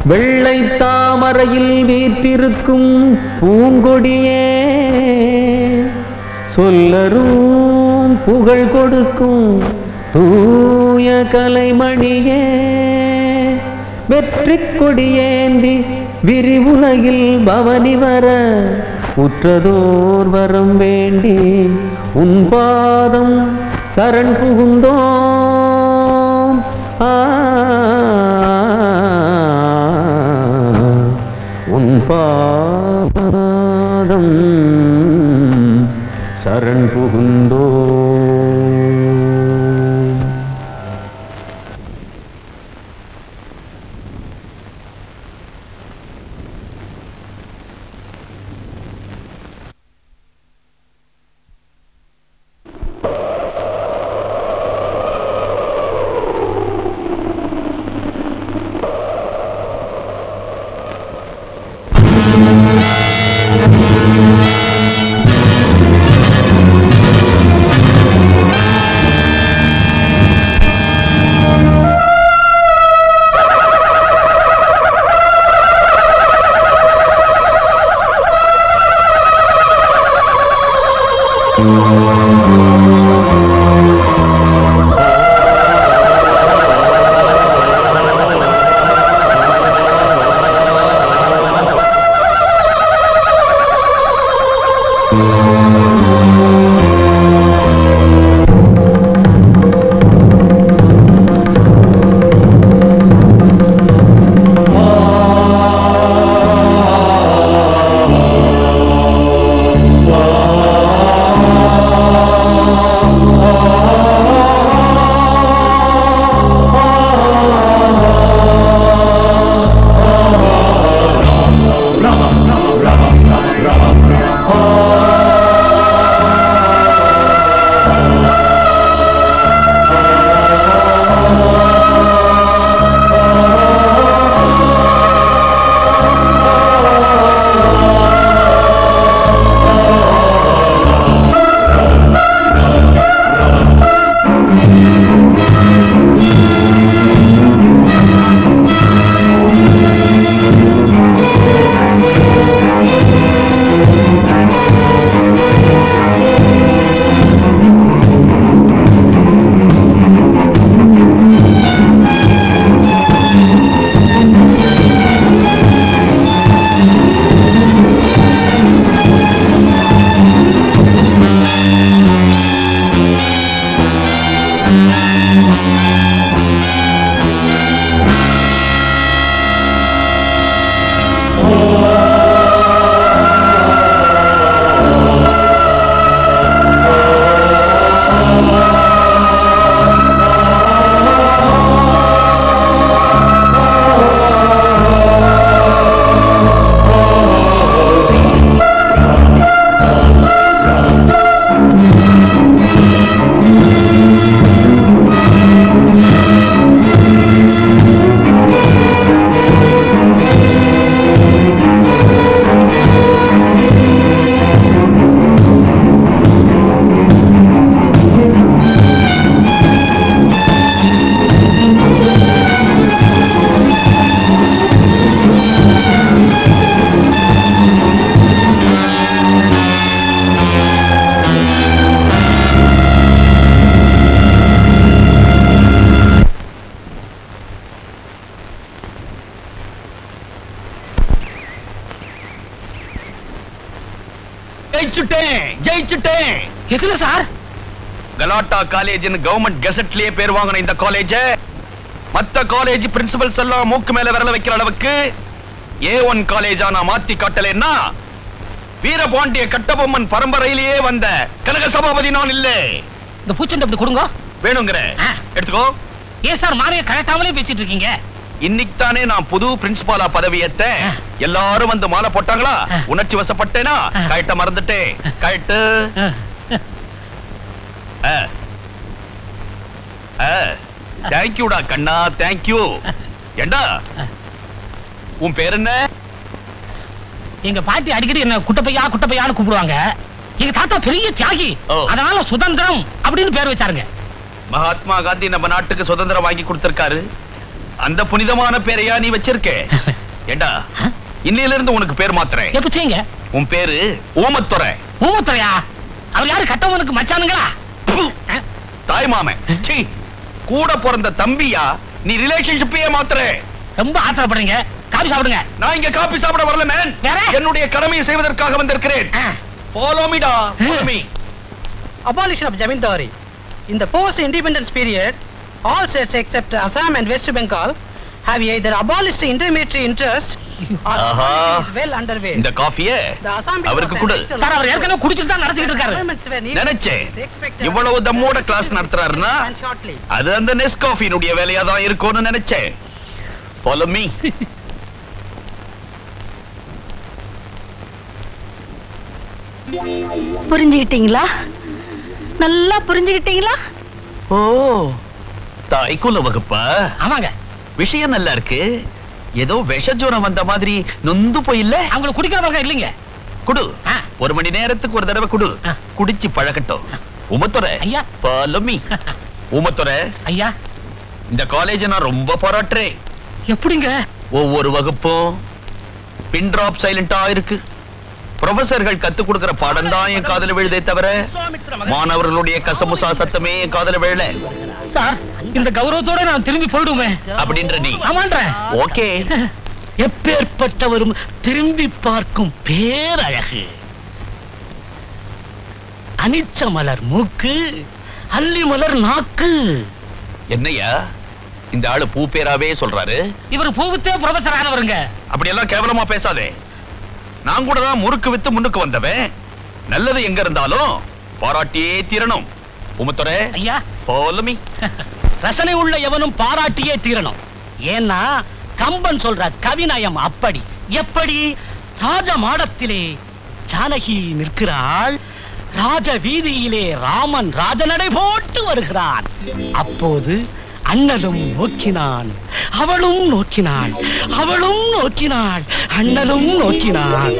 வெள்ளை தாமரையில் வீற்றிருக்கும் பூங்கொடியே சொல்லரும் புகழ் கொடுக்கும் தூய கலைமணியே வெற்றி கொடியேந்தி விரிவுலகில் பவனி வர உற்றதோர் வரம் வேண்டி உன் பாதம் சரண் புகுந்தோம் ஆ உன் பாதம் சரண் புகுந்தோம் ஜெயிச்சுட்டேன் ஜெயிச்சுட்டேன் எதுல சார் கலாட்டா காலேஜ்னு கவர்மெண்ட் கெசட்லயே பேர் வாங்கின இந்த காலேஜ் மத்த காலேஜ் பிரின்சிபல்ஸ் எல்லாம் மூக்கு மேல விரல வைக்கிற அளவுக்கு ஏ ஒன் காலேஜா நான் மாத்தி காட்டலைன்னா வீரபாண்டிய கட்டபொம்மன் பரம்பரையிலேயே வந்த கனக சபாபதி நான் இல்ல இந்த பூச்செண்டு அப்படி கொடுங்க வேணுங்கிற ஆ. எடுத்துக்கோ ஏன் சார் மாலையை கழட்டாமலே பேசிட்டு இருக்கீங்க இன்னைக்கு தானே நான் புது பிரின்சிபாலா பதவியேத்த ஆ. எல்லாரும் வந்து மாலை போட்டாங்களா ஆ. உணர்ச்சி வசப்பட்டேனா ஆ. கழட்ட மறந்துட்டேன் கழட்டு தேங்க்யூடா கண்ணா தேங்க்யூ ஏண்டா உன் பேர் என்ன எங்க பாட்டி அடிக்கடி என்ன குட்டப்பையா குட்டப்பையான்னு கூப்பிடுவாங்க எங்க தாத்தா பெரிய தியாகி ஓ. அதனால சுதந்திரம் அப்படின்னு பேர் வச்சாருங்க மகாத்மா காந்தி நம்ம நாட்டுக்கு சுதந்திரம் வாங்கி கொடுத்திருக்காரு அந்த புனிதமான பேரையா நீ வச்சிருக்க ஏண்டா இன்னையில இருந்து உனக்கு பேர் மாத்துறேன் எப்ப செய்யுங்க உன் பேரு ஊமத்துறை ஊமத்துறையா அவர் யாரு கட்டவனுக்கு மச்சானுங்களா அஹ், தாய் மாமன் சீ கூட பிறந்த தம்பியா நீ ரிலேஷன்ஷிப்பையே மாத்துற ரொம்ப ஆத்திரப்படுறீங்க காபி சாப்பிடுங்க நான் இங்க காபி சாப்பிட வரல மேன் வேற? என்னுடைய கடமையை செய்வதற்காக வந்திருக்கிறேன் அஹ், ஃபாலோ மீடா follow me Abolition of Jamindari. In the post-independence period, all states except Assam and West Bengal have either abolished intermediary interest or Aha. is well underway. இந்த காஃபிய The Assam அவருக்கு was கொடு an electoral சார் அவர் ஏற்கனவே குடிச்சிட்டு தான் நடத்திட்டு இருக்காரு Amendments were needed. நினைச்சேன் It's expected இவ்வளவு தம்மோட that கிளாஸ் நடத்துறாருன்னா and shortly. அது அந்த நெஸ்காஃபினுடைய வேலையா தான் இருக்கும்னு நினைச்சேன் ஃபாலோ மீ புரிஞ்சுக்கிட்டீங்களா நல்லா புரிஞ்சுக்கிட்டீங்களா ஓ தாய்க்குல வகுப்பா ஆமாங்க விஷயம் நல்லா இருக்கு ஏதோ விஷஜுரம் வந்த மாதிரி நொந்து போயில்ல அவங்களை குடிக்கிறவங்க இல்லைங்க குடு ஆ. ஒரு மணி நேரத்துக்கு ஒரு தடவை குடு ஆ. குடிச்சு பழகட்டும் உமத்துறை ஐயா. ஃபாலோ மீ உமத்துறை ஐயா இந்த காலேஜ் நான் ரொம்ப பாராட்டுறேன் எப்படிங்க ஒவ்வொரு வகுப்பும் பின் டிராப் சைலண்டா இருக்கு ப்ரொஃபசர்கள் கத்து கொடுக்கிற பாடம் தான் என் காதல விழுதே தவிர மாணவர்களுடைய கசமுசா சத்தமே என் காதல விழல சார் இந்த கௌரவத்தோட நான் திரும்பி போயிடுவேன் அப்படின்ற நீ ஆமான்றேன் ஓகே எப்பேற்பட்டவரும் திரும்பி பார்க்கும் பேரழகு அனிச்ச மலர் மூக்கு அல்லி மலர் நாக்கு என்னய்யா இந்த ஆளு பூ பேராவே சொல்றாரு இவர் பூவித்தே ப்ரொஃபசர் ஆனவருங்க அப்படி எல்லாம் கேவலமா பேசாதே நான் கூட தான் முறுக்கு வித்து முன்னுக்கு வந்தவன் நல்லது எங்க இருந்தாலும் பாராட்டியே தீரணும் உமத்துறை ஐயா follow me ரசனை உள்ள எவனும் பாராட்டியே தீரணும் ஏன்னா கம்பன் சொல்ற கவிநயம் அப்படி எப்படி ராஜ மாடத்திலே ஜானகி நிற்கிறாள் ராஜ வீதியிலே ராமன் ராஜநடை போட்டு வருகிறான் அப்போது அண்ணலும் நோக்கினான் அவளும் நோக்கினாள் அவளும் நோக்கினாள் அண்ணலும் நோக்கினான்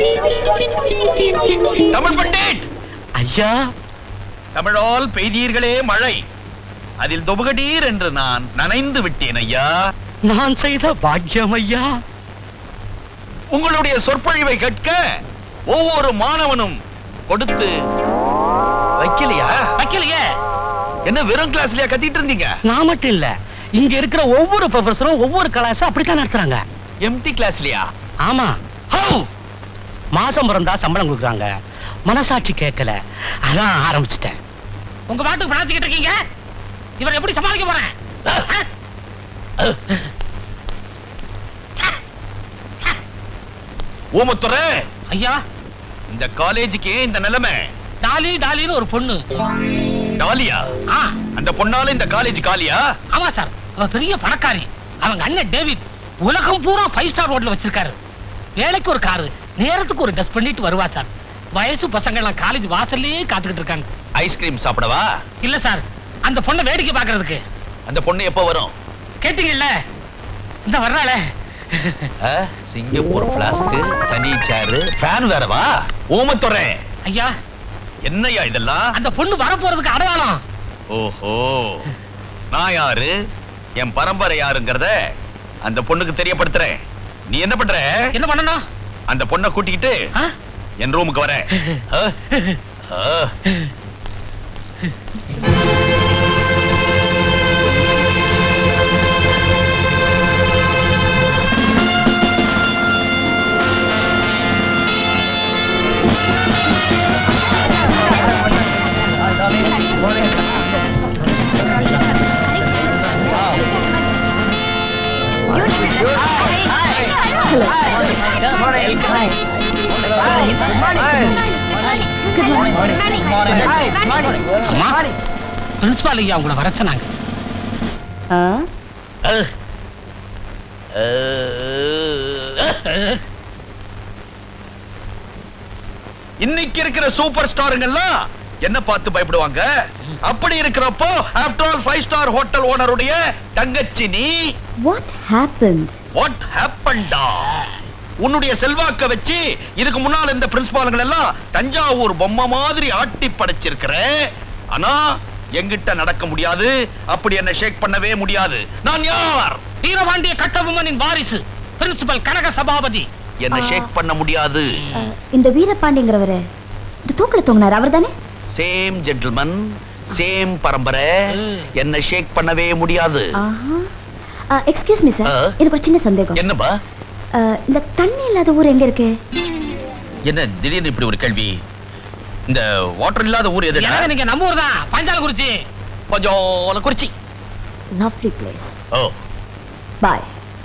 தமிழ் பண்டிட் ஐயா தமிழால் பெய்தீர்களே மழை அதில் தொபுகடீர் என்று நான் நனைந்து விட்டேன் ஐயா நான் செய்த பாக்கியம் ஐயா உங்களுடைய சொற்பொழிவை கேட்க ஒவ்வொரு மாணவனும் கொடுத்து வைக்கலையா வைக்கலையே என்ன வெறும் கிளாஸ்லயா கத்திட்டு இருந்தீங்க நான் மட்டும் இல்ல இங்க இருக்கிற ஒவ்வொரு ப்ரொஃபஸரும் ஒவ்வொரு கிளாஸ் அப்படித்தான் நடத்துறாங்க எம்டி கிளாஸ்லயா ஆமா ஹவு மாசம் பிறந்தா சம்பளம் கொடுக்குறாங்க மனசாட்சி கேட்கல அதான் ஆரம்பிச்சிட்டேன் உங்க பாட்டுக்கு பிரார்த்திக்கிட்டு இருக்கீங்க இவர் எப்படி சமாளிக்க போறேன் ஊமத்துறை ஐயா இந்த காலேஜுக்கு இந்த நிலைமை டாலி டாலின்னு ஒரு பொண்ணு டாலியா ஆ அந்த பொண்ணால இந்த காலேஜ் காலியா ஆமா சார் அவ பெரிய பணக்காரி அவங்க அண்ணன் டேவிட் உலகம் பூரா ஃபைவ் ஸ்டார் ஹோட்டல் வச்சிருக்காரு வேலைக்கு ஒரு காரு நேரத்துக்கு ஒரு டஸ்ட் பண்ணிட்டு வருவா சார் வயசு பசங்க எல்லாம் காலேஜ் வாசல்லயே காத்துக்கிட்டு இருக்காங்க ஐஸ்கிரீம் சாப்பிடவா இல்ல சார் அந்த பொண்ணை வேடிக்கை பாக்குறதுக்கு அந்த பொண்ணு எப்போ வரும் கேட்டீங்கல்ல இந்த வர்றாள ஆ, சிங்கப்பூர் பிளாஸ்க்கு தனி சேரு ஃபேன் வேறவா ஊமத்துறை ஐயா என்னய்யா இதெல்லாம் அந்த பொண்ணு வரப்போறதுக்கு அடையாளம் ஓஹோ நான் யாரு என் பரம்பரை யாருங்கிறத அந்த பொண்ணுக்கு தெரியப்படுத்துறேன் நீ என்ன பண்ற என்ன பண்ணணும் அந்த பொண்ணை கூட்டிக்கிட்டு ஆ? என் ரூமுக்கு வர ஆ? ஆ. அம்மா பிரின்சிபால் ஐயா உங்களை வர சொன்னாங்க ஆ? ஆ. ஆ. இன்னைக்கு இருக்கிற சூப்பர் ஸ்டாருங்கெல்லாம் என்ன பார்த்து பயப்படுவாங்க அப்படி இருக்கிறப்போ after all five star hotel ஓனருடைய தங்கச்சி நீ What happened? வாட் ஹேப்பன்டா உன்னுடைய செல்வாக்க வச்சு இதுக்கு முன்னால் இந்த பிரின்சிபாலுங்கள் எல்லாம் தஞ்சாவூர் பொம்மை மாதிரி ஆட்டி படைச்சிருக்கிற ஆனா எங்கிட்ட நடக்க முடியாது அப்படி என்ன ஷேக் பண்ணவே முடியாது நான் யார் வீரபாண்டிய கட்டபொம்மனின் வாரிசு பிரின்சிபல் கனக சபாபதி என்ன ஆ. ஷேக் பண்ண முடியாது அஹ், இந்த வீரபாண்டிங்கிறவரு இந்த தூக்கில தொங்கினார் அவர் தானே சேம் ஜென்டில்மன் சேம் பரம்பரை என்ன ஷேக் பண்ணவே முடியாது எக்ஸ்கியூஸ் மீ சார் ஆ. எனக்கு ஒரு சின்ன சந்தேகம் என்னப்பா அஹ், இந்த தண்ணி இல்லாத ஊர் எங்க இருக்கு என்ன திடீர்னு இப்படி ஒரு கேள்வி இந்த வாட்டர் இல்லாத ஊர் எது எனக்கு நீங்க நம்ம ஊர் தான் பஞ்சாலகுறிச்சி கொஞ்சம் குறிச்சி லவ்லி பிளேஸ் ஓ பாய்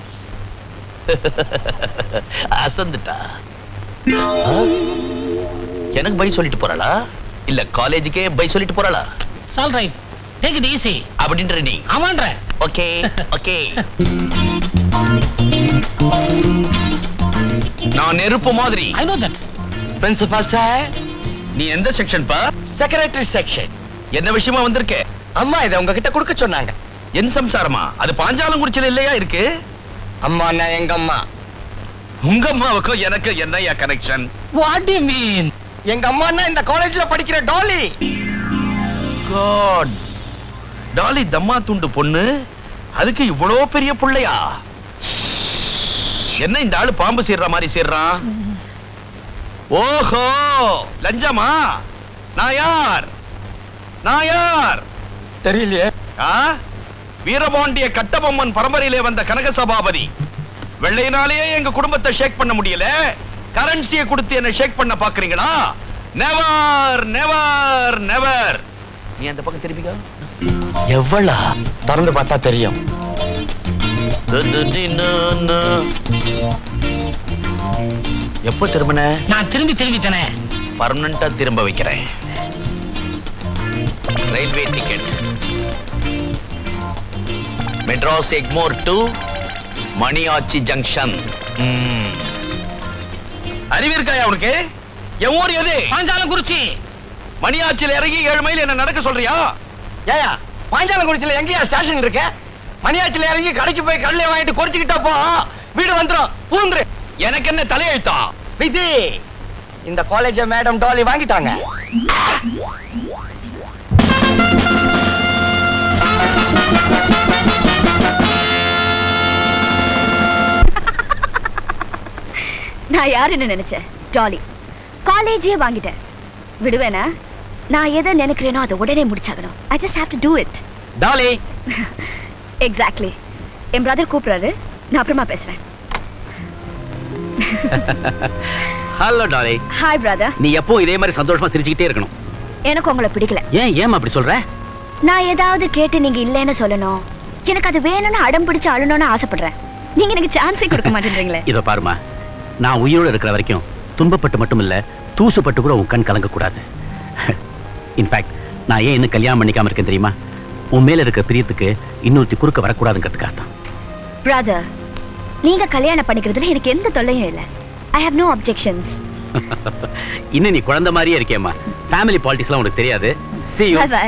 அசந்துட்டா ஆ? எனக்கு பை சொல்லிட்டு போறாளா இல்ல காலேஜுக்கே பை சொல்லிட்டு போறாளா சால் ரைட் டேக் இட் ஈஸி அப்படின்ற நீ ஆமான்ற ஓகே ஓகே நான் நெருப்பு மாதிரி I know that principal sir நீ எந்த செக்ஷன் பா செக்ரட்டரி செக்ஷன் என்ன விஷயமா வந்திருக்க அம்மா இதை உங்ககிட்ட கொடுக்க சொன்னாங்க என் சம்சாரமா அது பாஞ்சாலங்குறிச்சில இல்லையா இருக்கு அம்மா நான் எங்க அம்மா உங்க அம்மாவுக்கும் எனக்கு என்னையா கனெக்ஷன் வாட் டு மீன் எங்க அம்மான்னா இந்த காலேஜ்ல படிக்கிற டாலி காட் டாலி தம்மா துண்டு பொண்ணு அதுக்கு இவ்வளோ பெரிய புள்ளையா என்ன இந்த ஆளு பாம்பு சீர்ற மாதிரி சீர்றான் ஓஹோ லஞ்சமா நான் யார் நான் யார் தெரியலையே ஆ? வீரபாண்டிய கட்டபொம்மன் பரம்பரையிலே வந்த கனக சபாபதி வெள்ளையினாலேயே எங்க குடும்பத்தை ஷேக் பண்ண முடியல கரன்சியை கொடுத்து என்ன ஷேக் பண்ண பாக்குறீங்களா நெவர் நெவர் நெவர் நீ அந்த பக்கம் திரும்பிக்கோ எவ்வளா திறந்து பார்த்தா தெரியும் எப்போ திரும்பின நான் திரும்பி திரும்பிட்டேனே பர்மனண்டா திரும்ப வைக்கிறேன் railway ticket Madras Egmore to Maniyachi junction ம். அறிவு இருக்காயா உனக்கு என் ஊர் எது பாஞ்சாலங்குறிச்சி மணியாச்சியில் இறங்கி ஏழு மைல் என்ன நடக்க சொல்றியா ஏயா பாஞ்சாலங்குறிச்சியில எங்கேயா ஸ்டேஷன் இருக்கு மணியாச்சில இறங்கி கடைக்கு போய் கடலை வாங்கிட்டு குறைச்சிக்கிட்டா போ வீடு வந்துரும் பூந்துரு எனக்கு என்ன தலையெழுத்தா விதி இந்த காலேஜ மேடம் டாலி வாங்கிட்டாங்க நான் யாருன்னு நினைச்சேன் ஜாலி காலேஜே வாங்கிட்டேன் விடுவேனா நான் எதை நினைக்கிறேனோ அதை உடனே முடிச்சாகணும் I just have to do it Dolly exactly என் பிரதர் கூப்பிடுறாரு நான் அப்புறமா பேசுறேன் ஹலோ டாலி ஹாய் பிரதர் நீ எப்போ இதே மாதிரி சந்தோஷமா சிரிச்சுக்கிட்டே இருக்கணும் எனக்கு உங்களை பிடிக்கல ஏன் ஏன் அப்படி சொல்ற நான் ஏதாவது கேட்டு நீங்க இல்லைன்னு சொல்லணும் எனக்கு அது வேணும்னு அடம் பிடிச்சு அழணும்னு ஆசைப்படுறேன் நீங்க எனக்கு சான்ஸே கொடுக்க மாட்டேன்றீங்களே இதோ பாருமா நான் உயிரோட இருக்கிற வரைக்கும் துன்பப்பட்டு மட்டும் இல்ல தூசுப்பட்டு கூட உன் கண் கலங்க கூடாது இன்ஃபேக்ட் நான் ஏன் இன்னும் கல்யாணம் பண்ணிக்காம இருக்கேன் தெரியுமா உன் மேல இருக்க பிரியத்துக்கு இன்னொருத்தி குறுக்க வரக்கூடாதுங்கிறதுக்காக தான் பிரதர் நீங்க கல்யாணம் பண்ணிக்கிறதுல எனக்கு எந்த தொல்லையும் இல்லை ஐ ஹேவ் நோ அப்ஜெக்ஷன்ஸ் இன்னும் நீ குழந்தை மாதிரியே இருக்கேம்மா ஃபேமிலி பாலிட்டிக்ஸ்லாம் உனக்கு தெரியாது see you பை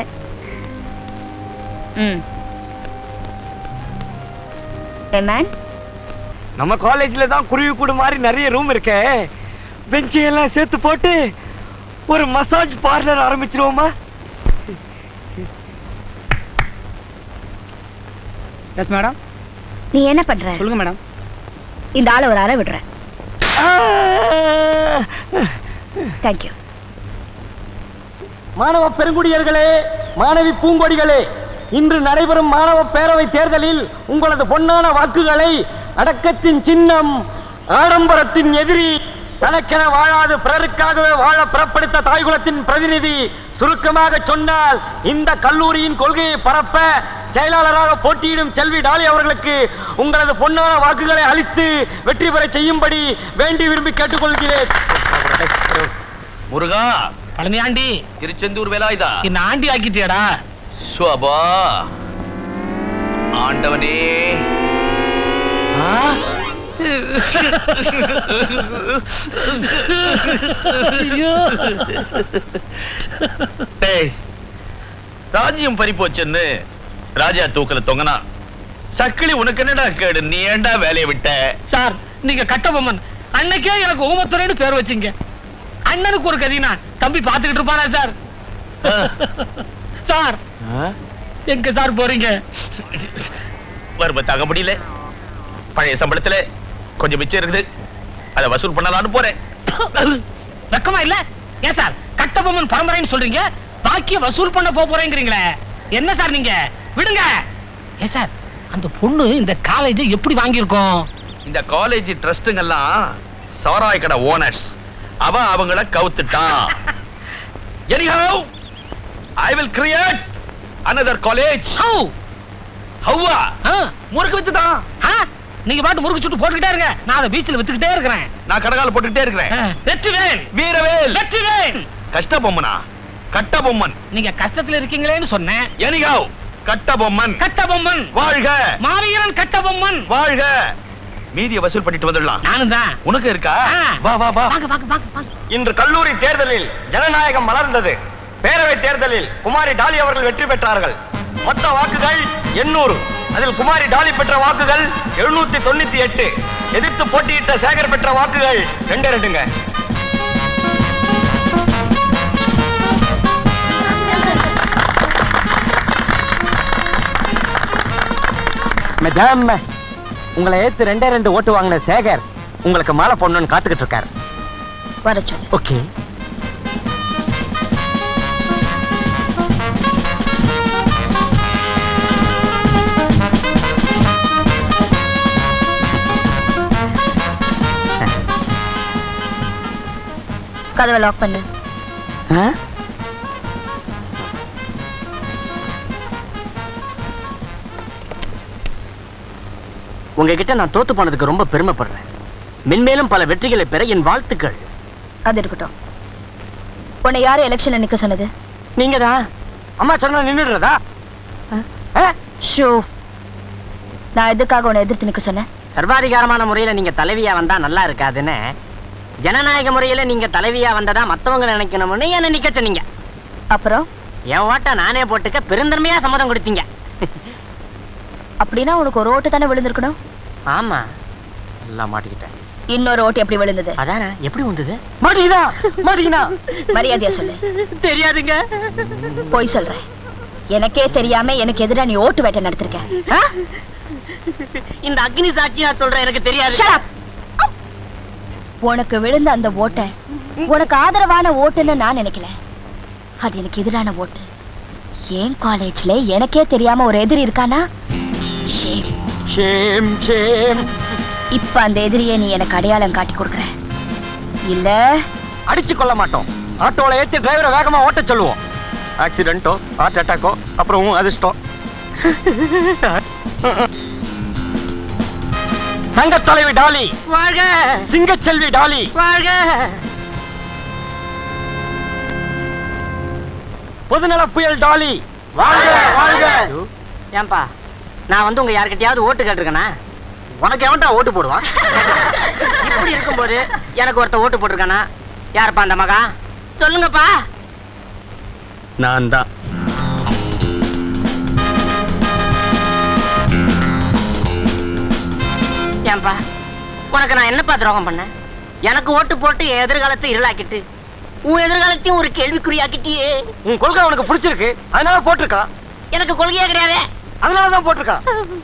ம் மேன் நம்ம காலேஜ்ல தான் குருவி கூடு மாதிரி நிறைய ரூம் இருக்கே பெஞ்சு எல்லாம் சேர்த்து போட்டு ஒரு மசாஜ் பார்லர் ஆரம்பிச்சிருவோமா எஸ் மேடம் நீ என்ன பண்ற சொல்லுங்க மேடம் இந்த ஆளை ஒரு அறை விடுறேன் தேங்க்யூ மாணவ பெருங்குடியர்களே மாணவி பூங்கொடிகளே இன்று நடைபெறும் மாணவ பேரவை தேர்தலில் உங்களது பொன்னான வாக்குகளை அடக்கத்தின் சின்னம் ஆடம்பரத்தின் எதிரி தனக்கென வாழாது பிறருக்காகவே வாழ பிறப்படுத்த தாய்குலத்தின் பிரதிநிதி சுருக்கமாக சொன்னால் இந்த கல்லூரியின் கொள்கையை பரப்ப செயலாளராக போட்டியிடும் செல்வி டாலி அவர்களுக்கு உங்களது பொன்னான வாக்குகளை அளித்து வெற்றி பெற செய்யும்படி வேண்டி விரும்பி கேட்டுக்கொள்கிறேன் முருகா பழனியாண்டி திருச்செந்தூர் வேலாயுதா என்ன ஆண்டி ஆக்கிட்டியாடா சுவபா ஆண்டவனே ஆ? டேய், ராஜ்யம் பறி போச்சுன்னு ராஜா தூக்கல தொங்கனா சக்கிலி உனக்கு என்னடா கேடு நீ ஏன்டா வேலையை விட்ட சார் நீங்க கட்டபொம்மன் அன்னைக்கே எனக்கு ஓமத்துறைன்னு பேர் வச்சீங்க அண்ணனுக்கு ஒரு கதினா தம்பி பாத்துக்கிட்டு இருப்பாரா சார் சார் எங்க சார் போறீங்க வறுமை தாங்க முடியல பழைய சம்பளத்துல கொஞ்சம் மிச்சம் இருக்குது அதை வசூல் பண்ணலாம்னு போறேன் வெக்கமா இல்ல ஏன் சார் கட்டபொம்மன் பரம்பரைன்னு சொல்றீங்க பாக்கிய வசூல் பண்ண போப் போறேங்கிறீங்களே என்ன சார் நீங்க விடுங்க ஏன் சார் அந்த பொண்ணு இந்த காலேஜ் எப்படி வாங்கியிருக்கோம் இந்த காலேஜ் ட்ரஸ்டுங்கெல்லாம் சாராய் கடை ஓனர்ஸ் அவ அவங்கள கவுத்துட்டான் anyhow i will create another college how ஹவ்வா ஆ, முறுக்கு வித்துதான் ஆ, நீங்க பாட்டு முறுக்கு சுட்டு போட்டுக்கிட்டே இருங்க நான் அதை பீச்சில் வித்துக்கிட்டே இருக்கிறேன் நான் கடகால போட்டுக்கிட்டே இருக்கிறேன் ஆ, வெற்றிவேல் வீரவேல் வெற்றிவேல் கஷ்ட பொம்மனா கட்ட பொம்மன் நீங்க கஷ்டத்துல இருக்கீங்களேன்னு சொன்னேன் anyhow கட்ட பொம்மன் கட்டபொம்மன் வாழ்க மாவீரன் கட்டபொம்மன் வாழ்க மீதியை வசூல் பண்ணிட்டு வந்துடலாம் நானும் தான் உனக்கு இருக்கா ஆ. வா வா வா வாங்க வாங்க வாங்க வாங்க இன்று கல்லூரி தேர்தலில் ஜனநாயகம் மலர்ந்தது பேரவை தேர்தலில் குமாரி டாலி அவர்கள் வெற்றி பெற்றார்கள் மொத்த வாக்குகள் எண்ணூறு அதில் குமாரி டாலி பெற்ற வாக்குகள் எழுநூத்தி தொண்ணூத்தி எட்டு எதிர்த்து போட்டியிட்ட சேகர் பெற்ற வாக்குகள் ரெண்டு ரெண்டுங்க மேடம் உங்களை ஏத்து ரெண்டே ரெண்டு ஓட்டு வாங்கின சேகர் உங்களுக்கு மாலை பொண்ணுன்னு காத்துக்கிட்டு இருக்காரு வர சொல்லு ஓகே கதவை லாக் பண்ணு உங்ககிட்ட நான் தோத்து போனதுக்கு ரொம்ப பெருமைப்படுறேன் மென்மேலும் பல வெற்றிகளை பெற என் வாழ்த்துக்கள் அது இருக்கட்டும் உன்னை யாரு எலெக்ஷன்ல நிக்க சொன்னது நீங்க தான் அம்மா சொன்னா நின்னுடுறதா ஷோ நான் எதுக்காக உன்னை எதிர்த்து நிக்க சொன்னேன் சர்வாதிகாரமான முறையில நீங்க தலைவியா வந்தா நல்லா இருக்காதுன்னு ஜனநாயக முறையில நீங்க தலைவியா வந்ததா மத்தவங்க நினைக்கணும்னு என்ன நிக்க சொன்னீங்க அப்புறம் என் ஓட்ட நானே போட்டுக்க பெருந்தன்மையா சம்மதம் கொடுத்தீங்க அப்படின்னா உனக்கு ஒரு ஓட்டு தானே விழுந்திருக்கணும் ஆமா எல்லாம் மாட்டிக்கிட்டேன் இன்னொரு ஓட்டு எப்படி விழுந்தது அதானே எப்படி வந்தது மாட்டிக்கினா மாட்டிக்கினா மரியாதையா சொல்லு தெரியாதுங்க போய் சொல்றேன் எனக்கே தெரியாம எனக்கு எதிரா நீ ஓட்டு வேட்டை நடத்திருக்க ஆ? இந்த அக்னி சாட்சியா சொல்றேன் எனக்கு தெரியாது Shut up. உனக்கு விழுந்த அந்த ஓட்டை உனக்கு ஆதரவான ஓட்டுன்னு நான் நினைக்கல அது எனக்கு எதிரான ஓட்டு ஏன் காலேஜ்ல எனக்கே தெரியாம ஒரு எதிரி இருக்கானா Shame. ஷேம் ஷேம் இப்ப அந்த எதிரியை நீ எனக்கு அடையாளம் காட்டி கொடுக்குற இல்ல அடிச்சு கொள்ள மாட்டோம் ஆட்டோல ஏத்தி டிரைவரை வேகமா ஓட்ட சொல்லுவோம் ஆக்சிடென்ட்டோ ஹார்ட் அட்டாக்கோ அப்புறம் உன் அதிர்ஷ்டம் தங்க தலைவி டாலி வாழ்க சிங்கச்செல்வி டாலி வாழ்க பொதுநல புயல் டாலி வாழ்க வாழ்க ஏன்பா நான் வந்து உங்க யார்கிட்டயாவது ஓட்டு கேட்டிருக்கேனா உனக்கு எவன்டா ஓட்டு போடுவான் இப்படி இருக்கும்போது எனக்கு ஒருத்த ஓட்டு போட்டிருக்கானா யாருப்பா அந்த மகா சொல்லுங்கப்பா நான் தான் ஏன்பா உனக்கு நான் என்னப்பா துரோகம் பண்ணேன் எனக்கு ஓட்டு போட்டு என் எதிர்காலத்தை இருளாக்கிட்டு உன் எதிர்காலத்தையும் ஒரு கேள்விக்குறியாக்கிட்டியே உன் கொள்கை உனக்கு பிடிச்சிருக்கு அதனால போட்டிருக்கான் எனக்கு கொள்கையே கிடையாது அதனால தான் போட்டிருக்கான்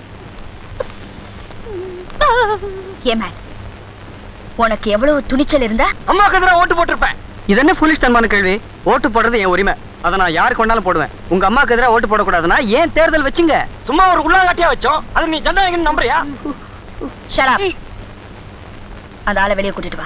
ஏமேன் உனக்கு எவ்வளவு துணிச்சல் இருந்தா அம்மாவுக்கு எதிராக ஓட்டு போட்டிருப்பேன் இது என்ன புலிஷ் தன்மான கேள்வி ஓட்டு போடுறது என் உரிமை அதை நான் யாருக்கு வேணாலும் போடுவேன் உங்க அம்மாவுக்கு எதிராக ஓட்டு போடக்கூடாதுன்னா ஏன் தேர்தல் வச்சுங்க சும்மா ஒரு உள்ளாங்காட்டியா வச்சோம் அது நீ ஜனநாயகம் நம்புறியா ஷட் அப் அந்த ஆளை வெளியே கூட்டிட்டு வா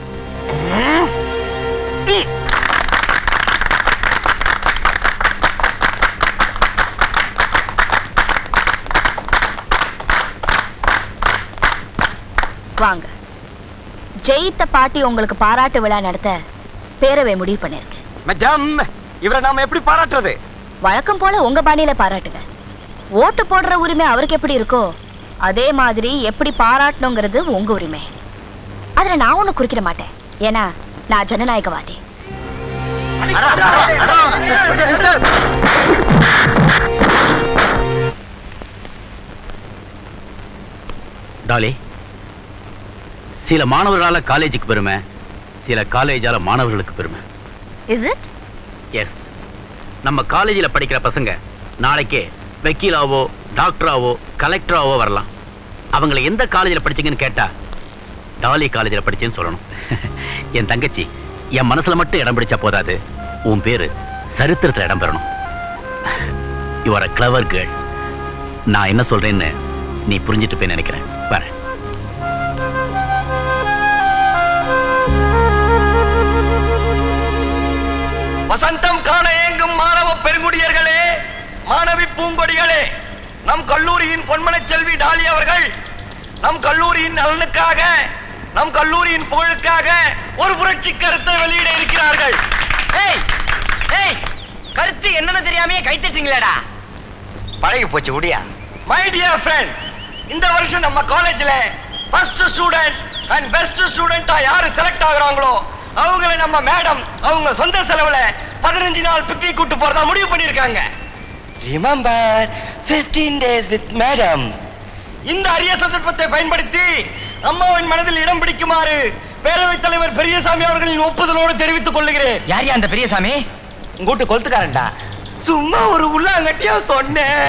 வாங்க ஜெயித்த பாட்டி உங்களுக்கு பாராட்டு விழா நடத்த பேரவை முடிவு பண்ணிருக்கு மேடம் இவரை நாம எப்படி பாராட்டுறது வழக்கம் போல உங்க பாணியில பாராட்டுங்க ஓட்டு போடுற உரிமை அவருக்கு எப்படி இருக்கோ அதே மாதிரி எப்படி பாராட்டணுங்கிறது உங்க உரிமை அதுல நான் ஒண்ணு குறிக்கிட மாட்டேன் ஏன்னா நான் ஜனநாயகவாதி டாலி சில மாணவர்களால காலேஜுக்கு பெருமை சில காலேஜால மாணவர்களுக்கு பெருமை இஸ் இட் எஸ் நம்ம காலேஜில் படிக்கிற பசங்க நாளைக்கே வக்கீலாவோ டாக்டராவோ கலெக்டராவோ வரலாம் அவங்கள எந்த காலேஜில் படிச்சீங்கன்னு கேட்டா டாலி காலேஜில் படிச்சேன்னு சொல்லணும் என் தங்கச்சி என் மனசுல மட்டும் இடம் பிடிச்சா போதாது உன் பேரு சரித்திரத்துல இடம் பெறணும் you are a clever girl நான் என்ன சொல்றேன்னு நீ புரிஞ்சுட்டு போய் நினைக்கிறேன் பாரு வசந்தம் காண ஏங்கும் மாணவ பெருங்குடியர்களே மாணவி பூங்கொடிகளே நம் கல்லூரியின் பொன்மன செல்வி டாலி அவர்கள் நம் கல்லூரியின் நலனுக்காக நம் கல்லூரியின் புகழுக்காக ஒரு புரட்சி கருத்தை வெளியிட இருக்கிறார்கள் ஏய் ஏய் கருத்து என்னன்னு தெரியாமையே கைத்தட்டீங்களேடா பழகி போச்சு முடியா மை டியர் ஃப்ரெண்ட் இந்த வருஷம் நம்ம காலேஜ்ல ஃபர்ஸ்ட் ஸ்டூடெண்ட் அண்ட் பெஸ்ட் ஸ்டூடெண்டா யாரு செலக்ட் ஆகுறாங்களோ அவங்கள நம்ம மேடம் அவங்க சொந்த செலவுல பதினஞ்சு நாள் பிக்னிக் கூட்டு போறதா முடிவு பண்ணிருக்காங்க ரிமெம்பர் 15 டேஸ் வித் மேடம் இந்த அரிய சந்தர்ப்பத்தை பயன்படுத்தி அம்மாவின் மனதில் இடம் பிடிக்குமாறு பேரவைத் தலைவர் பெரியசாமி அவர்களின் ஒப்புதலோடு தெரிவித்துக் கொள்ளுகிறேன் யார் அந்த பெரியசாமி உங்கூட்டு கொளுத்துக்காரன்டா சும்மா ஒரு உள்ளாங்கட்டியா சொன்னேன்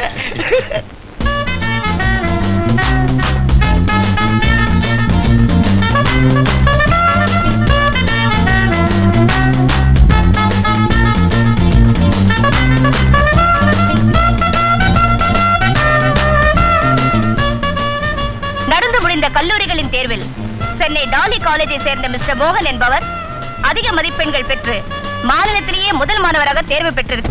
நடந்து முடிந்த கல்லூரிகளின் தேர்வில் சென்னை டாலி காலேஜை சேர்ந்த மிஸ்டர் மோகன் என்பவர் அதிக மதிப்பெண்கள் பெற்று மாநிலத்திலேயே முதல் மாணவராக தேர்வு பெற்றிருக்கு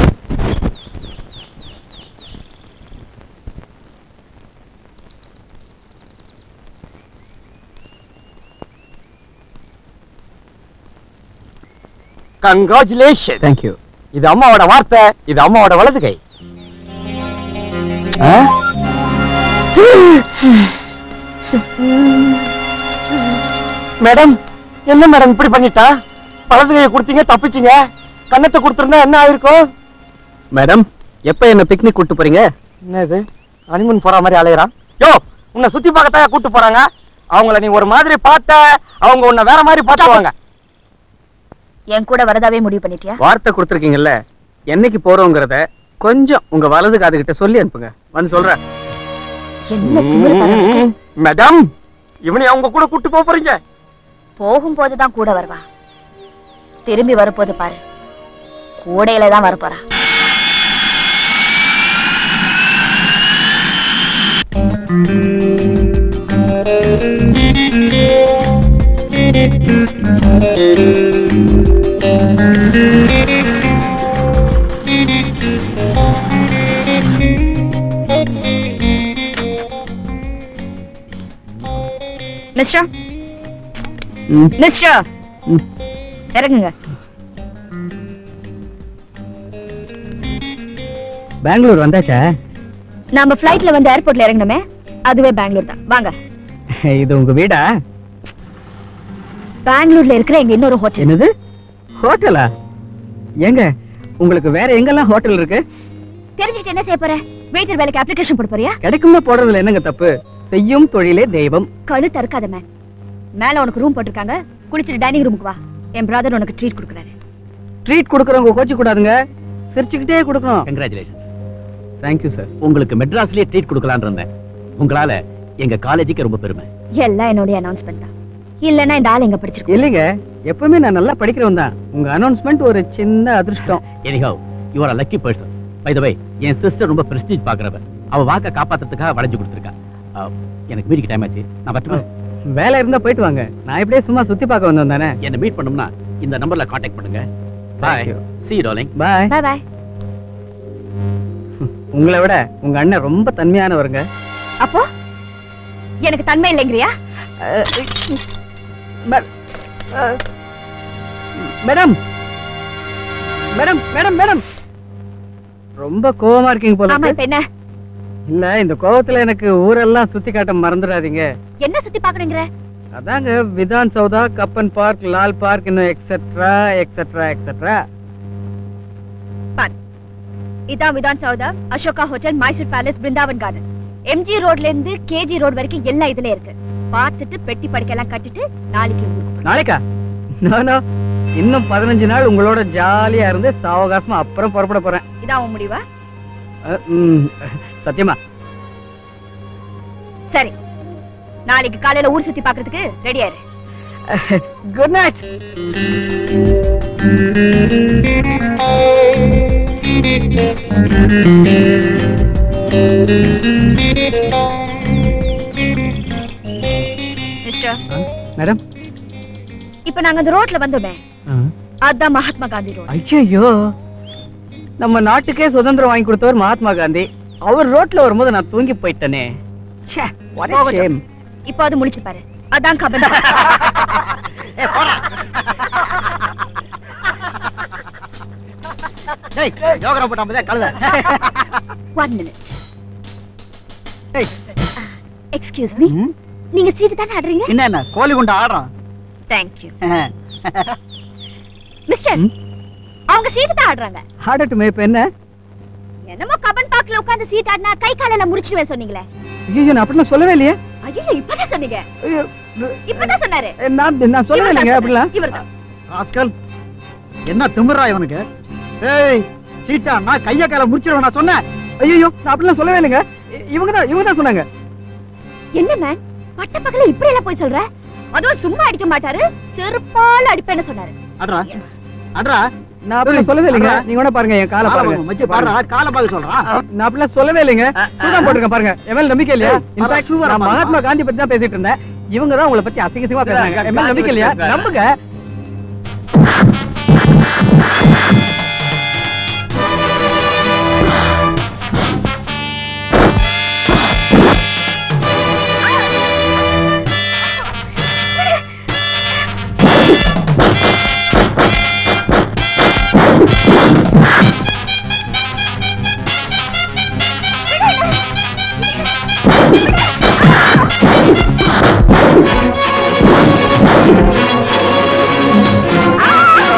கங்க்ராச்சுலேஷன் தேங்க்யூ இது அம்மாவோட வார்த்தை இது அம்மாவோட வலது கை ஆ? மேடம் என்ன மேடம் இப்படி பண்ணிட்டா வலது கையை கொடுத்தீங்க தப்பிச்சீங்க கன்னத்தை கொடுத்திருந்தா என்ன ஆயிருக்கும் மேடம் எப்ப என்ன பிக்னிக் கூட்டு போறீங்க என்ன இது ஹனிமூன் போற மாதிரி அலையறான் யோ உன்னை சுத்தி பார்க்கத்தான் கூட்டு போறாங்க அவங்கள நீ ஒரு மாதிரி பார்த்த அவங்க உன்னை வேற மாதிரி பார்த்துவாங்க என் கூட வரதாவே முடிவு பண்ணிட்டியா வார்த்தை கொடுத்துருக்கீங்கல்ல என்னைக்கு போறோங்கிறத கொஞ்சம் உங்க வலது காது கிட்ட சொல்லி அனுப்புங்க வந்து சொல்றேன் என்ன திமிரு பாரு அவனுக்கு. மேடம் இவனை அவங்க கூட கூட்டு போக போறீங்க போகும்போதுதான் கூட வருவா திரும்பி வரப்போது பாரு கூடையில தான் வரப்போறா மிஸ்டர் மிஸ்டர் இறங்குங்க பெங்களூர் வந்தாச்சா நாம ஃப்ளைட்ல வந்து ஏர்போர்ட்ல இறங்கணுமே அதுவே பெங்களூர் தான் வாங்க இது உங்க வீடா பெங்களூர்ல இருக்கிற எங்க இன்னொரு ஹோட்டல் என்னது ஹோட்டலா ஏங்க உங்களுக்கு வேற எங்கெல்லாம் ஹோட்டல் இருக்கு தெரிஞ்சுக்கிட்டு என்ன செய்ய போற வெயிட்டர் வேலைக்கு அப்ளிகேஷன் போட போறியா கிடைக்கும்னு போடுறதுல என்னங்க தப்பு செய்யும் தொழிலே தெய்வம் கழு தற்காத மேன் மேல உனக்கு ரூம் போட்டிருக்காங்க குளிச்சுட்டு டைனிங் ரூமுக்கு வா என் பிரதர் உனக்கு ட்ரீட் கொடுக்குறாரு ட்ரீட் கொடுக்கறவங்க கோச்சு கூடாதுங்க சிரிச்சுக்கிட்டே கொடுக்கணும் கங்க்ராச்சுலேஷன் தேங்க்யூ சார் உங்களுக்கு மெட்ராஸ்லயே ட்ரீட் கொடுக்கலான்னு இருந்தேன் உங்களால எங்க காலேஜுக்கு ரொம்ப பெருமை எல்லாம் என்னுடைய அனௌன்ஸ்மெண்ட் தான் இல்லன்னா இந்த ஆள் எங்க படிச்சிருக்கோம் இல்லைங்க எப்பவுமே நான் நல்லா படிக்கிறவன் தான் உங்க அனௌன்ஸ்மெண்ட் ஒரு சின்ன அதிர்ஷ்டம் anyhow you are lucky person by the way என் சிஸ்டர் ரொம்ப பிரஸ்டீஜ் பாக்குறவ அவ வாக்க காப்பாத்துறதுக்காக வளைஞ்சு கொடுத்துருக்கா அஹ், எனக்கு மீட்டிங் டைம் ஆச்சு நான் வரட்டுமா வேலை இருந்தா போயிட்டு வாங்க நான் இப்படியே சும்மா சுத்தி பார்க்க வந்தேன் தானே என்ன மீட் பண்ணணும்னா இந்த நம்பர்ல காண்டாக்ட் பண்ணுங்க bye Thank you. See darling bye bye bye உங்களை விட உங்க அண்ணன் ரொம்ப தன்மையானவருங்க அப்போ எனக்கு தன்மை இல்லைங்கிறியா மே- அஹ், மேடம் மேடம் மேடம் மேடம் ரொம்ப கோவமா இருக்கீங்க போல ஆமா இருக்கு. இப்ப என்ன இல்ல இந்த கோவத்துல எனக்கு ஊரெல்லாம் சுத்தி காட்ட மறந்துடாதீங்க என்ன சுத்தி பாக்குறீங்கிற அதாங்க விதான் சௌதா கப்பன் பார்க் லால் பார்க் இன்னும் எக்ஸெட்ரா எக்ஸெட்ரா எக்ஸெட்ரா இதான் Vidhan Soudha Ashoka hotel Mysore palace Brindavan garden MG ரோட்ல இருந்து கேஜி ரோட் வரைக்கும் எல்லாம் இதுல இருக்கு பார்த்துட்டு பெட்டி படுக்கையெல்லாம் கட்டிட்டு நாளைக்கு ஊருக்கு போலாம். நாளைக்கா நோ நோ இன்னும் பதினஞ்சு நாள் உங்களோட ஜாலியா இருந்து சாவகாசமா அப்புறம் புறப்பட போறேன் இதான் உன் முடிவா அஹ், ம், சத்தியமா சரி நாளைக்கு காலையில ஊர் சுத்தி பாக்குறதுக்கு ரெடியா இரு குட் நைட் மிஸ்டர் மேடம் இப்ப நாங்க அந்த ரோட்ல வந்தோமே அதான் மகாத்மா காந்தி ரோட் ஐயோ நம்ம நாட்டுக்கே சுதந்திரம் வாங்கி கொடுத்தவர் மகாத்மா காந்தி அவர் ரோட்ல வரும்போது நான் தூங்கி போயிட்டேனே ச்சே, what a போகட்டும். shame. இப்போ அது முடிச்சு பாரு அதான் கபன் யோகரம் போட்டாமதே கழுத ஒன் மினிட் ஏய். எக்ஸ்கியூஸ் மீ ம்? நீங்க சீட்டு தானே ஆடுறீங்க என்ன என்ன கோழி குண்டா ஆடுறான் தேங்க்யூ மிஸ்டர் ம்? அவங்க சீட்டு தான் ஆடுறாங்க ஆடட்டுமே இப்ப என்ன என்னமோ கபன் பாக்ல உட்கார்ந்து சீட் ஆடினா கை காலையில முடிச்சிடுவேன் சொன்னீங்களே ஐயோ நான் அப்படிலாம் சொல்லவே இல்லையே ஐயோ இப்பதான் சொன்னீங்க ஐயோ, இப்பதான் சொன்னாரு நான் நான் சொல்லவே இல்லைங்க அப்படிலாம் இவர்தான் ராஸ்கல் என்ன திமிரா இவனுக்கு ஏய் சீட்டா நான் கைய கால முடிச்சிருவேன் நான் சொன்னேன் ஐயோ நான் அப்படிலாம் சொல்லவே இல்லைங்க இ- இவங்க தான் இவங்க தான் சொன்னாங்க என்ன மேன் பட்ட பகல இப்படி எல்லாம் போய் சொல்ற அதுவும் சும்மா அடிக்க மாட்டாரு செருப்பால அடிப்பேன்னு சொன்னாரு அட்ரா அட்ரா நான் அப்படிலாம் சொல்லவே இல்லைங்க அடா. நீங்க வேணா பாருங்க என் காலை பாருங்க மச்சி பாடுறா கால பாக்க சொல்றான் நான் அப்படிலாம் சொல்லவே இல்லைங்க சூதான் போட்டிருக்கேன் பாருங்க என் மேல நம்பிக்கை இல்லையா ஏய், In fact, அதான் சூவரை நான் பாருங்க. மகாத்மா காந்தி பத்தி தான் பேசிட்டு இருந்தேன் இவங்க தான் உங்களை பத்தி அசிங்கசிங்கமா பேசுறாங்க என் மேல நம்பிக்கை இல்லையா நம்புங்க ஆ!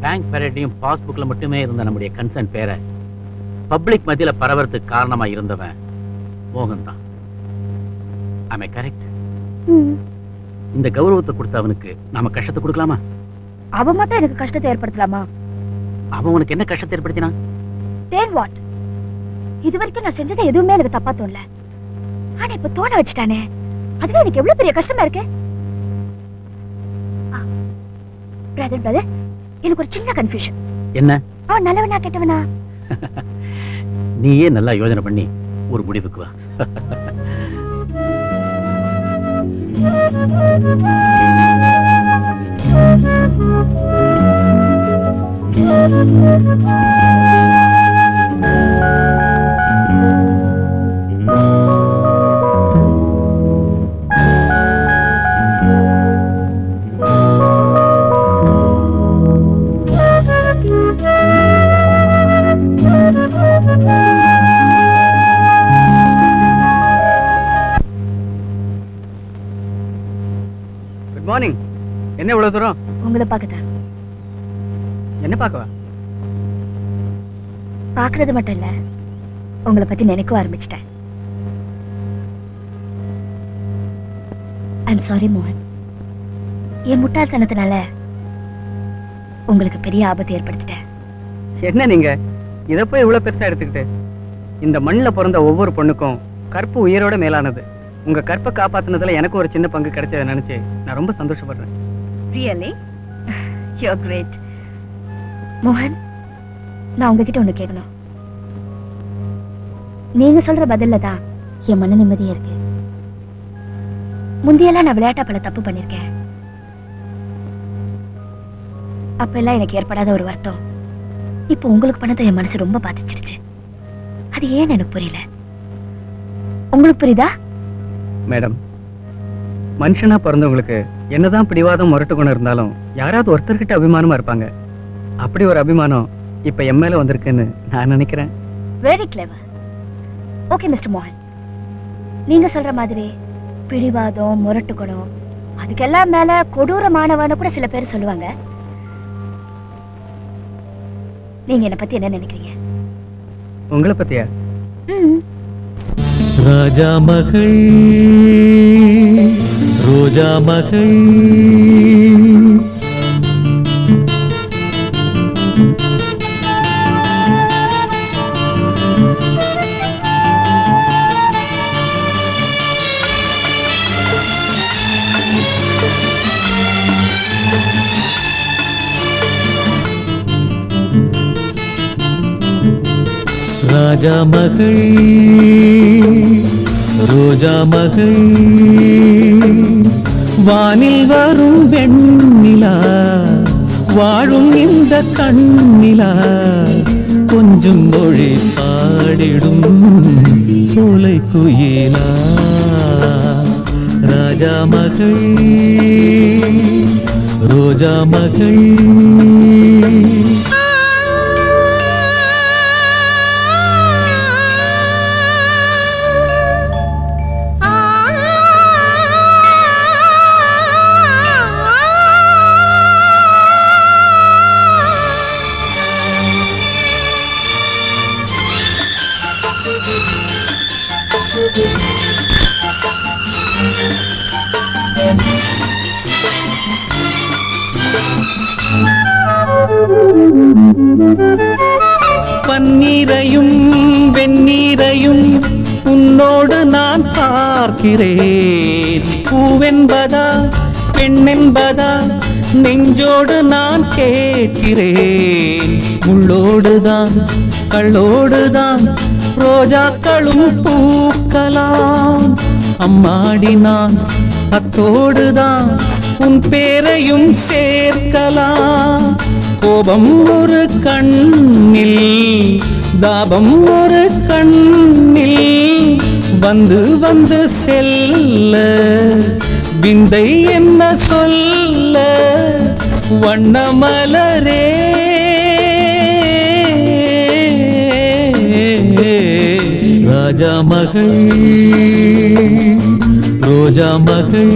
பேங்க் பேரட்டையும் பாஸ்புக்ல மட்டுமே இருந்த நம்முடைய கன்சர்ன் பேரை பப்ளிக் மத்தியில பரவறதுக்கு காரணமா இருந்தவன் மோகன் தான் ஐ கரெக்ட் இந்த கௌரவத்தை கொடுத்த அவனுக்கு நாம கஷ்டத்தை கொடுக்கலாமா அவ மட்டும் எனக்கு கஷ்டத்தை ஏற்படுத்தலாமா அவன் உனக்கு என்ன கஷ்டத்தை ஏற்படுத்தினான் தேன் வாட் இது வரைக்கும் நான் செஞ்சது எதுவுமே எனக்கு தப்பா தோணல ஆனா இப்ப தோண வச்சுட்டானே அதுவே எனக்கு எவ்வளவு பெரிய கஷ்டமா இருக்கு பிரதர் பிரதர் எனக்கு ஒரு சின்ன கன்ஃபியூஷன் என்ன அவன் நல்லவனா கெட்டவனா நீயே நல்லா யோசனை பண்ணி ஒரு முடிவுக்கு வா குட் மார்னிங் என்ன இவ்வளவு தூரம் உங்களை பார்க்கதான் என்ன பார்க்கவா பாக்குறது மட்டும் இல்ல உங்களை பத்தி நினைக்க ஆரம்பிச்சிட்டேன் ஐம் சாரி மோகன் என் முட்டாள்தனத்தினால உங்களுக்கு பெரிய ஆபத்து ஏற்படுத்திட்டேன் என்ன நீங்க இத போய் இவ்வளவு பெருசா எடுத்துக்கிட்டு இந்த மண்ணுல பிறந்த ஒவ்வொரு பொண்ணுக்கும் கற்பு உயிரோட மேலானது உங்க கற்பை காப்பாத்துனதுல எனக்கு ஒரு சின்ன பங்கு கிடைச்சதை நினைச்சு நான் ரொம்ப சந்தோஷப்படுறேன் ரியலி யூ கிரேட் மோகன் நான் உங்ககிட்ட ஒண்ணு கேட்கணும் நீங்க சொல்ற பதில்ல தான் என் மன நிம்மதியா இருக்கு முந்தியெல்லாம் நான் விளையாட்டா பல தப்பு பண்ணிருக்கேன் அப்ப எல்லாம் எனக்கு ஏற்படாத ஒரு வருத்தம் இப்போ உங்களுக்கு பண்ணதை என் மனசு ரொம்ப பாதிச்சிருச்சு அது ஏன்னு எனக்கு புரியல உங்களுக்கு புரியுதா மேடம் மனுஷனா பிறந்தவங்களுக்கு என்னதான் பிடிவாதம் முரட்டு குணம் இருந்தாலும் யாராவது ஒருத்தர்கிட்ட அபிமானமா இருப்பாங்க அப்படி ஒரு அபிமானம் இப்ப என் மேல வந்திருக்குன்னு நான் நினைக்கிறேன் வெரி கிளவர் ஓகே மிஸ்டர் மோகன் நீங்க சொல்ற மாதிரி பிடிவாதம் முரட்டு குணம் அதுக்கெல்லாம் மேல கொடூரமானவன்னு கூட சில பேர் சொல்லுவாங்க நீங்க என்ன பத்தி என்ன நினைக்கிறீங்க உங்களை பத்தியா ம் ராஜா மகள் ரோஜா மகள் ராஜா மகள் ரோஜா மகள் வானில் வரும் வெண்ணிலா வாழும் இந்த கண்ணிலா கொஞ்சம் மொழி பாடிடும் சோலை குயிலா ராஜா மகள் ரோஜா மகள் பன்னீரையும் வெந்நீரையும் உன்னோடு நான் பார்க்கிறேன் பூவென்பதா பெண்ணென்பதா நெஞ்சோடு நான் கேட்கிறேன் முள்ளோடுதான் கள்ளோடுதான் ரோஜாக்களும் பூக்கலாம் அம்மாடி நான் அத்தோடுதான் உன் பேரையும் சேர்க்கலாம் கோபம் ஒரு கண்ணில் தாபம் ஒரு கண்ணில் வந்து வந்து செல்ல விந்தை என்ன சொல்ல வண்ணமலரே ராஜா மகள் ரோஜா மகள்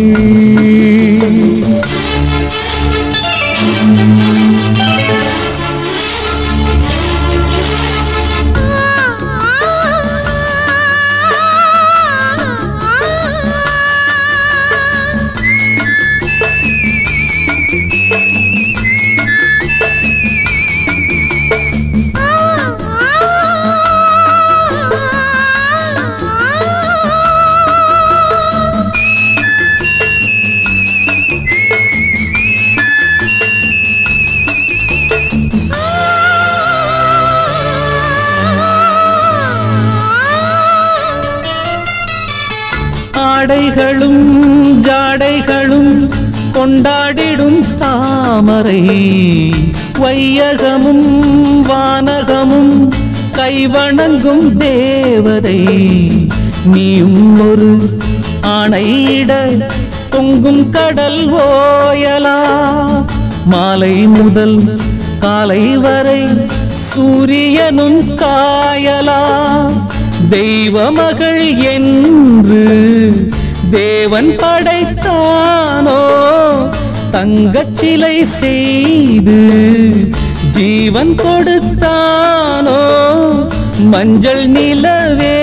ஆடைகளும் ஜாடைகளும் கொண்டாடிடும் தாமரை வையகமும் வானகமும் கைவணங்கும் தேவதை நீயும் ஒரு ஆணையிட பொங்கும் கடல் ஓயலா மாலை முதல் காலை வரை சூரியனும் காயலா தெய்வ மகள் என்று தேவன் படைத்தானோ தங்கச் சிலை செய்து ஜீவன் கொடுத்தானோ மஞ்சள் நிலவே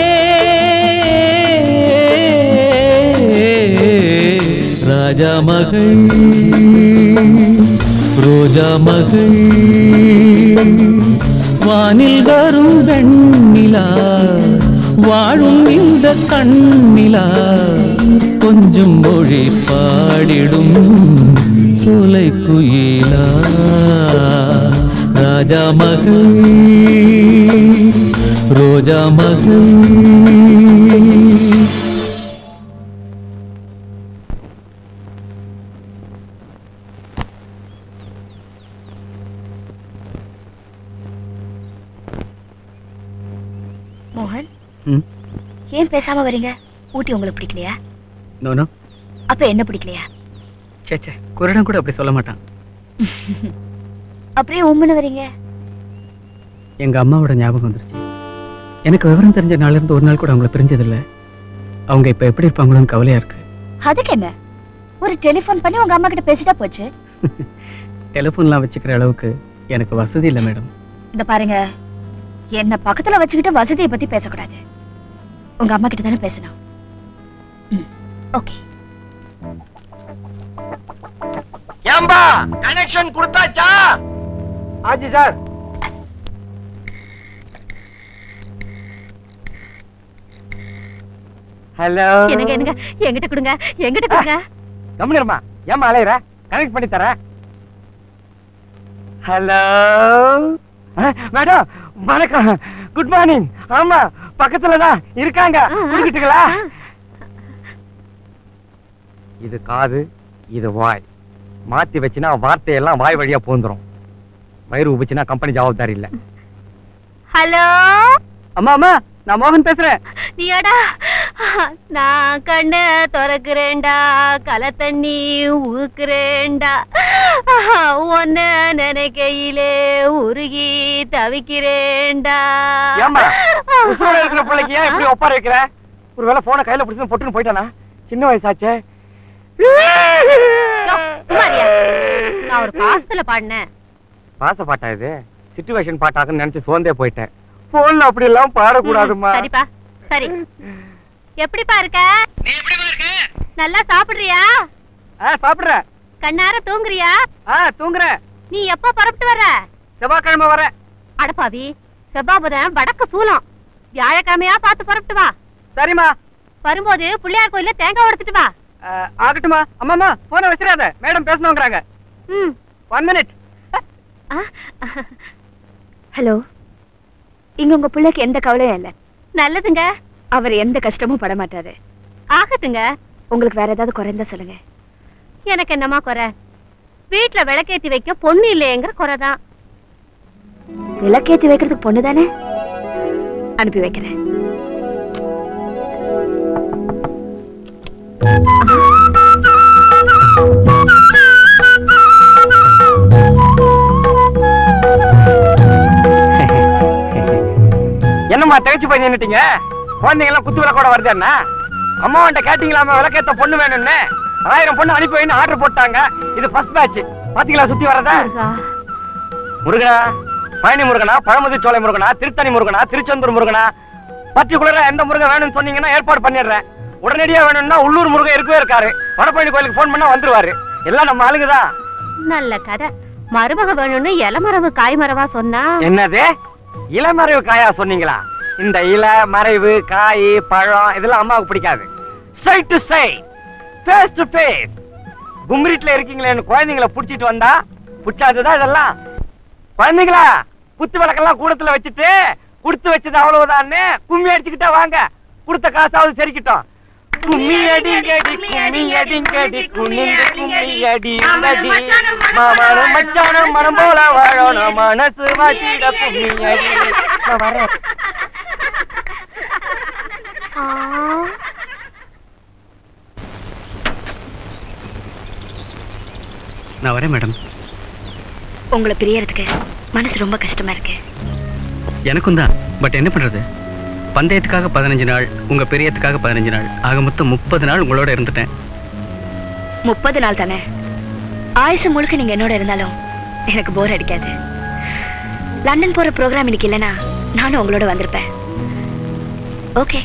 ராஜா மகள் ரோஜா மகள் வானில் வரும் வெண்ணிலா வாழும் இந்த கண்ணிலா கொஞ்சம் மொழி பாடிடும் சோலை குயிலா ராஜா மகள் ரோஜா மகள் மோகன் ம் ஏன் பேசாம வரீங்க ஊட்டி உங்களுக்கு பிடிக்கலையா நோனோ அப்ப என்ன பிடிக்கலையா சே சே குருடன் கூட அப்படி சொல்ல மாட்டான் அப்படியே உம்முன்னு வரீங்க எங்க அம்மாவோட ஞாபகம் வந்துருச்சு எனக்கு விவரம் தெரிஞ்ச நாள்ல இருந்து ஒரு நாள் கூட அவங்கள பிரிஞ்சதில்ல அவங்க இப்ப எப்படி இருப்பாங்களோன்னு கவலையா இருக்கு அதுக்கு என்ன ஒரு டெலிபோன் பண்ணி உங்க அம்மா கிட்ட பேசிட்டா போச்சு டெலிஃபோன்லாம் வச்சுக்கிற அளவுக்கு எனக்கு வசதி இல்லை மேடம் இந்த பாருங்க என்ன பக்கத்துல வச்சுக்கிட்டு வசதியை பத்தி பேசக்கூடாது உங்க அம்மா கிட்ட தானே பேசணும் ஓகே ஏம்பா கனெக்ஷன் கொடுத்தாச்சா ஆச்சு சார் ஹலோ என்னங்க என்னங்க என்கிட்ட கொடுங்க என்கிட்ட கொடுங்க கம்மிடுமா ஏம்மா அலையிற கனெக்ட் பண்ணி தரேன் ஹலோ மேடம் வணக்கம் குட் மார்னிங் ஆமா பக்கத்துல தான் இருக்காங்க குடிக்கிட்டுங்களா இது காது இது வாய் மாத்தி வச்சுனா வார்த்தையெல்லாம் வாய் வழியா போந்துரும் வயிறு உபிச்சுனா கம்பெனி ஜவாப்தாரி இல்ல ஹலோ அம்மா அம்மா நான் மோகன் பேசுறேன் நீயாடா நான் கண்ண திறக்கிறேன்டா களை தண்ணி ஊக்குறேன்டா உன்ன நினைக்கையிலே உருகி தவிக்கிறேன்டா ஏம்மா உசுரோட இருக்கிற பிள்ளைக்கு ஏன் இப்படி ஒப்பார வைக்கிற ஒருவேளை போனை கையில பிடிச்சு பொட்டுன்னு போயிட்டானா சின்ன வயசாச்சே சும்மாரியா நான் ஒரு பாசத்துல பாடினேன் பாச பாட்டா இது சிச்சுவேஷன் பாட்டாக்குன்னு நினைச்சு சோர்ந்தே போயிட்டேன் போன்ல அப்படி எல்லாம் பாடக்கூடாதுமா சரிப்பா சரி எப்படிப்பா இருக்க நீ எப்படிமா இருக்க நல்லா சாப்பிடுறியா ஆ சாப்பிடுறேன் கண்ணார தூங்குறியா ஆ தூங்குறேன் நீ எப்ப புறப்பட்டு வர்ற செவ்வாய்க்கிழமை வரேன் அடப்பாவி செவ்வாபுதன் வடக்கு சூலம் வியாழக்கிழமையா பார்த்து புறப்பட்டு வா சரிம்மா வரும்போது பிள்ளையார் கோயில்ல தேங்காய் உடைச்சிட்டு வா ஆ, ஆகட்டுமா அம்மாமா போனை வச்சிடாத மேடம் பேசணுங்கிறாங்க ம் ஒன் மினிட் ஹலோ இங்க உங்க பிள்ளைக்கு எந்த கவலையும் இல்ல நல்லதுங்க அவர் எந்த கஷ்டமும் பட மாட்டாரு ஆகட்டுங்க உங்களுக்கு வேற ஏதாவது குறைந்தா சொல்லுங்க எனக்கு என்னமா குறை வீட்ல விளக்கேத்தி வைக்க பொண்ணு இல்லையேங்கிற குறைதான் விளக்கேத்தி வைக்கிறதுக்கு பொண்ணு தானே அனுப்பி வைக்கிறேன் என்னம்மா தகச்சு போய் நின்னுட்டீங்க குழந்தைங்க எல்லாம் குத்து விளக்கோட வருது என்ன அம்மாவன்ட்ட கேட்டீங்களாமா விளக்கேத்த பொண்ணு வேணும்னு ஆயிரம் பொண்ணு அனுப்பி வைன்னு ஆர்டர் போட்டாங்க இது ஃபர்ஸ்ட் பேட்ச் பாத்தீங்களா சுத்தி வரதா முருகனா பழனி முருகனா பழமுதிர் சோலை முருகனா திருத்தணி முருகனா திருச்செந்தூர் முருகனா பர்டிகுலரா எந்த முருகன் வேணும்னு சொன்னீங்கன்னா ஏற்பாடு பண்ணிடுறேன் உடனடியா வேணும்னா உள்ளூர் முருகன் இருக்கவே இருக்காரு வடபழனி கோயிலுக்கு ஃபோன் பண்ணா வந்துருவாரு எல்லாம் நம்ம ஆளுங்க தான் நல்ல கதை மருமக வேணும்னு இளமரவு காய்மரவா சொன்னா என்னது இளமறைவு காயா சொன்னீங்களா இந்த இலை மறைவு காய் பழம் இதெல்லாம் அம்மாவுக்கு பிடிக்காது straight to straight face to face கும்மிரிட்ல இருக்கீங்களேன்னு குழந்தைங்களை புடிச்சிட்டு வந்தா புடிச்சாதுதான் இதெல்லாம் குழந்தைங்களா குத்து விளக்கெல்லாம் கூடத்துல வச்சுட்டு கொடுத்து வச்சது அவ்வளவுதான்னு கும்மி அடிச்சுக்கிட்டா வாங்க கொடுத்த காசாவது சரிக்கிட்டோம் கும்மி அடிங்கடி கும்மி அடிங்கடி குனிந்து கும்மி அடி அடி மாமனம் மச்சானம் மனம் போல வாழணும் மனசு வாசிட கும்மி அடி நான் வரேன் நான் வரேன் மேடம் உங்களை பிரியறதுக்கு மனசு ரொம்ப கஷ்டமா இருக்கு எனக்கும் தான் பட் என்ன பண்றது பந்தயத்துக்காக பதினஞ்சு நாள் உங்க பெரியத்துக்காக பதினஞ்சு நாள் ஆக மொத்தம் முப்பது நாள் உங்களோட இருந்துட்டேன் முப்பது நாள் தானே ஆயுசு முழுக்க நீங்க என்னோட இருந்தாலும் எனக்கு போர் அடிக்காது லண்டன் போற ப்ரோக்ராம் இன்னைக்கு இல்லைன்னா நானும் உங்களோட வந்திருப்பேன் ஓகே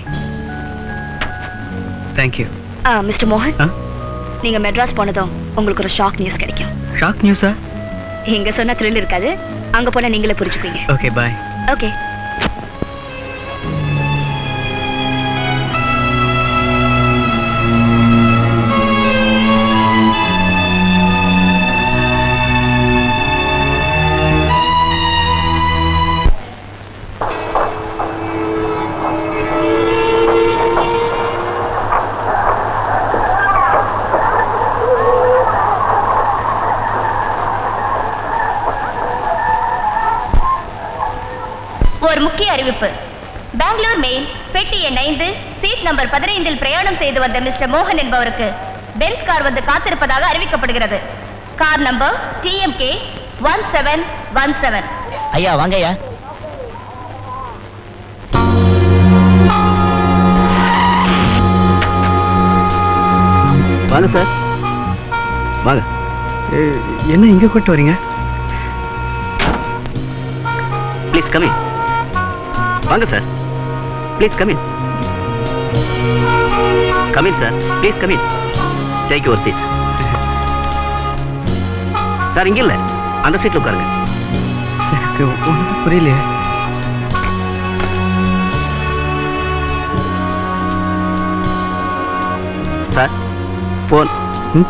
தேங்க்யூ மிஸ்டர் மோகன் ஆ? நீங்க மெட்ராஸ் போனதும் உங்களுக்கு ஒரு ஷாக் நியூஸ் கிடைக்கும் ஷாக் நியூஸா இங்க சொன்ன த்ரில் இருக்காது அங்க போனா நீங்களே புரிஞ்சுப்பீங்க ஓகே பாய் ஓகே ஒரு முக்கிய அறிவிப்பு பெங்களூர் மெயில் பெட்டி எண் ஐந்து சீட் நம்பர் பதினைந்தில் பிரயாணம் செய்து வந்த மிஸ்டர் மோகன் என்பவருக்கு பென்ஸ் கார் வந்து காத்திருப்பதாக அறிவிக்கப்படுகிறது car number DMK one seven one seven ஐயா வாங்க ஐயா வாங்க சார் வாங்க என்ன இங்க கூட்டு வரீங்க ப்ளீஸ் கமின் வாங்க sir please come in come in sir please come in take your seat sir இங்க இல்ல அந்த சீட்ல உட்காருங்க எனக்கு ஒன்றும் புரியலையே சார் போன் ம்?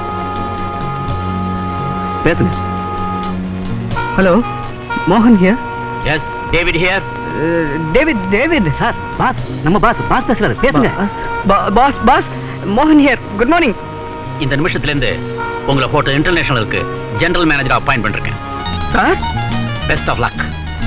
பேசுங்க ஹலோ மோகன் here yes David here David David sir boss நம்ம பாஸ் பாஸ் பேசுறாரு பேசுங்க பாஸ் பாஸ் மோகன் ஹியர் குட் மார்னிங் இந்த நிமிஷத்துல இருந்து உங்களை ஹோட்டல் இன்டர்நேஷனலுக்கு ஜெனரல் மேனேஜரா அப்பாயிண்ட் பண்ணிருக்கேன் sir best of luck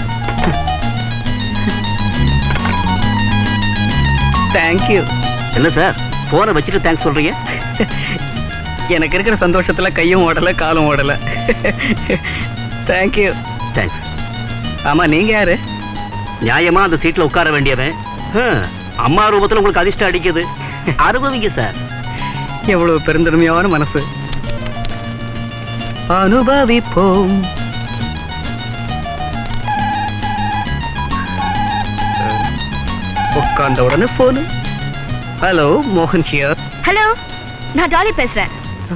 thank you என்ன சார் போனை வச்சுட்டு தேங்க்ஸ் சொல்றீங்க எனக்கு இருக்கிற சந்தோஷத்துல கையும் ஓடல காலும் ஓடல தேங்க்யூ தேங்க்ஸ் ஆமா நீங்க யாரு நியாயமா அந்த சீட்ல உட்கார வேண்டியவன் ஹம், அம்மா ரூபத்துல உங்களுக்கு அதிர்ஷ்டம் அடிக்குது அனுபவிங்க சார் எவ்வளவு பெருந்தன்மையான மனசு அனுபவிப்போம் உட்கார்ந்த உடனே போனு ஹலோ மோகன் ஹியர் ஹலோ நான் டாலி பேசுறேன்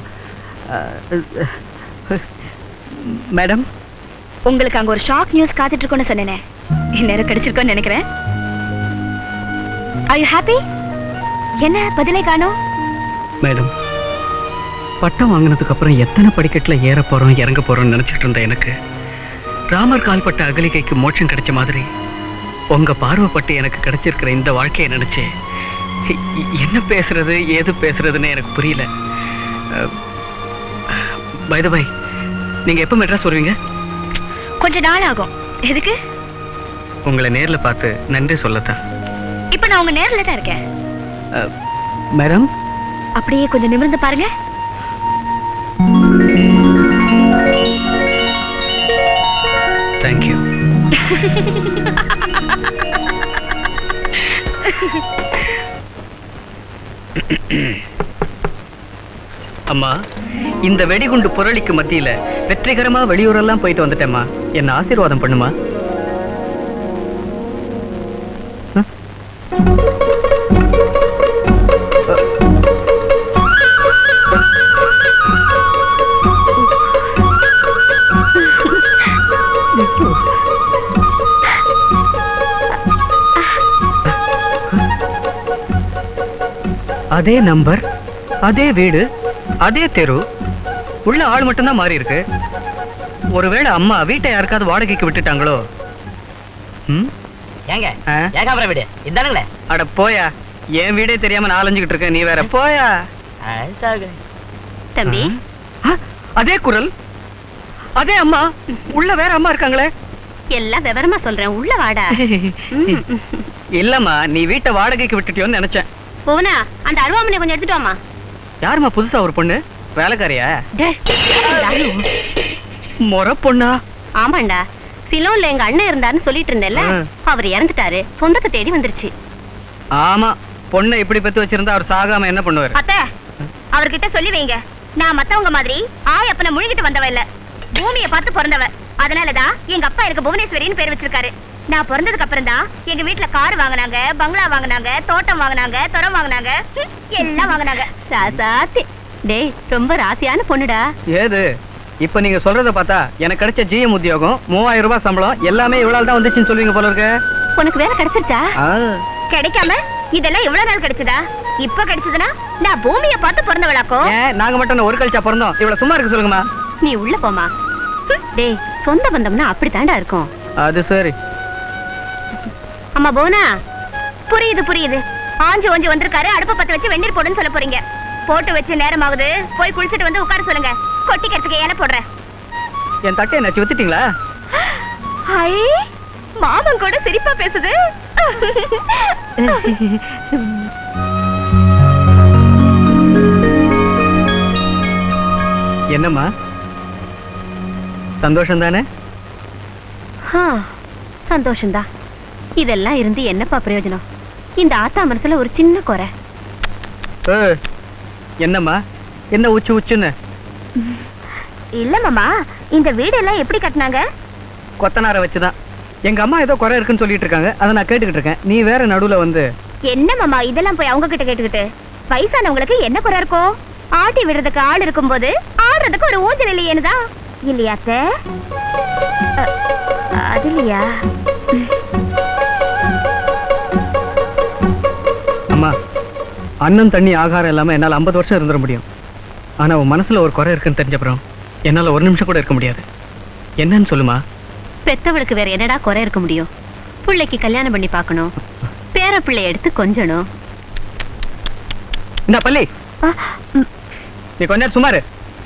மேடம் உங்களுக்கு அங்க ஒரு ஷாக் நியூஸ் காத்துட்டு இருக்கோன்னு சொன்னேனே இந்நேரம் கிடைச்சிருக்கோன்னு நினைக்கிறேன் are you happy என்ன பதிலே காணோம் மேடம் பட்டம் வாங்கினதுக்கு அப்புறம் எத்தனை படிக்கட்டுல ஏற போறோம் இறங்க போறோம்னு நினைச்சிட்டு இருந்த எனக்கு ராமர் கால்பட்ட அகலிகைக்கு மோட்சம் கிடைச்ச மாதிரி உங்க பார்வைப்பட்டு எனக்கு கிடைச்சிருக்கிற இந்த வாழ்க்கையை நினைச்சு இ- இ- என்ன பேசுறது ஏது பேசுறதுன்னு எனக்கு புரியல பை பை நீங்க எப்ப மெட்ராஸ் வருவீங்க கொஞ்ச நாள் ஆகும் எதுக்கு உங்களை நேர்ல பார்த்து நன்றி சொல்லத்தான் இப்ப நான் உங்க நேர்ல தான் இருக்கேன் மேடம் அப்படியே கொஞ்சம் நிமிர்ந்து பாருங்க தேங்க்யூ அம்மா இந்த வெடிகுண்டு புரளிக்கு மத்தியில வெற்றிகரமா வெளியூரெல்லாம் போயிட்டு வந்துட்டேம்மா என்ன ஆசீர்வாதம் பண்ணுமா அ? அதே நம்பர் அதே வீடு அதே தெரு உள்ள ஆள் மட்டும்தான் மாறி இருக்கு ஒருவேளை அம்மா வீட்டை யாருக்காவது வாடகைக்கு விட்டுட்டாங்களோ ம் ஏங்க ஆ? ஏகாபுர வீடு இதானுங்களே அட போயா என் வீடே தெரியாம நான் அலைஞ்சுக்கிட்டு இருக்கேன் நீ வேற போயா தம்பி ஆ, அதே குரல் அதே அம்மா உள்ள வேற அம்மா இருக்காங்களே எல்லாம் விவரமா சொல்றேன் உள்ள வாடா ம். இல்லம்மா நீ வீட்டை வாடகைக்கு விட்டுட்டியோன்னு நினைச்சேன் புவனா அந்த அருவாமனை கொஞ்சம் எடுத்துட்டு வாமா யாரும்மா புதுசா ஒரு பொண்ணு வேலைக்காரியா டேய், தாரு. முறை பொண்ணா ஆமாண்டா சிலோன்ல எங்க அண்ணன் இருந்தாருன்னு சொல்லிட்டு இருந்தேன்ல ஆ. அவர் இறந்துட்டாரு சொந்தத்தை தேடி வந்துருச்சு ஆமா பொண்ணை இப்படி பெத்து வச்சிருந்தா அவர் சாகாம என்ன பண்ணுவாரு அத்த அவர்கிட்ட சொல்லி வைங்க நான் மத்தவங்க மாதிரி ஆய் அப்பனை முழுகிட்டு வந்தவ இல்ல பூமியை பார்த்து பிறந்தவ அதனாலதான் எங்க அப்பா எனக்கு புவனேஸ்வரின்னு பேர் வச்சிருக்காரு நான் பிறந்ததுக்கு அப்புறம் தான் எங்க வீட்டுல கார் வாங்குனாங்க பங்களா வாங்குனாங்க தோட்டம் வாங்குனாங்க துறம் வாங்குனாங்க ஹம், எல்லாம் வாங்குனாங்க ராசாத்தி டேய் ரொம்ப ராசியான பொண்ணுடா ஏது இப்ப நீங்க சொல்றத பார்த்தா எனக்கு கிடைச்ச ஜிஎம் உத்தியோகம் மூவாயிரம் ரூபாய் சம்பளம் எல்லாமே இவ்வளவு தான் வந்துச்சுன்னு சொல்லுவீங்க போல இருக்கு உனக்கு வேலை கிடைச்சிருச்சா ஆ, கிடைக்காம இதெல்லாம் எவ்வளவு நாள் கிடைச்சதா இப்ப கிடைச்சதுன்னா நான் பூமியை பார்த்து பிறந்தவளாக்கோ ஏன் நாங்க மட்டும் என்ன ஒரு கழிச்சா பிறந்தோம் இவ்வளவு சும்மா இருக்க சொல்லுங்கம்மா நீ உள்ள போமா ஹம், டேய் சொந்த பந்தம்னா அப்படித்தாண்டா இருக்கும் அது சரி அம்மா போனா புரியுது புரியுது ஆஞ்சு ஓஞ்சு வந்திருக்காரு அடுப்ப பத்த வச்சு வெந்நீர் போடுன்னு சொல்ல போறீங்க போட்டு வச்சு நேரம் ஆகுது போய் குளிச்சிட்டு வந்து உட்கார சொல்லுங்க கொட்டிக்கிறதுக்கு ஏன போடுறேன் என் தட்டை என்னாச்சு வித்துட்டீங்களா ஐ மாமன் கூட சிரிப்பா பேசுது என்னம்மா சந்தோஷம் தானே ஆ, சந்தோஷம்தான் இதெல்லாம் இருந்து என்னப்பா பிரயோஜனம் இந்த ஆத்தா மனசுல ஒரு சின்ன குறை ஏய், என்னம்மா என்ன உச்சு உச்சுன்னு இல்ல மாமா இந்த வீடெல்லாம் எப்படி கட்டினாங்க கொத்தனாரை வச்சுதான் எங்க அம்மா ஏதோ குறை இருக்குன்னு சொல்லிட்டு இருக்காங்க அதை நான் கேட்டுக்கிட்டு இருக்கேன் நீ வேற நடுவுல வந்து என்ன மாமா இதெல்லாம் போய் அவங்க கிட்ட கேட்டுக்கிட்டு வயசானவங்களுக்கு என்ன குறை இருக்கும் ஆட்டி விடுறதுக்கு ஆள் இருக்கும்போது ஆடுறதுக்கு ஒரு ஊஞ்சல் இல்லையேனுதான் இல்லையா அத்தை அ, அது இல்லையா அம்மா அன்னம் தண்ணி ஆகாரம் இல்லாம என்னால 50 வருஷம் இருந்துட முடியும் ஆனா உன் மனசுல ஒரு குறை இருக்குன்னு தெரிஞ்சப்புறம் என்னால ஒரு நிமிஷம் கூட இருக்க முடியாது என்னன்னு சொல்லுமா பெத்தவளுக்கு வேற என்னடா குறை இருக்க முடியும் பிள்ளைக்கு கல்யாணம் பண்ணி பார்க்கணும் பேர பிள்ளை எடுத்து கொஞ்சணும் இந்த பள்ளி ஆ, ம், நீ கொஞ்ச நேரம் சுமாரு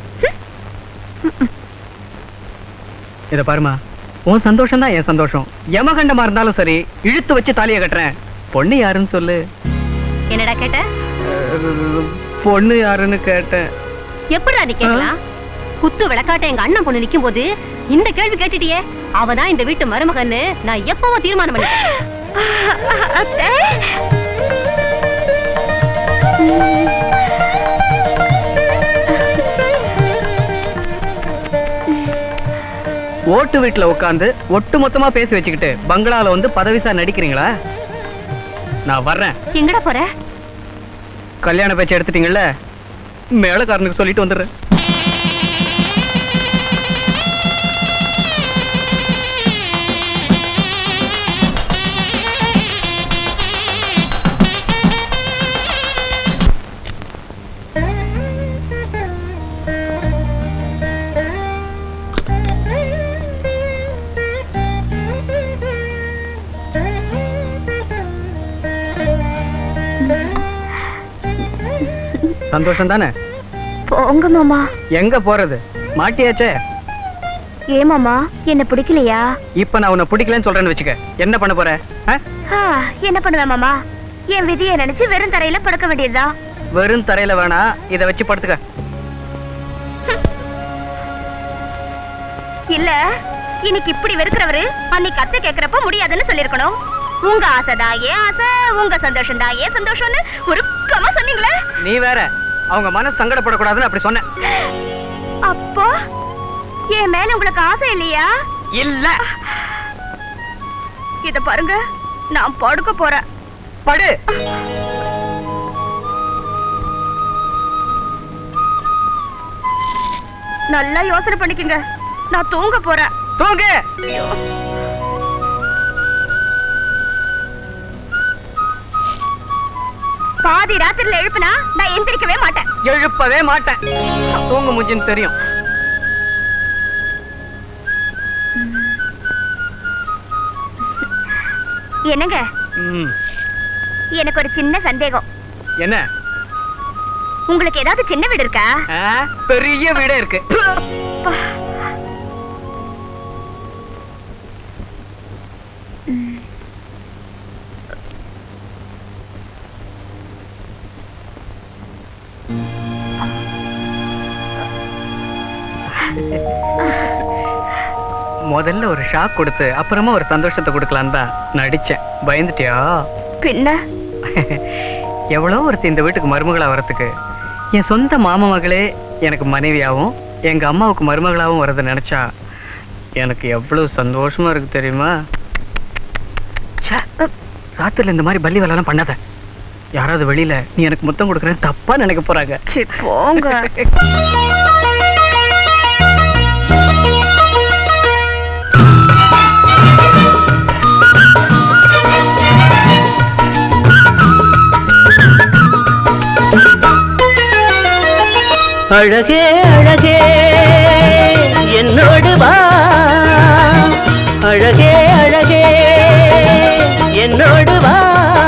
இத பாருமா உன் சந்தோஷம் தான் என் சந்தோஷம் யமகண்டமா இருந்தாலும் சரி இழுத்து வச்சு தாலியை கட்டுறேன் பொண்ணு யாருன்னு சொல்லு என்னடா கேட்ட அஹ், பொண்ணு யாருன்னு கேட்டேன் எப்படிடா நீ கேட்கலாம் குத்து விளக்காட்ட எங்க அண்ணன் பொண்ணு நிக்கும் போது இந்த கேள்வி கேட்டுட்டியே அவதான் இந்த வீட்டு மருமகன்னு நான் எப்பவோ தீர்மானம் பண்ணிட்டேன் ஓட்டு வீட்டுல உட்காந்து ஒட்டு மொத்தமா பேசி வச்சுக்கிட்டு பங்களால வந்து பதவிசா நடிக்கிறீங்களா நான் வர்றேன் எங்கடா போற கல்யாண பேச்சு எடுத்துட்டீங்கல்ல மேலக்காரனுக்கு சொல்லிட்டு வந்துடுறேன் சந்தோஷம் தானே போங்க மாமா எங்க போறது மாட்டியாச்சே ஏ மாமா என்ன பிடிக்கலையா இப்ப நான் உன்னை பிடிக்கலன்னு சொல்றேன்னு வச்சுக்க என்ன பண்ண போற ஆ? ஆ, என்ன பண்ணுவேன் மாமா என் விதியை நினைச்சு வெறும் தரையில படுக்க வேண்டியதுதான் வெறும் தரையில வேணா இத வச்சு படுத்துக்க இல்ல இன்னைக்கு இப்படி வெறுக்கிறவரு அன்னைக்கு அத்தை கேக்குறப்ப முடியாதுன்னு சொல்லிருக்கணும் உங்க ஆசைதான் ஏன் ஆசை உங்க சந்தோஷம் தான் ஏன் சந்தோஷம்னு உருக்கமா சொன்னீங்களே நீ வேற அவங்க மனசு சங்கடப்படக்கூடாதுன்னு அப்படி சொன்னேன் அப்போ என் மேல உங்களுக்கு ஆசை இல்லையா இல்ல இத பாருங்க நான் படுக்க போறேன் படு நல்லா யோசனை பண்ணிக்கங்க நான் தூங்க போறேன் தூங்கு பாதி ராத்திரில எழுப்புனா நான் எந்திரிக்கவே மாட்டேன் எழுப்பவே மாட்டேன் தூங்கு முஞ்சின்னு தெரியும் என்னங்க ம். எனக்கு ஒரு சின்ன சந்தேகம் என்ன உங்களுக்கு ஏதாவது சின்ன வீடு இருக்கா ஆ, பெரிய வீடே இருக்கு முதல்ல ஒரு ஷாக் கொடுத்து அப்புறமா ஒரு சந்தோஷத்தை கொடுக்கலாம் தான் நடிச்சேன் பயந்துட்டியா பின்ன எவ்வளோ ஒருத்தி இந்த வீட்டுக்கு மருமகளா வரத்துக்கு என் சொந்த மாமா மகளே எனக்கு மனைவியாவும் எங்க அம்மாவுக்கு மருமகளாவும் வரதை நினைச்சா எனக்கு எவ்வளவு சந்தோஷமா இருக்கு தெரியுமா ச்சே, ராத்திரில இந்த மாதிரி பள்ளி வேலைலாம் பண்ணாத யாராவது வெளியில நீ எனக்கு முத்தம் கொடுக்குறேன்னு தப்பா நினைக்க போறாங்க போங்க அழகே அழகே என்னோடு வா அழகே அழகே என்னோடு வா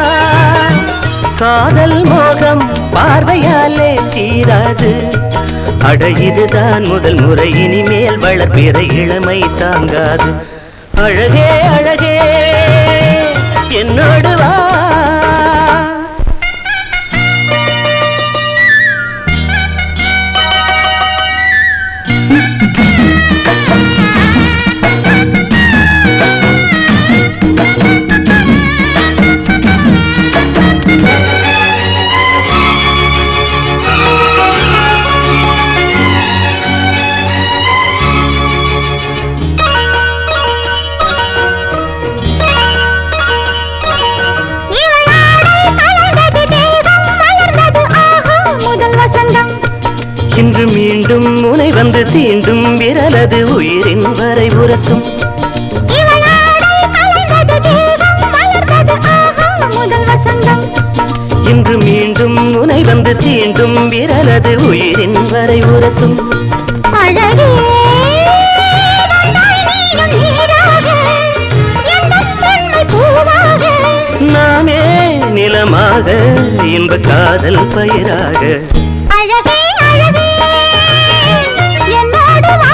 காதல் மோகம் பார்வையாலே தீராது அட இதுதான் முதல் முறை இனிமேல் வளர்ப்பிற இளமை தாங்காது அழகே அழகே என்னோடு வா முதல் வசந்தம் இன்று மீண்டும் முனை வந்து தீண்டும் விரலது உயிரின் வரை உரசும் முதல் வசந்தம் இன்று மீண்டும் முனை வந்து தீண்டும் விரலது உயிரின் வரை உரசும் அழகே வந்தாய் நீயும் நீராக, எந்தன் பெண்மை பூவாக. நாமே நிலமாக இன்ப காதல் பயிராக அழகே அழகே என்னோடு வா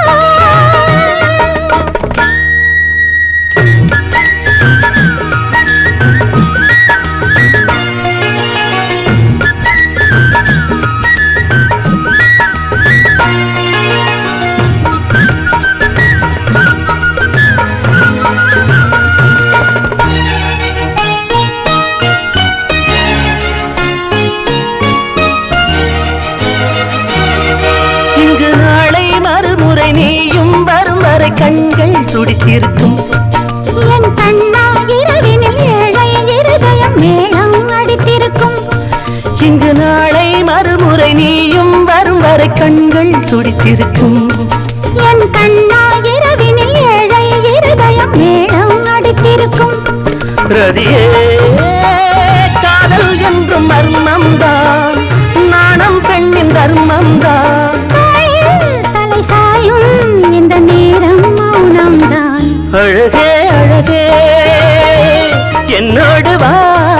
இங்கு நாளை மறுமுறை நீயும் வரும் வரை கண்கள் துடித்திருக்கும் என் கண்ணா இரவினில் ஏழை இருதயம் மேளம் அடித்திருக்கும் இங்கு நாளை மறுமுறை நீயும் வரும் வரை கண்கள் துடித்திருக்கும் என் கண்ணா இரவினில் ஏழை இருதயம் மேளம் அடித்திருக்கும் ரதியே காதல் என்றும் மர்மம்தான் நாணம் பெண்ணின் தர்மம்தான் தாயில் தலை சாயும் இந்த நேரம் மௌனம்தான் அழகே அழகே என்னோடு வா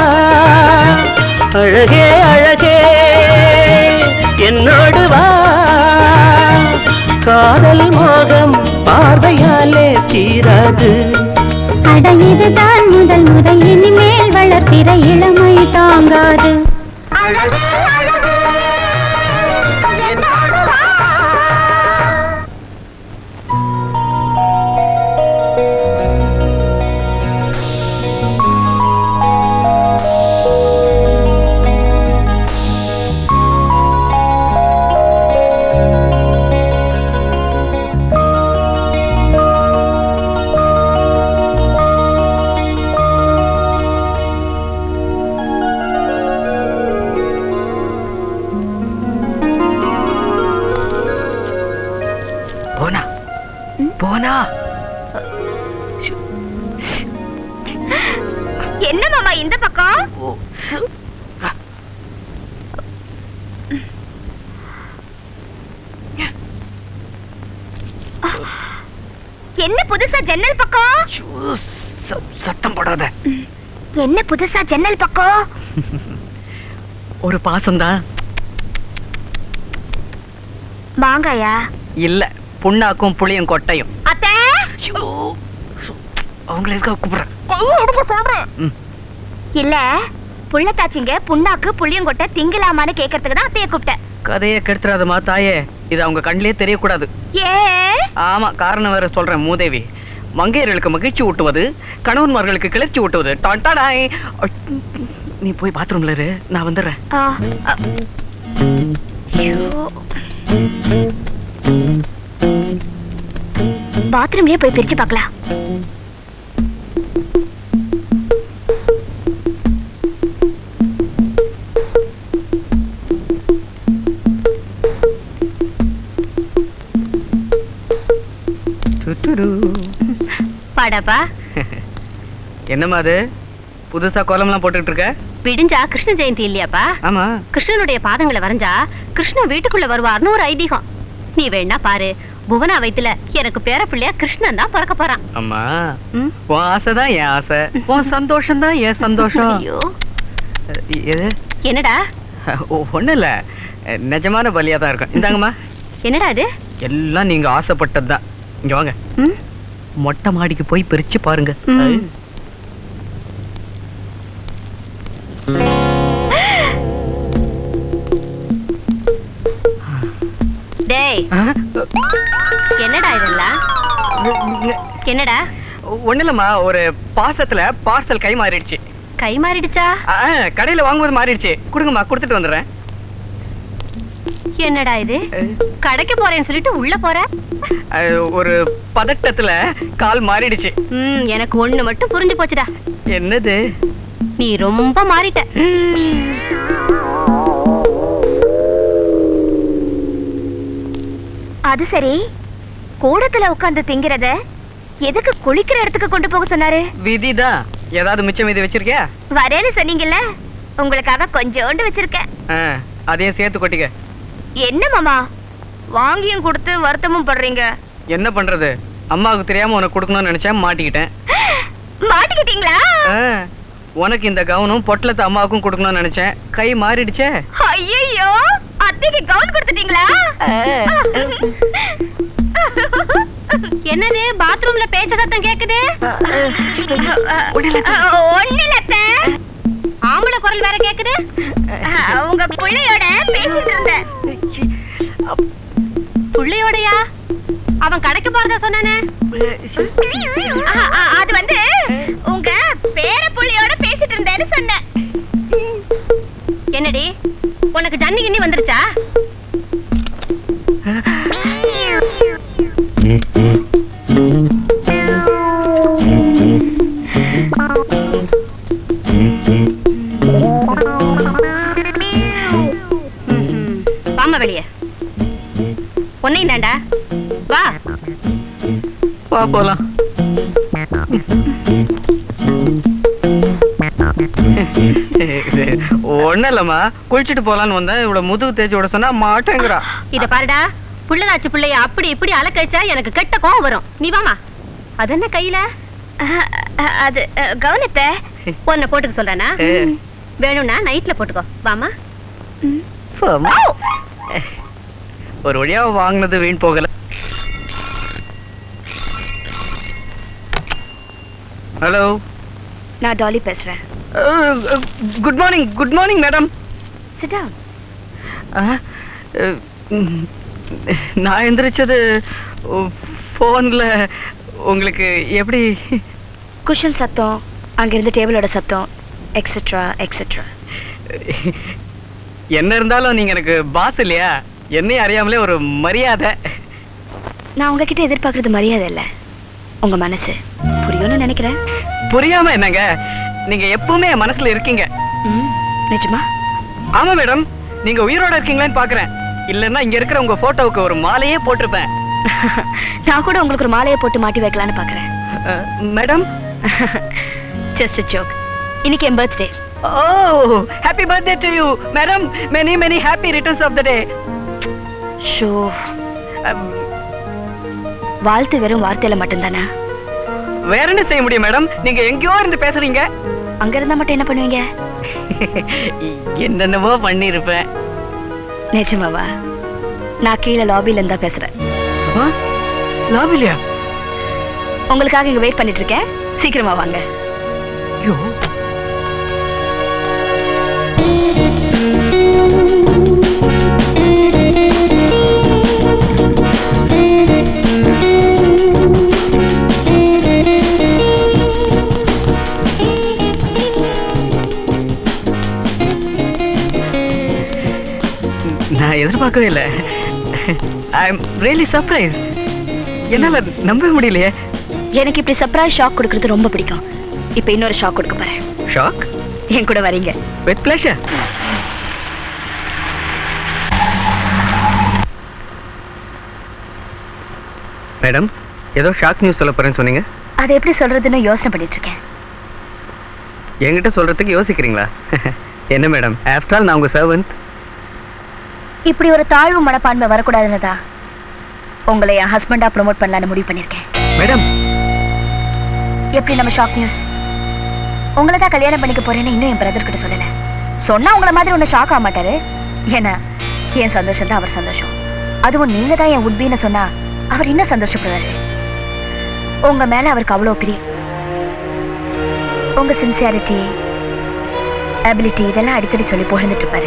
அழகே அழகே என்னோடு வா காதல் மோகம் பார்வையாலே தீராது அட இதுதான் முதல் முறை இனிமேல் வளர்ப்பிற இளமை தாங்காது போனா போனா என்ன மாமா இந்த பக்கம் என்ன புதுசா ஜன்னல் பக்கம் சத்தம் போடாத என்ன புதுசா ஜன்னல் பக்கம் ஒரு பாசம்தான் மாங்காயா இல்ல புண்ணாக்கும் புளியும் கொட்டையும் அத்தை அவங்கள எதுக்காக கூப்பிடுறேன் கையை எடுக்க சொல்றேன் ம். இல்ல புள்ளத்தாச்சிங்க புண்ணாக்கு புளியங்கொட்டை திங்கலாமான்னு கேக்குறதுக்கு தான் அத்தைய கூப்பிட்டேன் கதையை கெடுத்துறாதம்மா தாயே இது அவங்க கண்ணிலே தெரியக்கூடாது ஏ ஆமா காரணம் வேற சொல்றேன் மூதேவி மங்கையர்களுக்கு மகிழ்ச்சி ஊட்டுவது கணவன்மார்களுக்கு கிளர்ச்சி ஊட்டுவது டான்டாடாய். அட், நீ போய் பாத்ரூம்ல இரு நான் வந்துடுறேன் ஆ, அ. ஐயோ. பாத்ரூம்லயே போய் பிரிச்சு பார்க்கலாம் துத்துடு. பாடாப்பா என்னம்மா அது புதுசா கோலம்லாம் போட்டுக்கிட்டு இருக்க விடிஞ்சா கிருஷ்ண ஜெயந்தி இல்லையாப்பா ஆமா கிருஷ்ணனுடைய பாதங்களை வரைஞ்சா கிருஷ்ணன் வீட்டுக்குள்ள வருவார்னு ஒரு ஐதீகம் நீ வேணா பாரு புவனா வயித்துல எனக்கு பேர பிள்ளையா கிருஷ்ணன் தான் பிறக்க போறான் அம்மா ம்? உன் ஆசைதான் என் ஆசை உன் சந்தோஷம் தான் என் சந்தோஷம் ஐயோ எது என்னடா ஒண்ணு இல்ல நிஜமான பலியா தான் இருக்கும் இந்தாங்கம்மா என்னடா அது எல்லாம் நீங்க ஆசைப்பட்டது தான் இங்க வாங்க ம்? மொட்டை மாடிக்கு போய் பிரிச்சு பாருங்க ம். டேய் ஆ? என்னடா இதெல்லாம் என்னடா ஒண்ணு இல்லம்மா ஒரு பாசத்துல பார்சல் கை மாறிடுச்சு கை மாறிடுச்சா ஆ, கடையில வாங்கும்போது மாறிடுச்சு கொடுங்கம்மா கொடுத்துட்டு வந்துடுறேன் என்னடா இது கடைக்கு போறேன்னு சொல்லிட்டு உள்ள போற ஆ, ஒரு பதட்டத்துல கால் மாறிடுச்சு ம் எனக்கு ஒண்ணு மட்டும் புரிஞ்சு போச்சுடா என்னது நீ ரொம்ப மாறிட்ட அது சரி கூடத்துல உட்கார்ந்து திங்கிறத எதுக்கு குளிக்கிற இடத்துக்கு கொண்டு போக சொன்னாரு விதிதான் ஏதாவது மிச்சம் மீதி வச்சிருக்கியா வரேன்னு சொன்னீங்கல்ல உங்களுக்காக கொஞ்சோண்டு வச்சிருக்கேன் ஆ, அதையும் சேர்த்து கொட்டிக்க என்ன மாமா வாங்கியும் கொடுத்து வருத்தமும் படுறீங்க என்ன பண்றது அம்மாவுக்கு தெரியாம உனக்கு கொடுக்கணும்னு நினைச்சேன் மாட்டிக்கிட்டேன் மாட்டிக்கிட்டீங்களா ஆ, உனக்கு இந்த கவுனும் பொட்டலத்தை அம்மாவுக்கும் கொடுக்கணும்னு நினைச்சேன் கை மாறிடுச்சே ஐயோ அத்தைக்கு கவுன் கொடுத்துட்டீங்களா என்னது பாத்ரூம்ல பேச்ச சத்தம் கேக்குது ஒண்ணுல ஆம்பளை குரல் வேற கேக்குது அஹ், உங்க புள்ளையோட பேசிட்டு இருந்தேன் புள்ளையோடயா அவன் கடைக்கு போறதா சொன்னானே அஹ், அஹ், அது வந்து உங்க பேர புள்ளையோட பேசிட்டு இருந்தேன்னு சொன்னேன் என்னடி உனக்கு ஜன்னி கிண்ணி வந்துருச்சா வாமா வெளிய உன்னையும் தாண்டா வா வா போலாம் ஒண்ணு இல்லம்மா குளிச்சுட்டு போலான்னு வந்தேன் இவ்வளவு முதுகு தேய்ச்சி விட சொன்னா மாட்டேங்கிறா இத பாருடா புள்ளதாச்சு பிள்ளைய அப்படி இப்படி அலக்கழிச்சா எனக்கு கெட்ட கோவம் வரும் நீ வாமா அது என்ன கையில அஹ், அஹ், அது அஹ், கவனத்தை உன்னை போட்டுக்க சொல்றானா ஏ. வேணும்னா நைட்ல போட்டுக்கோ வாமா போம்மா. ஒரு வழியா வாங்கினது வீண் போகல ஹலோ நான் டாலி பேசுறேன் good morning good morning madam sit down நான் எந்திரிச்சது ஃபோன்ல உங்களுக்கு எப்படி குஷன் சத்தம் அங்கிருந்து டேபிளோட சத்தம் எக்ஸெட்ரா எக்ஸெட்ரா என்ன இருந்தாலும் நீங்க எனக்கு பாஸ் இல்லையா என்னையும் அறியாமலே ஒரு மரியாதை நான் உங்ககிட்ட எதிர்பார்க்கறது மரியாதை இல்லை உங்க மனசு புரியும்னு நினைக்கிறேன் புரியாம என்னங்க நீங்க எப்பவுமே என் மனசுல இருக்கீங்க ம் நிஜமா ஆமா மேடம் நீங்க உயிரோட இருக்கீங்களான்னு பாக்குறேன் இல்லன்னா இங்க இருக்கிற உங்க போட்டோவுக்கு ஒரு மாலையே போட்டிருப்பேன் நான் கூட உங்களுக்கு ஒரு மாலையை போட்டு மாட்டி வைக்கலான்னு பார்க்கறேன் அஹ், மேடம் ஜஸ்ட் ஜோக் இன்னைக்கு என் birthday oh happy birthday to you madam many many happy returns of the day ஷோ வாழ்த்து வெறும் வார்த்தையில மட்டும்தானா வேற என்ன செய்ய முடியும் மேடம் நீங்க எங்கேயோ இருந்து பேசுறீங்க அங்க இருந்தா மட்டும் என்ன பண்ணுவீங்க என்னென்னவோ பண்ணியிருப்பேன் நிஜமாவா நான் கீழே லாபில இருந்தா பேசுறேன் லாபிலியா உங்களுக்காக இங்க வெயிட் பண்ணிட்டு இருக்கேன் சீக்கிரமா வாங்க ஐயோ நான் எதிர்பார்க்கவே இல்லை ஐ எம் ரியலி சர்ப்ரைஸ் என்னால நம்பவே முடியலையே எனக்கு இப்படி சர்ப்ரைஸ் ஷாக் கொடுக்கறது ரொம்ப பிடிக்கும் இப்போ இன்னொரு ஷாக் கொடுக்க போறேன் ஷாக் என் கூட வரீங்க வித் பிளஷர் மேடம் ஏதோ ஷாக் நியூஸ் சொல்ல போறேன்னு சொன்னீங்க அதை எப்படி சொல்றதுன்னு யோசனை பண்ணிட்டு இருக்கேன் என்கிட்ட சொல்றதுக்கு யோசிக்கிறீங்களா என்ன மேடம் ஆஃப்டர் ஆல் நான் உங்க சர்வன்ட் இப்படி ஒரு தாழ்வு மனப்பான்மை வரக்கூடாதுன்னு தான் உங்களை என் ஹஸ்பண்டா ப்ரோமோட் பண்ணலான்னு முடிவு பண்ணிருக்கேன் மேடம் எப்படி நம்ம ஷாக் நியூஸ் உங்களை தான் கல்யாணம் பண்ணிக்க போறேன்னு இன்னும் என் பிரதர் கிட்ட சொல்லல சொன்னா உங்களை மாதிரி ஒன்றும் ஷாக் ஆக மாட்டாரு ஏன்னா என் சந்தோஷம் தான் அவர் சந்தோஷம் அதுவும் நீங்க தான் என் உட்பின்னு சொன்னா அவர் இன்னும் சந்தோஷப்படுவாரு உங்க மேல அவருக்கு அவ்வளோ பிரியம் உங்க சின்சியாரிட்டி அபிலிட்டி இதெல்லாம் அடிக்கடி சொல்லி புகழ்ந்துட்டு இருப்பாரு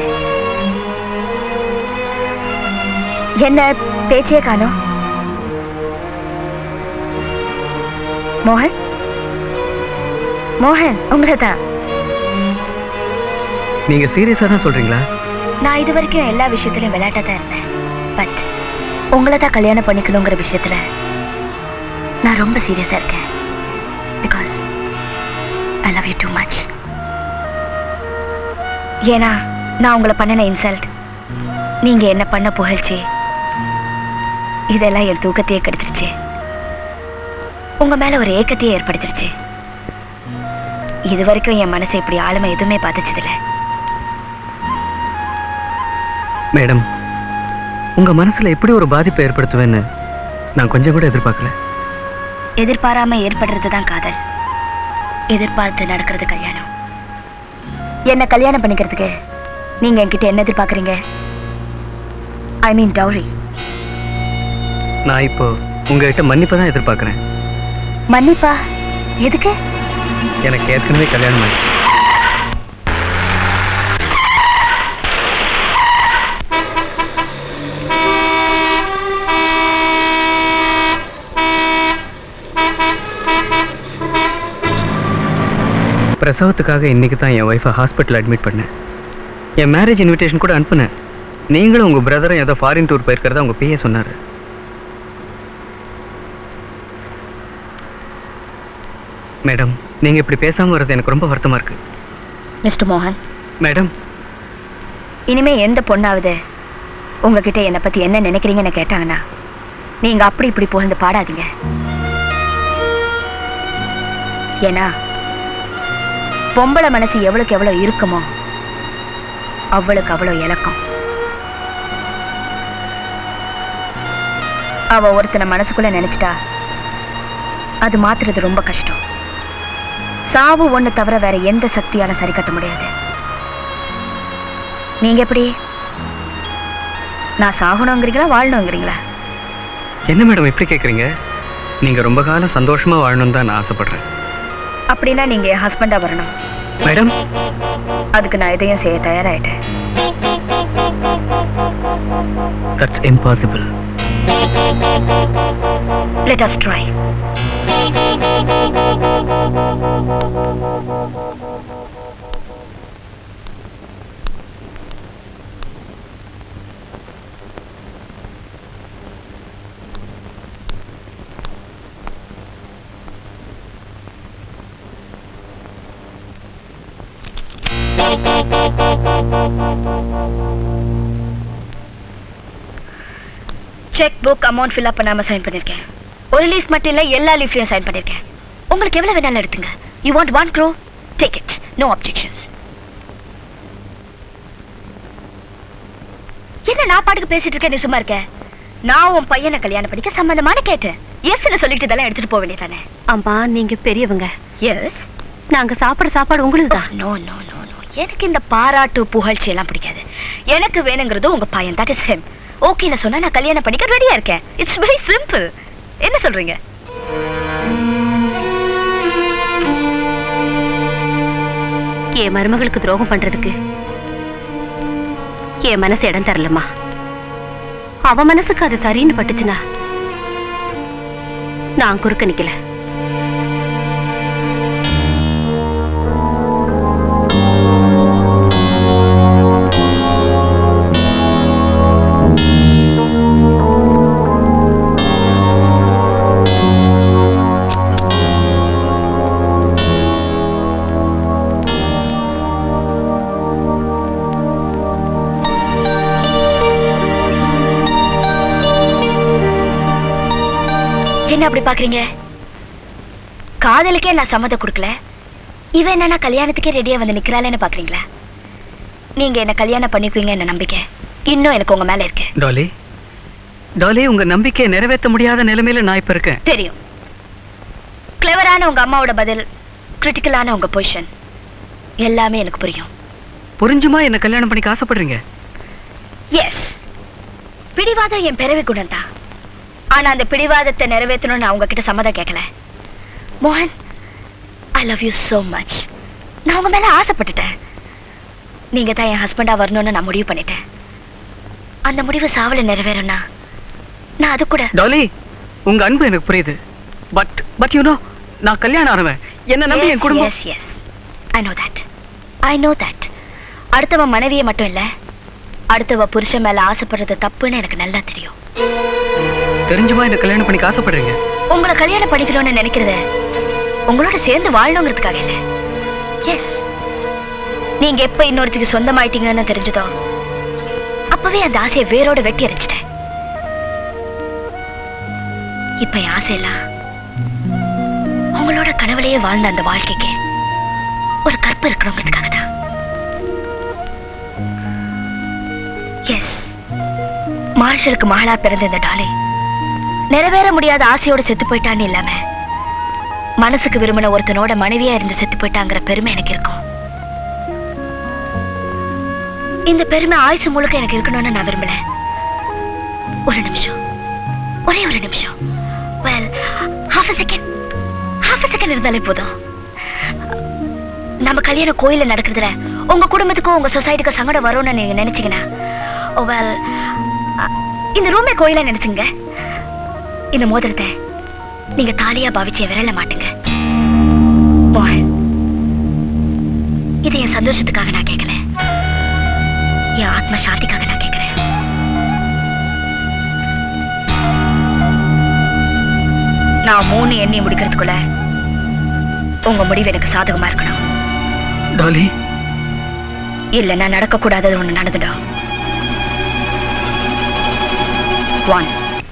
என்ன பேச்சே காணோம் மோகன் மோகன் உங்களை தான் நீங்க சீரியஸா தான் சொல்றீங்களா நான் இது வரைக்கும் எல்லா விஷயத்திலும் விளையாட்டா தான் இருந்தேன் பட் உங்களை தான் கல்யாணம் பண்ணிக்கணுங்கிற விஷயத்துல நான் ரொம்ப சீரியஸா இருக்கேன் because I love you too much ஏன்னா நான் உங்களை பண்ணின இன்சல்ட் நீங்க என்ன பண்ண புகழ்ச்சி இதெல்லாம் என் தூக்கத்தையே கெடுத்துருச்சு உங்க மேல ஒரு ஏக்கத்தையே ஏற்படுத்திருச்சு இது வரைக்கும் என் மனசை இப்படி ஆளுமை எதுவுமே பாதிச்சதில்லை மேடம் உங்க மனசுல எப்படி ஒரு பாதிப்பை ஏற்படுத்துவேன்னு நான் கொஞ்சம் கூட எதிர்பார்க்கல எதிர்பாராம ஏற்படுறது தான் காதல் எதிர்பார்த்து நடக்கிறது கல்யாணம் என்ன கல்யாணம் பண்ணிக்கிறதுக்கு நீங்க என்கிட்ட என்ன எதிர்பார்க்கறீங்க ஐ மீன் டவுரி நான் இப்போ உங்ககிட்ட மன்னிப்பை தான் எதிர்பார்க்கறேன் மன்னிப்பா எதுக்கு எனக்கு ஏற்கனவே கல்யாணம் ஆயிடுச்சு பிரசவத்துக்காக இன்னைக்கு தான் என் ஒய்ஃபை ஹாஸ்பிட்டல் அட்மிட் பண்ணேன் என் மேரேஜ் இன்விடேஷன் கூட அனுப்புனேன் நீங்களும் உங்கள் பிரதரும் ஏதோ ஃபாரின் டூர் போயிருக்கிறதா உங்கள் பிஏ சொன்னார் மேடம் நீங்கள் இப்படி பேசாமல் வர்றது எனக்கு ரொம்ப வருத்தமாக இருக்கு மிஸ்டர் மோகன் மேடம் இனிமே எந்த பொண்ணாவது உங்ககிட்ட என்னை பத்தி என்ன நினைக்கிறீங்கன்னு கேட்டாங்கன்னா நீங்க அப்படி இப்படி புகழ்ந்து பாடாதீங்க ஏன்னா பொம்பளை மனசு எவ்வளவுக்கு எவ்வளவு இருக்குமோ அவ்வளவுக்கு அவ்வளவு இலக்கம் அவ ஒருத்தனை மனசுக்குள்ள நினைச்சிட்டா அது மாத்துறது ரொம்ப கஷ்டம் சாவு ஒண்ணு தவிர வேற எந்த சக்தியால சரி கட்ட முடியாது நீங்க எப்படி நான் சாகணுங்கிறீங்களா வாழணுங்கிறீங்களா என்ன மேடம் இப்படி கேட்குறீங்க நீங்கள் ரொம்ப காலம் சந்தோஷமாக வாழணும்னு தான் நான் ஆசைப்படுறேன் அப்படின்னா நீங்க என் ஹஸ்பண்டா வரணும் மேடம் அதுக்கு நான் இதையும் செய்ய தயாராயிட்டேன் that's impossible let us try cheque book amount fill up பண்ணாம சைன் பண்ணிருக்கேன் ஒரு லீஃப் மட்டும் இல்ல எல்லா லீஃப்லயும் சைன் பண்ணிருக்கேன் உங்களுக்கு எவ்வளவு வேணாலும் எடுத்துங்க you want one crore take it no objections என்ன நான் பாட்டுக்கு பேசிட்டு இருக்கேன் நீ சும்மா இருக்க நான் உன் பையனை கல்யாணம் பண்ணிக்க சம்பந்தமான கேட்டேன் எஸ்ன்னு சொல்லிட்டு இதெல்லாம் எடுத்துட்டு போக வேண்டியதானே அம்மா நீங்க பெரியவங்க எஸ் நாங்க சாப்பிடுற சாப்பாடு உங்களுக்கு தான் நோ நோ நோ நோ எனக்கு இந்த பாராட்டு புகழ்ச்சி எல்லாம் பிடிக்காது எனக்கு வேணுங்கிறது உங்க பையன் தட் இஸ் ஹிம் ஓகே நான் சொன்னா நான் கல்யாணம் பண்ணிக்க ரெடியா இருக்கேன் இட்ஸ் வெரி சிம்பிள் என்ன சொல்றீங்க என் மருமகளுக்கு துரோகம் பண்றதுக்கு என் மனசு இடம் தரலம்மா அவ மனசுக்கு அது சரின்னு பட்டுச்சுன்னா நான் குறுக்க நிக்கல என்ன அப்படி பாக்குறீங்க காதலுக்கே நான் சம்மதம் கொடுக்கல இவன் என்னன்னா கல்யாணத்துக்கே ரெடியா வந்து நிக்கிறாளேன்னு பாக்குறீங்களா நீங்க என்ன கல்யாணம் பண்ணிக்குவீங்க என்ன நம்பிக்கை இன்னும் எனக்கு உங்க மேல இருக்கு டாலி டாலி உங்க நம்பிக்கையை நிறைவேற்ற முடியாத நிலைமையில நான் இப்ப இருக்கேன் தெரியும் கிளவரான உங்க அம்மாவோட பதில் கிரிட்டிக்கலான உங்க பொசிஷன் எல்லாமே எனக்கு புரியும் புரிஞ்சுமா என்ன கல்யாணம் பண்ணிக்க ஆசைப்படுறீங்க எஸ் பிடிவாதம் என் பிறவி குணம் தான் ஆனா அந்த பிடிவாதத்தை நிறைவேற்றணும்னு நான் உங்ககிட்ட சம்மதம் கேட்கல மோகன் I love you so much நான் உங்க மேல ஆசைப்பட்டுட்டேன் நீங்க தான் என் ஹஸ்பண்டா வரணும்னு நான் முடிவு பண்ணிட்டேன் அந்த முடிவு சாவல நிறைவேறனா நான் அது கூட டாலி உங்க அன்பு எனக்கு புரியுது பட் பட் யூ நோ நான் கல்யாணம் ஆனவன் என்ன நம்பி என் குடும்பம் yes yes I know that I know that அடுத்தவன் மனைவியை மட்டும் இல்ல அடுத்தவ புருஷன் மேல ஆசைப்படுறது தப்புன்னு எனக்கு நல்லா தெரியும் தெரிஞ்சுமா என்ன கல்யாணம் பண்ணிக்க ஆசைப்படுறீங்க உங்களை கல்யாணம் பண்ணிக்கணும்னு நினைக்கிறத உங்களோட சேர்ந்து வாழணுங்கிறதுக்காக இல்ல எஸ் நீங்க எப்ப இன்னொருத்துக்கு சொந்தமாயிட்டீங்கன்னு தெரிஞ்சதோ அப்பவே அந்த ஆசையை வேரோட வெட்டி எறிஞ்சிட்டேன் இப்ப என் ஆசையெல்லாம் உங்களோட கனவுலயே வாழ்ந்த அந்த வாழ்க்கைக்கு ஒரு கற்பு இருக்கணுங்கிறதுக்காக தான் எஸ் மார்ஷலுக்கு மகளா பிறந்த இந்த டாலி நிறைவேற முடியாத ஆசையோட செத்து போயிட்டான்னு இல்லாம மனசுக்கு விரும்பின ஒருத்தனோட மனைவியா இருந்து செத்து போயிட்டாங்கிற பெருமை எனக்கு இருக்கும் இந்த பெருமை ஆயுசு முழுக்க எனக்கு இருக்கணும்னு நான் விரும்பல ஒரு நிமிஷம் ஒரே ஒரு நிமிஷம் well half second half second இருந்தாலே போதும் நம்ம கல்யாணம் கோயில்ல நடக்கிறதுல உங்க குடும்பத்துக்கும் உங்க சொசைட்டிக்கும் சங்கடம் வரும்னு நீங்க நினைச்சீங்கன்னா வெல் இந்த ரூமே கோயிலா நினைச்சுங்க இந்த மோதிரத்தை நீங்க தாலியா பாவிச்சு என் விரல மாட்டுங்க மோகன் இது என் சந்தோஷத்துக்காக நான் கேட்கல என் ஆத்ம சாந்திக்காக நான் கேட்கிறேன் நான் மூணு எண்ணி முடிக்கிறதுக்குள்ள உங்க முடிவு எனக்கு சாதகமா இருக்கணும் டாலி இல்லைன்னா நடக்கக்கூடாதது ஒண்ணு நடந்துடும் one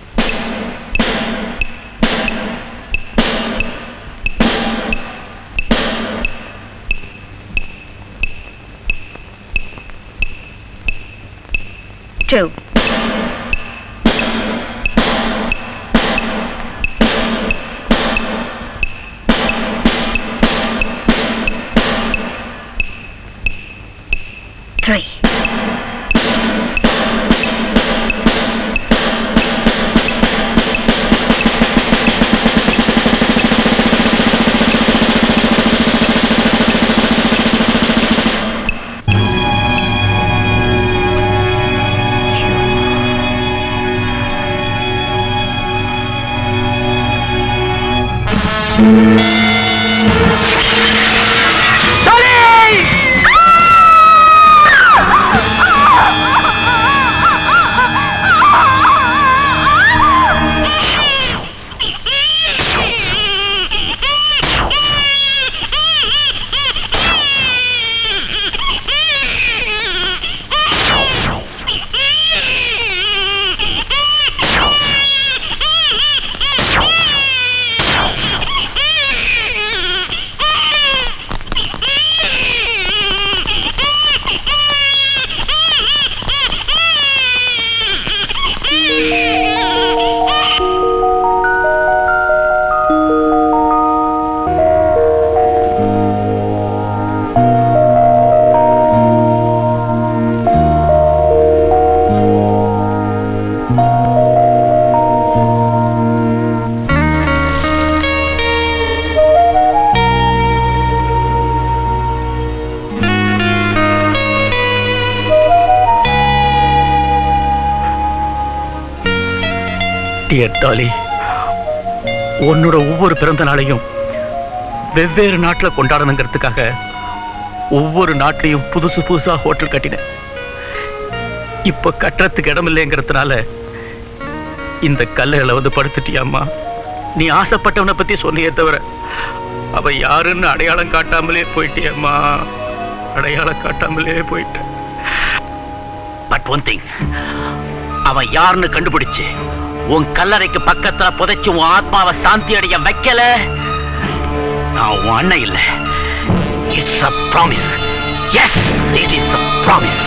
two three dear Dolly உன்னோட ஒவ்வொரு பிறந்த நாளையும் வெவ்வேறு நாட்டுல கொண்டாடணுங்கிறதுக்காக ஒவ்வொரு நாட்டிலையும் புதுசு புதுசா ஹோட்டல் கட்டினேன் இப்ப கட்டுறதுக்கு இடம் இல்லைங்கிறதுனால இந்த கல்லுகளை வந்து படுத்துட்டியாம்மா நீ ஆசைப்பட்டவனை பத்தி சொன்னியே தவிர அவ யாருன்னு அடையாளம் காட்டாமலே போயிட்டியம்மா அடையாளம் காட்டாமலே போயிட்ட பட் ஒன் திங் அவன் யாருன்னு கண்டுபிடிச்சு உன் கல்லறைக்கு பக்கத்துல புதைச்சு உன் ஆத்மாவை சாந்தி அடைய வைக்கல நான் உன் அண்ணன் இல்ல it's a promise yes it is a promise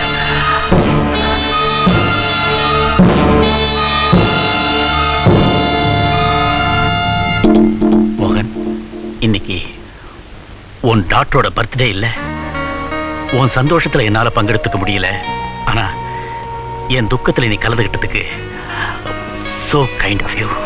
மோகன் இன்னைக்கு உன் டாக்டரோட பர்த்டே இல்ல உன் சந்தோஷத்துல என்னால பங்கெடுத்துக்க முடியல ஆனா என் துக்கத்துல நீ கலந்துகிட்டதுக்கு so kind of you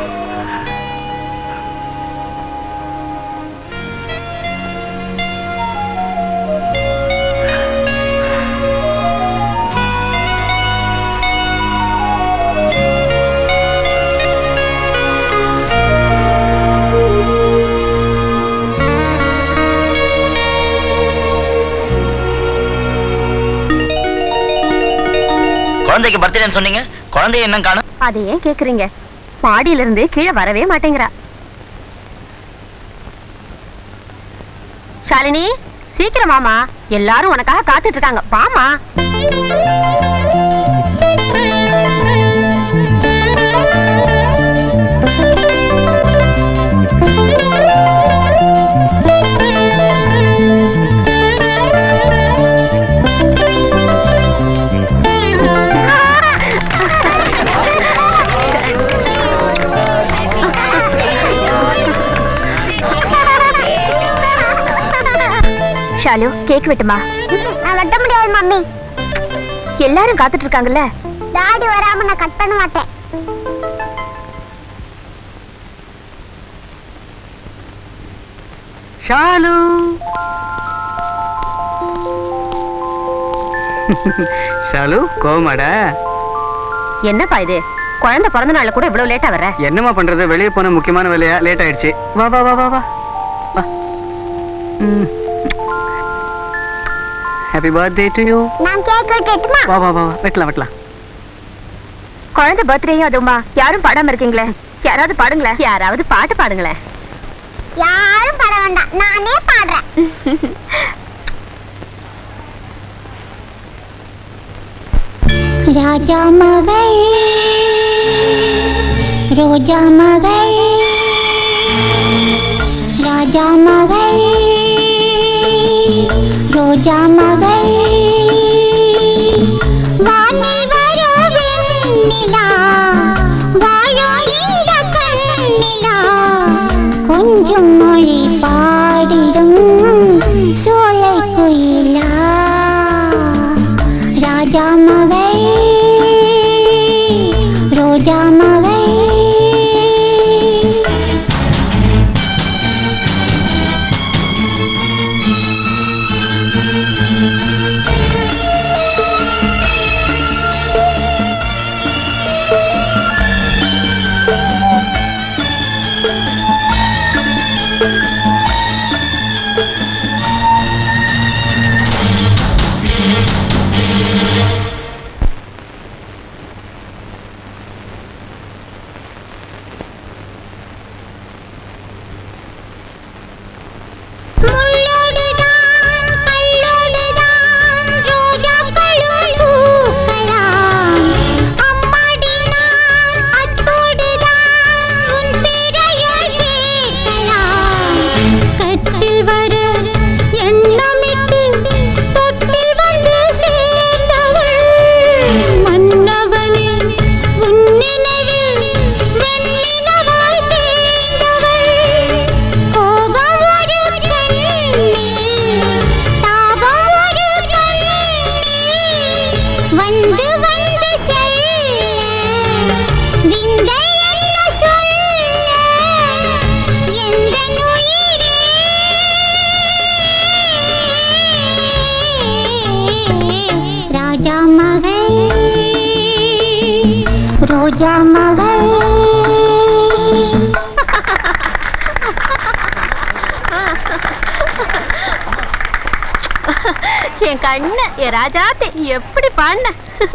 குழந்தைக்கு பர்த்டேன்னு சொன்னீங்க குழந்தைய என்ன காணும் அதை ஏன் கேக்குறீங்க மாடியில இருந்து கீழே வரவே மாட்டேங்கிறா ஷாலினி சீக்கிரம் வாமா எல்லாரும் உனக்காக காத்துட்டு இருக்காங்க வாமா ஷாலு கேக் வெட்டுமா நான் வெட்ட முடியாது மம்மி எல்லாரும் காத்துட்டு இருக்காங்கல்ல டாடி வராம நான் கட் பண்ண மாட்டேன் ஷாலு ஷாலு கோமாடா என்னப்பா இது குழந்தை பிறந்த நாள்ல கூட இவ்வளவு லேட்டா வர்ற என்னம்மா பண்றது வெளியே போன முக்கியமான வேலையா லேட் ஆயிடுச்சு வா வா வா வா வா வா ஹாப்பி பர்த்டே டு யூ நான் கேக் வெட்டட்டுமா வா வா வா வா வெட்டலாம் வெட்டலாம் குழந்தை பர்த்டேயும் அதுமா யாரும் பாடாம இருக்கீங்களே யாராவது பாடுங்களேன் யாராவது பாட்டு பாடுங்களேன் யாரும் பாட வேண்டாம் நானே பாடுறேன் ராஜா மகள் ரோஜா மகள் ராஜா மகள் ரோஜா மகள் வானில் வரும் வெண்ணிலா வாழோ இந்த கண்ணிலா கொஞ்சம் மொழி பாடிடும் சோலை குயிலா ராஜா மகள் ரோஜா மகள் முள்ளோடுதான் கல்லோடுதான் ரோஜாக்களும் பூக்கலாம் அம்மாடி நான் அத்தோடுதான் உன் பேரையோ சேர்க்கலாம் கட்டில் வர எண்ணமிட்டு தொட்டில் வந்து சேர்ந்தவள் மன்னவனே உன் நினைவில் வெண்ணிலவாய் தேர்ந்தவள் கோபம் ஒரு கண்ணில் தாபம் ஒரு கண்ணில் வந்து வந்து செல்ல விந்தை என்ன சொல்ல எந்த உயிரே ராஜா மகள் ரோஜா மகள் என் கண்ணு என் ராஜாத்தி எப்படி பாடின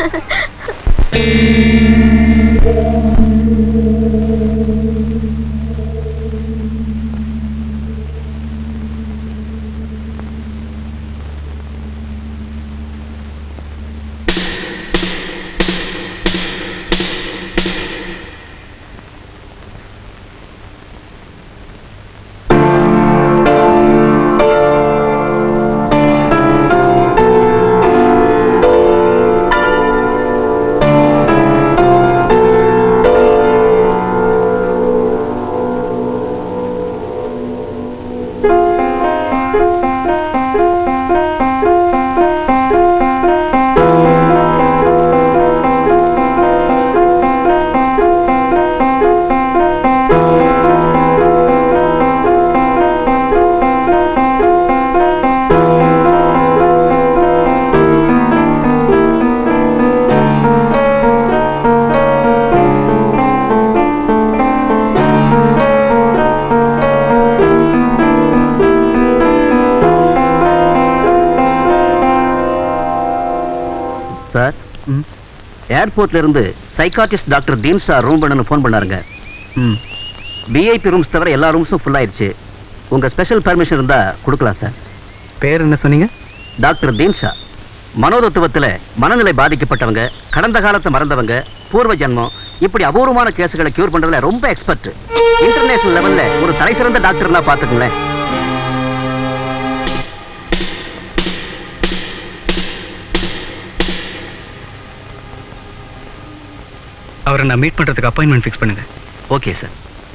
சார் ஏர்போர்ட்ல இருந்து சைக்காட்டிஸ்ட் டாக்டர் தீன் சார் ரூம் பண்ணனு ஃபோன் பண்ணாருங்க ம் விஐபி ரூம்ஸ் தவிர எல்லா ரூம்ஸும் ஃபுல் ஆயிடுச்சு உங்க ஸ்பெஷல் பர்மிஷன் இருந்தா கொடுக்கலாம் சார் பேர் என்ன சொன்னீங்க டாக்டர் தீன் ஷா மனோதத்துவத்துல மனநிலை பாதிக்கப்பட்டவங்க கடந்த காலத்தை மறந்தவங்க பூர்வ ஜென்மம் இப்படி அபூர்வமான கேஸுகளை கியூர் பண்றதுல ரொம்ப எக்ஸ்பர்ட் இன்டர்நேஷனல் லெவல்ல ஒரு தலை சிறந்த டாக்டர்னா பாத்துக்கங்களேன் அவரை நான் மீட் பண்றதுக்கு அப்பாயின்மெண்ட் ஃபிக்ஸ் பண்ணுங்க ஓகே சார்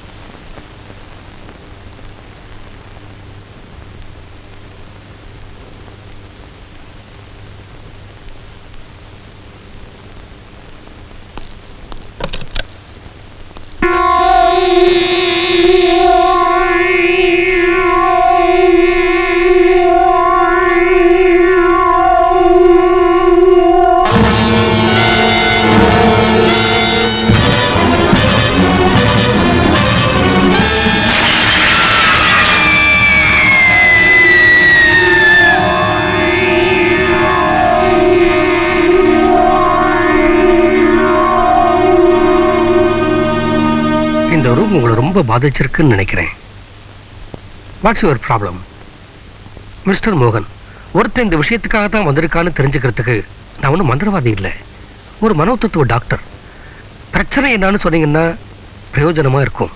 இந்த ரூம் உங்களை ரொம்ப பாதிச்சிருக்குன்னு நினைக்கிறேன் வாட்ஸ் யுவர் ப்ராப்ளம் மிஸ்டர் மோகன் ஒருத்தன் இந்த விஷயத்துக்காக தான் வந்திருக்கான்னு தெரிஞ்சுக்கிறதுக்கு நான் ஒன்றும் மந்திரவாதி இல்லை ஒரு மனோதத்துவ டாக்டர் பிரச்சனை என்னன்னு சொன்னீங்கன்னா பிரயோஜனமா இருக்கும்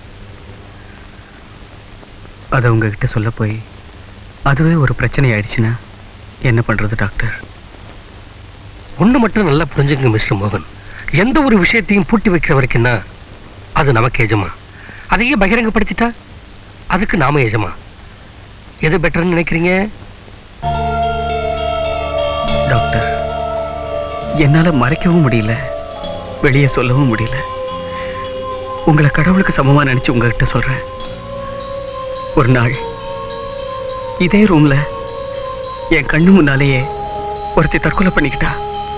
அதை உங்ககிட்ட சொல்ல போய் அதுவே ஒரு பிரச்சனை ஆயிடுச்சுன்னா என்ன பண்றது டாக்டர் ஒன்று மட்டும் நல்லா புரிஞ்சுங்க மிஸ்டர் மோகன் எந்த ஒரு விஷயத்தையும் பூட்டி வைக்கிற வரைக்கும் தான் அது நமக்கு எஜமா அதையே பகிரங்கப்படுத்திட்டா அதுக்கு நாம எஜமா எது பெட்டர்னு நினைக்கிறீங்க டாக்டர் என்னால மறைக்கவும் முடியல வெளியே சொல்லவும் முடியல உங்களை கடவுளுக்கு சமமா நினைச்சு உங்ககிட்ட சொல்றேன் ஒரு நாள் இதே ரூம்ல என் கண்ணு முன்னாலேயே ஒருத்தி தற்கொலை பண்ணிக்கிட்டா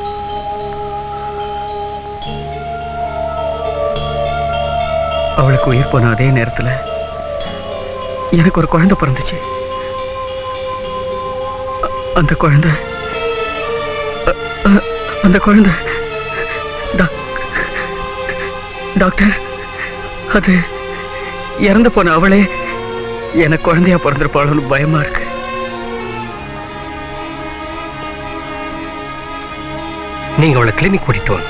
அவளுக்கு உயிர் போன அதே நேரத்துல எனக்கு ஒரு குழந்தை பிறந்துச்சு அ- அந்த குழந்தை அ- அ- அந்த குழந்தை டாக்- டாக்டர் அது இறந்து போன அவளே எனக்கு குழந்தையா பிறந்திருப்பாளோன்னு பயமா இருக்கு நீங்க அவளை கிளினிக் கூட்டிட்டு வாங்க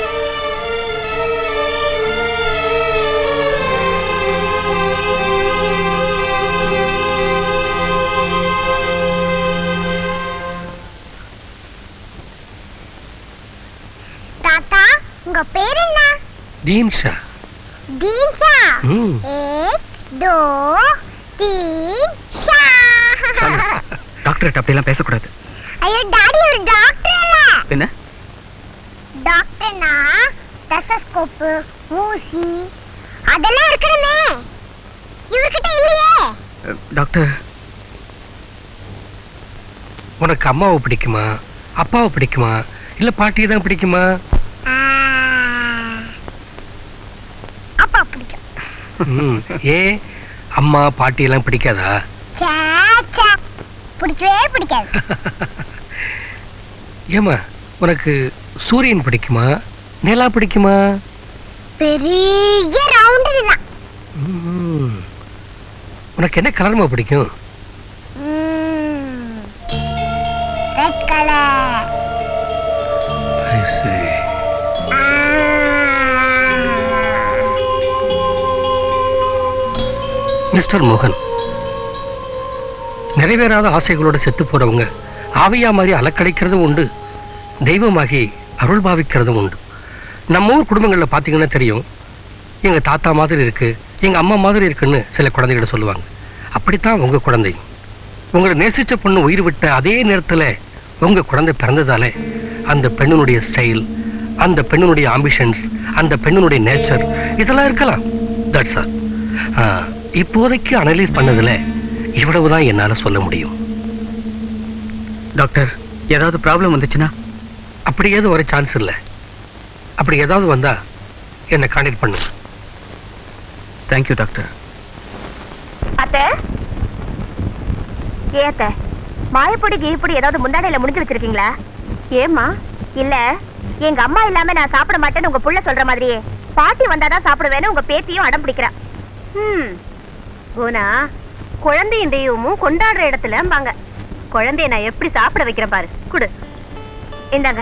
தாத்தா உங்க பேர் என்ன தீன்ஷா தீன்ஷா ம். एक दो तीन ஷா டாக்டர்கிட்ட அப்படியெல்லாம் பேசக்கூடாது ஐயோ டாடி ஒரு டாக்டர் இல்ல என்ன டாக்டர்னா டெசஸ்கோப்பு ஊசி அதெல்லாம் இருக்கணுமே இவர்கிட்ட இல்லையே அ, டாக்டர் உனக்கு அம்மாவை பிடிக்குமா அப்பாவை பிடிக்குமா இல்ல பாட்டியை தான் பிடிக்குமா ஆ, அப்பா பிடிக்கும் ம். ஏ அம்மா பாட்டி எல்லாம் பிடிக்காதா சே, சே. பிடிக்கவே பிடிக்காது ஏமா உனக்கு சூரியன் பிடிக்குமா நிலா பிடிக்குமா பெரிய ரவுண்டு நிலா ம்ம். உனக்கு என்ன கலர்மா பிடிக்கும் red colour I see. Mister மோகன் நிறைவேறாத ஆசைகளோட செத்து போறவங்க ஆவியா மாதிரி அலக்கழிக்கிறதும் உண்டு தெய்வமாகி அருள் பாவிக்கிறதும் உண்டு நம்ம ஊர் குடும்பங்களில் பார்த்தீங்கன்னா தெரியும் எங்க தாத்தா மாதிரி இருக்கு எங்க அம்மா மாதிரி இருக்குன்னு சில குழந்தைகிட்ட சொல்லுவாங்க அப்படித்தான் உங்க குழந்தை உங்களை நேசிச்ச பொண்ணு உயிர் விட்ட அதே நேரத்தில் உங்க குழந்தை பிறந்ததாலே அந்த பெண்ணினுடைய ஸ்டைல் அந்த பெண்ணினுடைய ஆம்பிஷன்ஸ் அந்த பெண்ணினுடைய நேச்சர் இதெல்லாம் இருக்கலாம் தட்ஸ் ஆல் இப்போதைக்கு அனலைஸ் பண்ணதுல இவ்வளவு தான் என்னால் சொல்ல முடியும் டாக்டர் ஏதாவது ப்ராப்ளம் வந்துச்சுன்னா அப்படி ஏதும் வர சான்ஸ் இல்லை அப்படி ஏதாவது வந்தா என்னை கான்டாக்ட் பண்ணு தேங்க்யூ டாக்டர் அத்தை ஏ அத்தை மாயப்பொடி கீப்பொடி ஏதாவது முந்தானையில முடிஞ்சு வச்சிருக்கீங்களா ஏம்மா இல்ல எங்க அம்மா இல்லாம நான் சாப்பிட மாட்டேன்னு உங்க புள்ள சொல்ற மாதிரியே பாட்டி வந்தாதான் சாப்பிடுவேன்னு உங்க பேத்தியும் அடம் பிடிக்கிறா ம் போனா குழந்தையும் தெய்வமும் கொண்டாடுற இடத்துலம்பாங்க குழந்தைய நான் எப்படி சாப்பிட வைக்கிறேன் பாரு குடு இந்தாங்க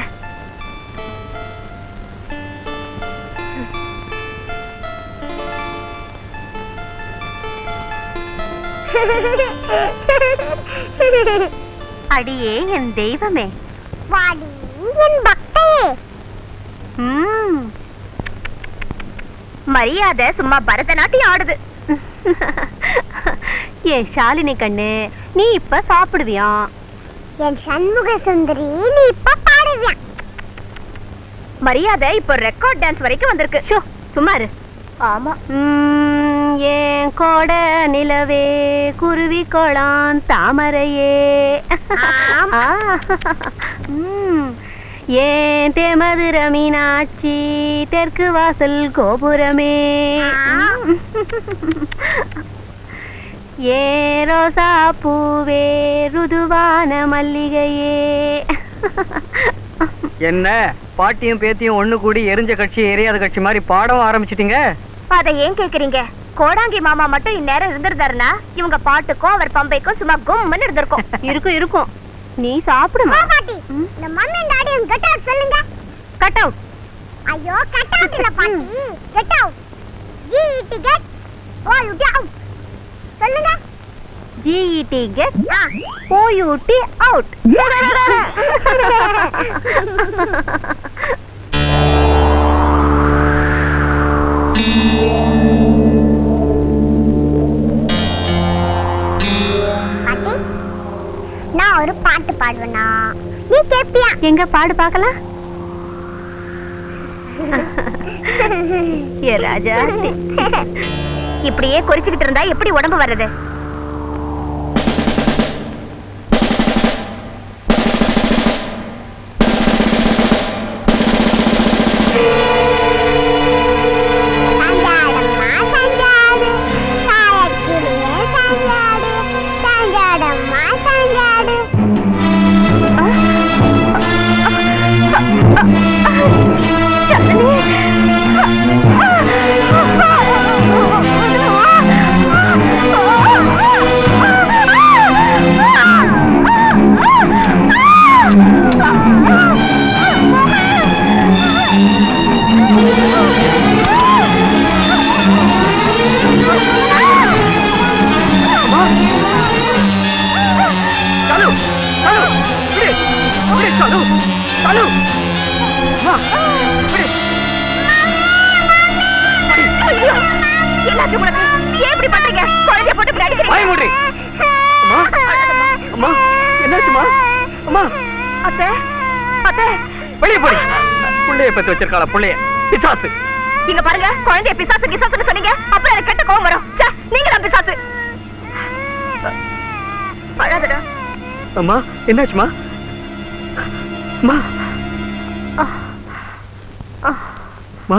அடியே என் தெய்வமே வாடி என் பக்தையே ம். மரியாதை சும்மா பரதநாட்டியம் ஆடுது என் ஷாலினி கண்ணு நீ இப்ப சாப்பிடுவியா என் சண்முக சுந்தரி நீ இப்ப பாடுவியா மரியாதை இப்போ ரெக்கார்ட் டான்ஸ் வரைக்கும் வந்திருக்கு ஷோ சும்மா இரு ஆமா ம், என் கோட நிலவே குருவி கோளான் தாமரையே ஆ. ம், ஏன் தேமதுர மீனாட்சி தெற்கு வாசல் கோபுரமே ஏ ரோசா பூவே ருதுவான மல்லிகையே என்ன பாட்டியும் பேத்தியும் ஒண்ணு கூடி எரிஞ்ச கட்சி எரியாத கட்சி மாதிரி பாடவும் ஆரம்பிச்சிட்டீங்க அத ஏன் கேக்குறீங்க கோடாங்கி மாமா மட்டும் இந்நேரம் இருந்திருந்தாருன்னா இவங்க பாட்டுக்கும் அவர் பம்பைக்கும் சும்மா கும்முன்னு இருந்திருக்கும் இருக்கும் இருக்கும் நீ சாப்பிடுமா பாட்டி இந்த mummy and daddy get out சொல்லுங்க கட் அவுட் ஐயோ கட் அவுட் இல்ல பாட்டி get out G E get O U get out சொல்லுங்க ஜிஇடி கெட் ஓயூடி அவுட் பாட்டி நான் ஒரு பாட்டு பாடுவேனா நீ கேப்பியா எங்க பாடு பார்க்கலாம் ஏ ராஜா இப்படியே குறிச்சுக்கிட்டு இருந்தா எப்படி உடம்பு வர்றது சாஞ்சாடம்மா சாஞ்சாடு சாயக்கிளியே சாஞ்சாடு சாஞ்சாடம்மா சாஞ்சாடு சாலு சாலு விடு விடு சாலு சாலு அம்மா விடு எல்லாத்தையும் உனக்கு ஏன் இப்படி பண்றீங்க குழந்தைய போட்டு இப்படி அடிக்கிறீங்க வாய் மூடி அம்மா அம்மா என்னாச்சுமா அம்மா அத்தை அத்தை வெளியே போடி புள்ளைய பத்தி வச்சிருக்காளா புள்ளைய பிசாசு இங்க பாருங்க குழந்தைய பிசாசு கிசாசுன்னு சொன்னீங்க அப்புறம் எனக்கு கெட்ட கோவம் வரும் ச்சே, நீங்க தான் பிசாசு அழாதடா அம்மா என்னாச்சுமா அம்மா அம்மா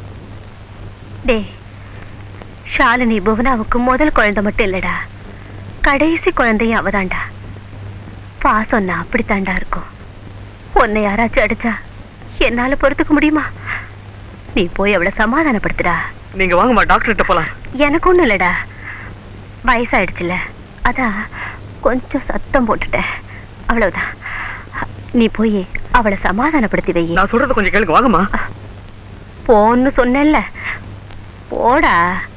டே ஷாலினி புவனாவுக்கு முதல் குழந்தை மட்டும் இல்லடா கடைசி குழந்தையும் அவதான்டா பாசம்னா அப்படித்தாண்டா இருக்கும் உன்னை யாராச்சும் அடிச்சா என்னால பொறுத்துக்க முடியுமா நீ போய் அவளை சமாதானப்படுத்துடா நீங்க வாங்கம்மா டாக்டர் கிட்ட போலாம் எனக்கு ஒண்ணும் இல்லடா வயசாயிடுச்சுல அதான் கொஞ்சம் சத்தம் போட்டுட்டேன் அவ்வளவுதான் நீ போய் அவளை சமாதானப்படுத்தி வை நான் சொல்றது கொஞ்சம் கேளுங்க வாங்கம்மா போன்னு சொன்னேன்ல போடா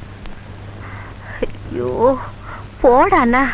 ஐயோ போடாண்ணா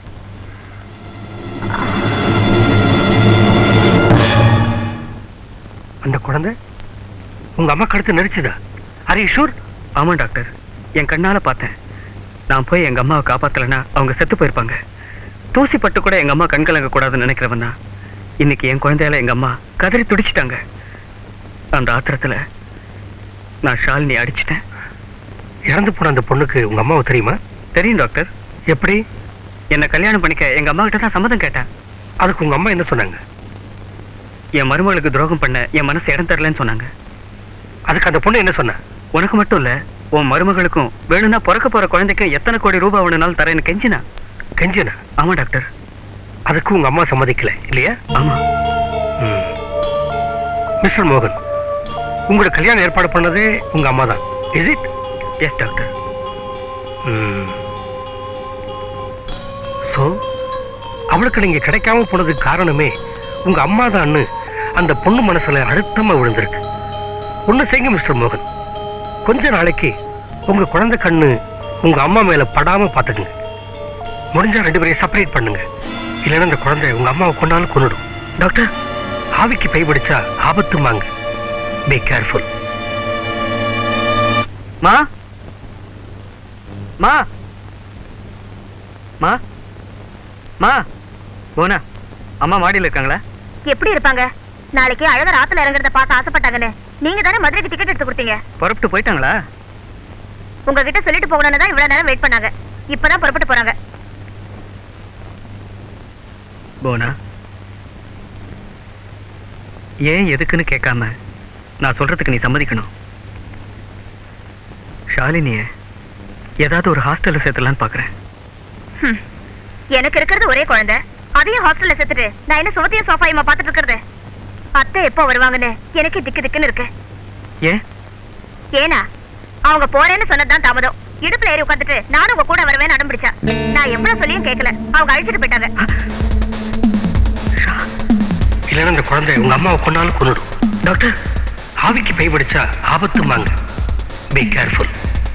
அந்த குழந்தை உங்க அம்மா கழுத்து நெரிச்சுதா அரே ஷூர் ஆமா டாக்டர் என் கண்ணால பார்த்தேன் நான் போய் எங்க அம்மாவை காப்பாத்தலைன்னா அவங்க செத்து போயிருப்பாங்க தூசி பட்டு கூட எங்க அம்மா கண் கலங்க கூடாதுன்னு நினைக்கிறவன் தான் இன்னைக்கு என் குழந்தையால எங்க அம்மா கதறி துடிச்சிட்டாங்க அந்த ஆத்திரத்துல நான் ஷாலினி அடிச்சிட்டேன் இறந்து போன அந்த பொண்ணுக்கு உங்க அம்மாவை தெரியுமா தெரியும் டாக்டர் எப்படி என்ன கல்யாணம் பண்ணிக்க எங்க அம்மா கிட்ட தான் சம்மதம் கேட்டேன் அதுக்கு உங்க அம்மா என்ன சொன்னாங்க என் மருமகளுக்கு துரோகம் பண்ண என் மனசு இடம் தரலன்னு சொன்னாங்க அதுக்கு அந்த பொண்ணு என்ன சொன்ன உனக்கு மட்டும் இல்ல உன் மருமகளுக்கும் வேணும்னா பிறக்க போற குழந்தைக்கு எத்தனை கோடி ரூபாய் வேணும்னாலும் தரேன்னு கெஞ்சினா கெஞ்சனா ஆமா டாக்டர் அதுக்கு உங்க அம்மா சம்மதிக்கல இல்லையா ஆமா மிஸ்டர் மோகன் உங்களுக்கு கல்யாணம் ஏற்பாடு பண்ணதே உங்க அம்மா தான் is it yes doctor so அவளுக்கு நீங்க கிடைக்காம போனதுக்கு காரணமே உங்க அம்மா தான்னு அந்த பொண்ணு மனசுல அழுத்தமா விழுந்திருக்கு ஒண்ணு செய்யுங்க மிஸ்டர் மோகன் கொஞ்ச நாளைக்கு உங்க குழந்தை கண்ணு உங்க அம்மா மேல படாம பாத்துக்குங்க முடிஞ்சா ரெண்டு பேரையும் செப்பரேட் பண்ணுங்க இல்லைன்னா அந்த குழந்தை உங்க அம்மாவை கொண்டாலும் கொன்னுடும் டாக்டர் ஆவிக்கு பை பிடிச்சா ஆபத்துமாங்க பி கேர்ஃபுல் மா மா மா மா போனா அம்மா மாடியில் இருக்காங்களா எப்படி இருப்பாங்க நாளைக்கு அழகர் ஆத்துல இறங்குறத பார்க்க ஆசைப்பட்டாங்கன்னு நீங்க தானே மதுரைக்கு டிக்கெட் எடுத்து கொடுத்தீங்க புறப்பட்டு போயிட்டாங்களா உங்ககிட்ட சொல்லிட்டு போகணும்னு தான் இவ்வளவு நேரம் வெயிட் பண்ணாங்க இப்பதான் புறப்பட்டு போறாங்க போனா ஏன் எதுக்குன்னு கேட்காம நான் சொல்றதுக்கு நீ சம்மதிக்கணும் ஷாலினிய ஏதாவது ஒரு ஹாஸ்டல்ல சேர்த்தலான்னு பாக்குறேன் ஹம். எனக்கு இருக்கிறது ஒரே குழந்தை அதையும் ஹாஸ்டல்ல சேர்த்துட்டு நான் என்ன சுவத்தையும் சோஃபாயுமா பார்த்துட்டு இருக்கிறது அத்தை எப்போ வருவாங்கன்னு எனக்கு திக்கு திக்குன்னு இருக்கு ஏன் ஏனா அவங்க போறேன்னு சொன்னதுதான் தாமதம் இடுப்புல ஏறி உட்காந்துட்டு நானும் உங்க கூட வருவேன்னு அடம் பிடிச்சா நான் எவ்வளவு சொல்லியும் கேட்கல அவங்க அழிச்சிட்டு போயிட்டாங்க இல்லைன்னா அந்த குழந்தை உங்க அம்மாவை கொண்டாலும் கொன்னுடும் டாக்டர் ஆவிக்கு பை பிடிச்சா ஆபத்துமாங்க பி கேர்ஃபுல்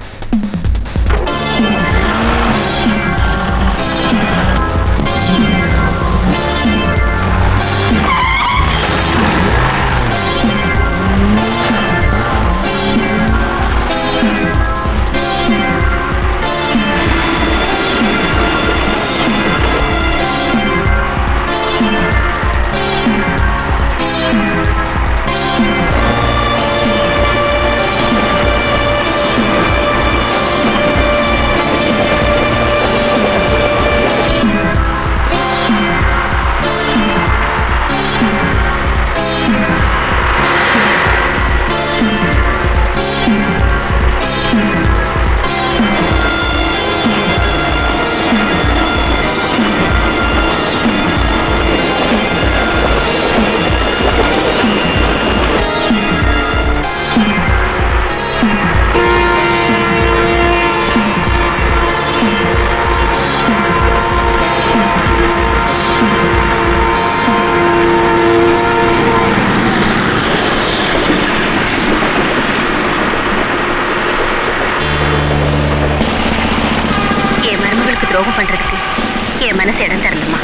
என் மருமகளுக்கு துரோகம் பண்றதுக்கு என் மனசு இடம் தரலம்மா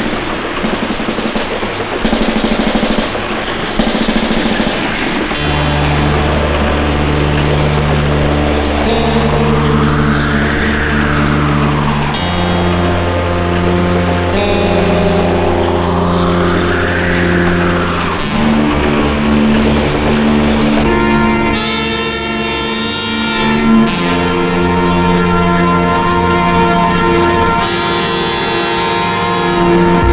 Thank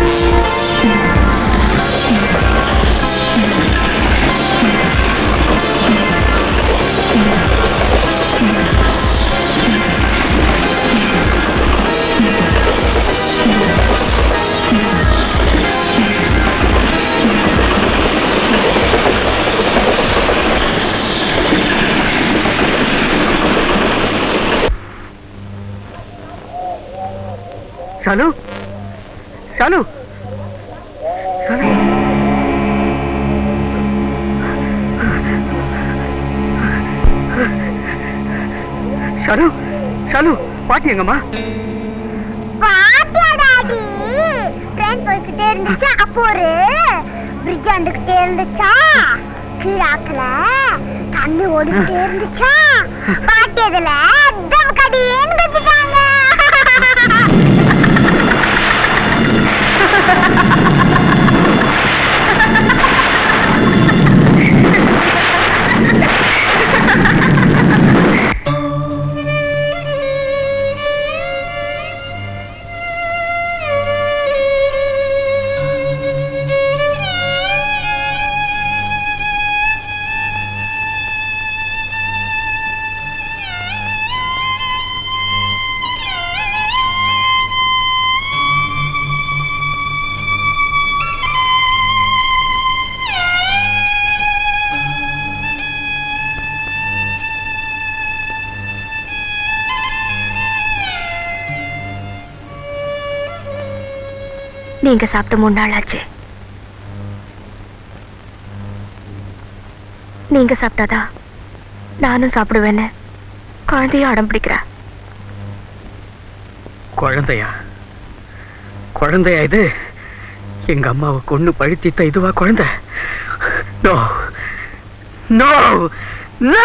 ஷாலு ஷாலு ஷாலு ஷாலு ஷாலு பாட்டி எங்கம்மா பாட்டியா டாடி ட்ரெயின் போய்கிட்டே இருந்துச்சு அப்போ ஒரு பிரிட்ஜ் வந்துகிட்டே இருந்துச்சா கீழாக்குல தண்ணி ஓடிக்கிட்டே இருந்துச்சா பாட்டி அதுல தம் கடியேன்னு கத்திட்டாங்க நீங்க சாப்பிட்ட மூணு நாள் ஆச்சு நீங்க சாப்பிட்டாதா நானும் சாப்பிடுவேன்னு குழந்தைய அடம் பிடிக்கிறா குழந்தையா குழந்தையா இது எங்க அம்மாவை கொண்டு பழுத்தித்த இதுவா குழந்தை no no no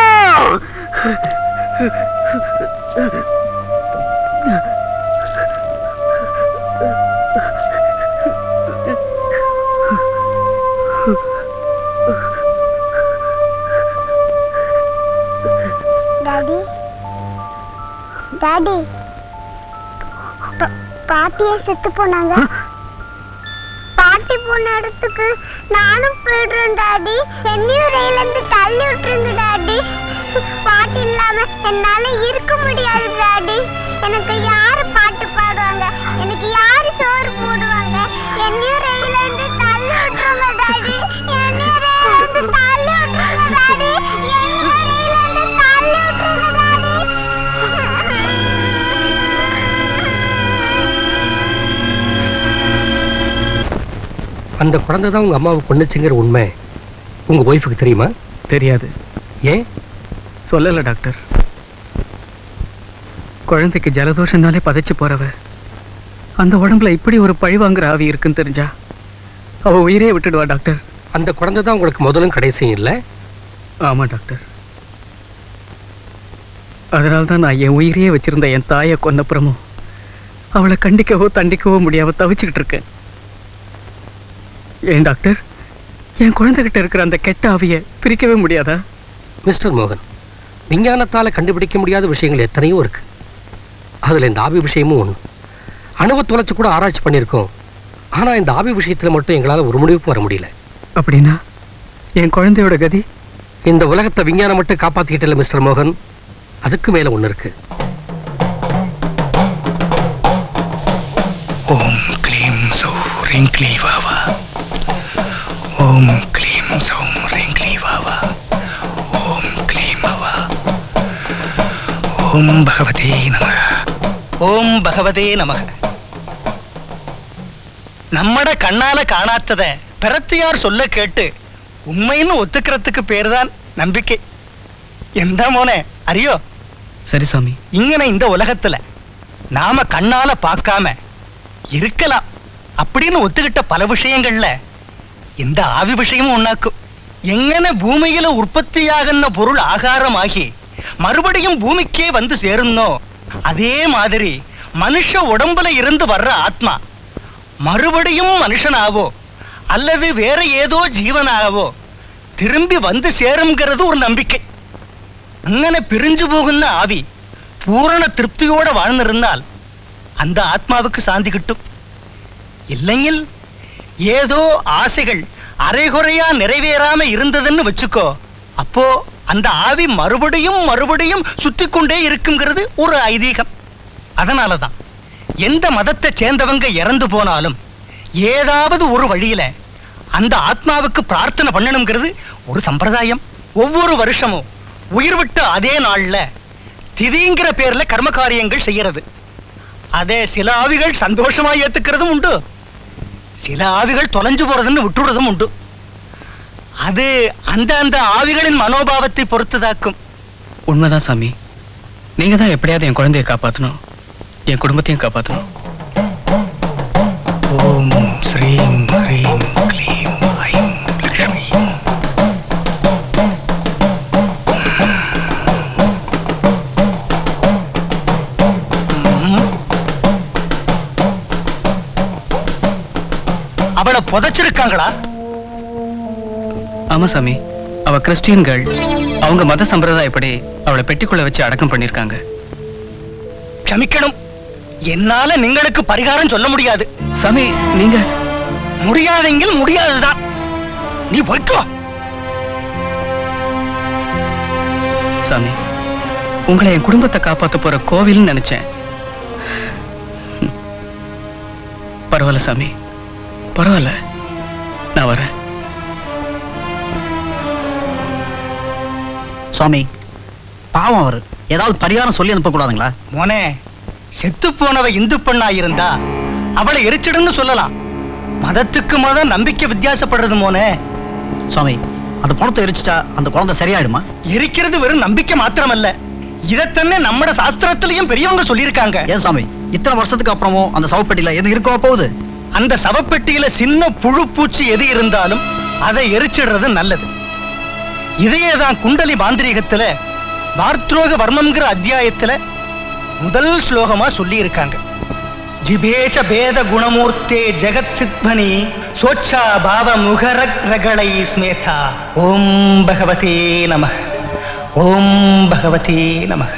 daddy daddy பா- பாட்டியே செத்து போனாங்க பாட்டி போன இடத்துக்கு நானும் போயிடுறேன் டாடி என்னையும் ரயில இருந்து தள்ளி விட்டுருங்க டாடி பாட்டி இல்லாம என்னால இருக்க முடியாது டாடி எனக்கு யாரு பாட்டு பாடுவாங்க எனக்கு யாரு சோறு போடுவாங்க என்னையும் ரயில இருந்து தள்ளி விட்டுருங்க டாடி என்னையும் ரயில இருந்து தள்ளி விட்டுருங்க டாடி என்னையும் ரயில இருந்து தள்ளி விட்டுருங்க டாடி அந்த குழந்தை தான் உங்க அம்மாவை கொண்டுச்சுங்கிற உண்மை உங்க ஒய்ஃபுக்கு தெரியுமா தெரியாது ஏன் சொல்லல டாக்டர் குழந்தைக்கு ஜலதோஷம்னாலே பதைச்சு போறவ அந்த உடம்புல இப்படி ஒரு பழி வாங்குற ஆவி இருக்குன்னு தெரிஞ்சா அவ உயிரே விட்டுடுவா டாக்டர் அந்த குழந்தை தான் உங்களுக்கு முதலும் கடைசியும் இல்லை ஆமா டாக்டர் அதனால தான் நான் என் உயிரையே வச்சிருந்த என் தாயை கொன்னப்புறமும் அவளை கண்டிக்கவோ தண்டிக்கவோ முடியாம தவிச்சுக்கிட்டு இருக்கேன் ஏன் டாக்டர் என் குழந்தைகிட்ட இருக்கிற அந்த கெட்ட ஆவியை பிரிக்கவே முடியாதா மிஸ்டர் மோகன் விஞ்ஞானத்தால கண்டுபிடிக்க முடியாத விஷயங்கள் எத்தனையோ இருக்கு அதுல இந்த ஆவி விஷயமும் ஒண்ணு அணுவை தொலைச்சு கூட ஆராய்ச்சி பண்ணியிருக்கோம் ஆனா இந்த ஆவி விஷயத்துல மட்டும் எங்களால ஒரு முடிவுக்கு வர முடியல அப்படின்னா என் குழந்தையோட கதி இந்த உலகத்தை விஞ்ஞானம் மட்டும் காப்பாத்திக்கிட்டல மிஸ்டர் மோகன் அதுக்கு மேல ஒண்ணு இருக்கு ஓம் க்ளீம் சௌ ரிங்க்லி வாவா ஓம் க்ளீம் சௌம் ரிங்க்லி வாவா ஓம் க்ளீம் வாவா ஓம் பகவதே நம ஓம் பகவதே நமக நம்மட கண்ணால காணாத்தத பிரத்தியார் சொல்ல கேட்டு உண்மைன்னு ஒத்துக்கிறதுக்கு பேர்தான் நம்பிக்கை எந்த மோனே அறியோ சரி சாமி இங்கன இந்த உலகத்துல நாம கண்ணால பார்க்காம இருக்கலாம் அப்படின்னு ஒத்துக்கிட்ட பல விஷயங்கள்ல இந்த ஆவி விஷயமும் ஒண்ணாக்கும் எங்கன பூமியில உற்பத்தியாகுന്ന பொருள் ஆகாரமாகி மறுபடியும் பூமிக்கே வந்து சேருந்தோ அதே மாதிரி மனுஷ உடம்புல இருந்து வர்ற ஆத்மா மறுபடியும் மனுஷனாவோ அல்லது வேற ஏதோ ஜீவனாகவோ திரும்பி வந்து சேருங்கிறது ஒரு நம்பிக்கை അങ്ങനെ പിരിഞ്ഞു പോകുന്ന ആവി പൂർണ്ണ തൃപ്തിയോടെ വാഴ്ന്നിരുന്നാൽ அந்த ஆத்மாவுக்கு சாந்தி கிட்டும் இல்லைங்கிൽ ஏதோ ஆசைகள் அரைகுறையா நிறைவேறாம இருந்ததுன்னு வச்சுக்கோ அப்போ அந்த ஆவி மறுபடியும் மறுபடியும் சுத்திக்கொண்டே இருக்குங்கிறது ஒரு ஐதீகம் அதனாலதான் எந்த மதத்தை சேர்ந்தவங்க இறந்து போனாலும் ஏதாவது ஒரு வழியில அந்த ஆத்மாவுக்கு பிரார்த்தனை பண்ணணுங்கிறது ஒரு சம்பிரதாயம் ஒவ்வொரு வருஷமும் உயிர் விட்ட அதே நாள்ல திதிங்கிற பேர்ல கர்ம காரியங்கள் செய்யறது அதே சில ஆவிகள் சந்தோஷமா ஏத்துக்கிறதும் உண்டு சில ஆவிகள் தொலைஞ்சு போறதுன்னு விட்டுடுறதும் உண்டு அது அந்த அந்த ஆவிகளின் மனோபாவத்தை பொறுத்துதாக்கும் உண்மைதான் சாமி நீங்க தான் எப்படியாவது என் குழந்தைய காப்பாத்தணும் என் குடும்பத்தையும் காப்பாத்தணும் ஓம் ஸ்ரீம் ஹ்ரீம் க்ளீம் ஐம் லக்ஷ்மி அவளை புதைச்சிருக்காங்களா ஆமா சாமி அவ கிறிஸ்டியன் கேர்ள் அவங்க மத சம்பிரதாயப்படி அவளை பெட்டிக்குள்ள வச்சு அடக்கம் பண்ணிருக்காங்க க்ஷமிக்கணும் என்னால നിങ്ങൾക്ക് பரிகாரம் சொல்ல முடியாது சாமி நீங்க முடியாதெங்கில் முடியாதுதான் நீ போய்ட்டு வா சாமி உங்களை என் குடும்பத்தை காப்பாத்த போற கோவில்னு நினைச்சேன் ம். பரவாயில்ல சாமி பரவாயில்ல நான் வரேன் சுவாமி பாவம் அவர் ஏதாவது பரிகாரம் சொல்லி அனுப்பக்கூடாதுங்களா மோனே செத்து போனவ இந்து பெண்ணா இருந்தா அவளை எரிச்சிடுன்னு சொல்லலாம் மதத்துக்கு மதம் நம்பிக்கை வித்தியாசப்படுறது மோனே சுவாமி அந்த பணத்தை எரிச்சிட்டா அந்த குழந்தை சரியாயிடுமா எரிக்கிறது வெறும் நம்பிக்கை மாத்திரமல்ல இதத்தന്നെ நம்ம சாஸ்திரத்திலையும் பெரியவங்க சொல்லியிருக்காங்க ஏன் சுவாமி இத்தனை வருஷத்துக்கு அப்புறமும் அந்த சவப்பெட்டியில எது இருக்கவா போகுது அந்த சவப்பெட்டியில சின்ன புழு பூச்சி எது இருந்தாலும் அதை எரிச்சிடுறது நல்லது இதையே தான் குண்டலி மாந்திரீகத்துல வார்த்ரோக வர்மம்ங்கிற அத்தியாயத்துல முதல் ஸ்லோகமா சொல்லி இருக்காங்க ஜிபேச்ச பேத குணமூர்த்தே ஜெகத் சித்மணி சோச்சா பாவ முகரகளை ஸ்மேதா ஓம் பகவதே நம ஓம் பகவதே நமக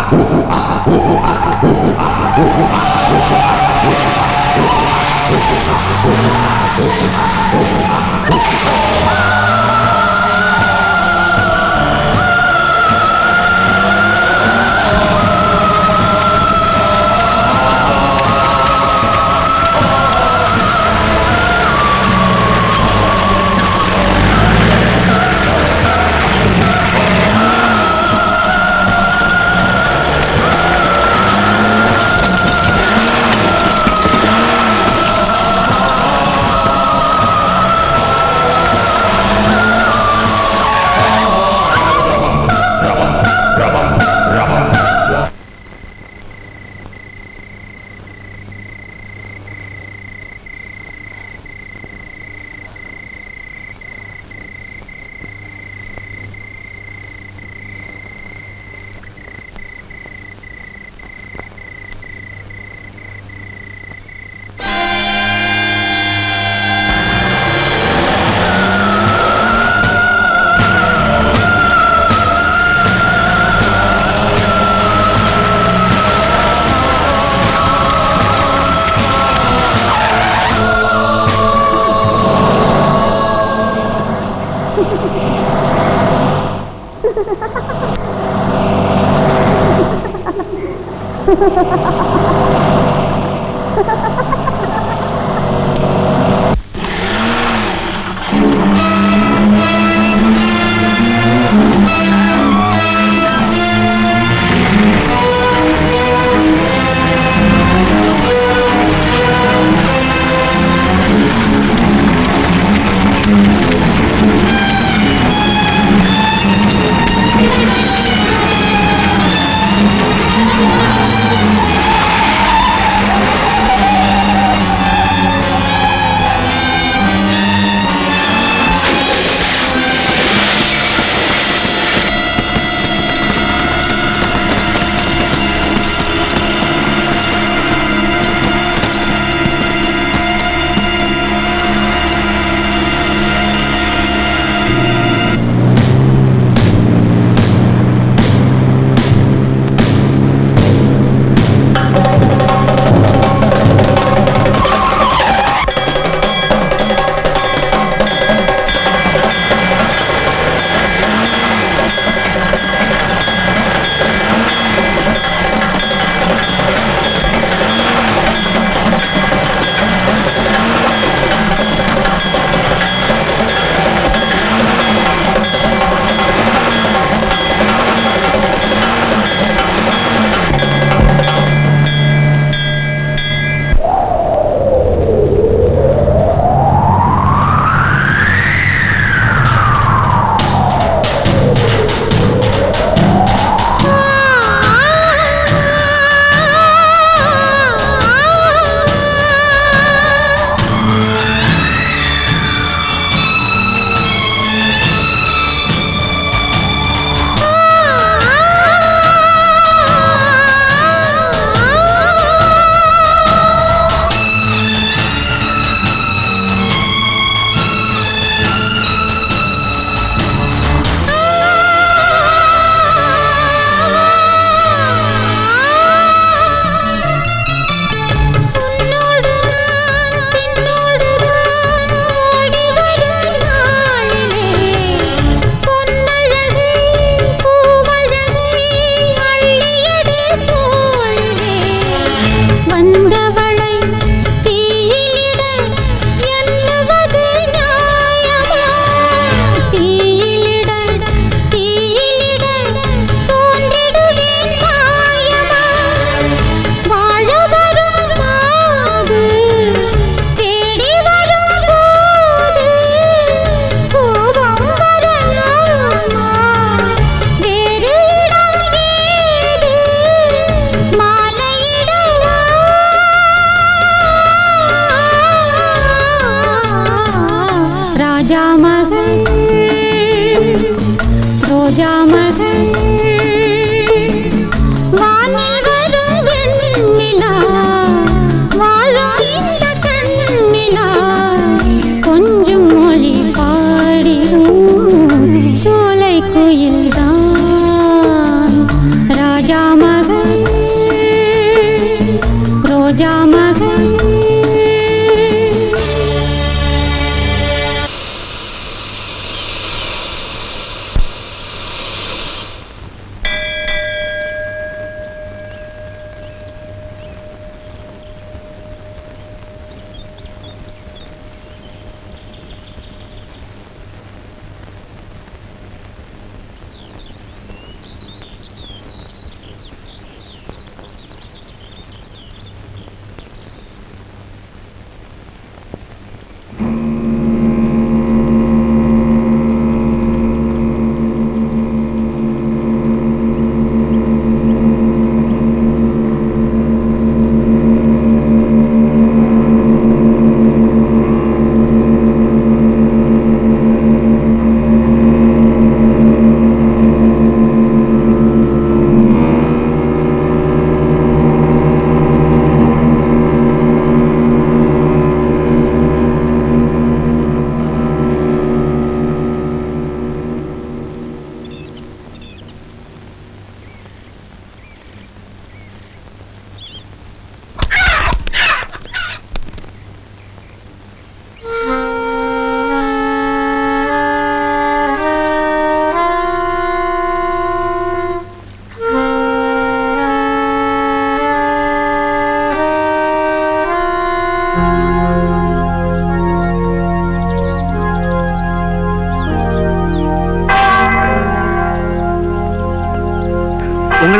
வந்தவளை தீயிலிட எண்ணுவது நியாயமா தீயிலிட தீயிலிட தோன்றிடுவேன் மாயமா வாழ வரும் மாது தேடி வரும் போது கோபம் வரலாமா வேறு இடம் ஏது மாலையிடவா ராஜா மகள் ரோஜா மகள் வானில் வரும் வெண்ணிலா வாழும் இந்த கண்ணிலா கொஞ்சம் மொழி பாடிடும் சோலை குயில்தான் ராஜா மகள்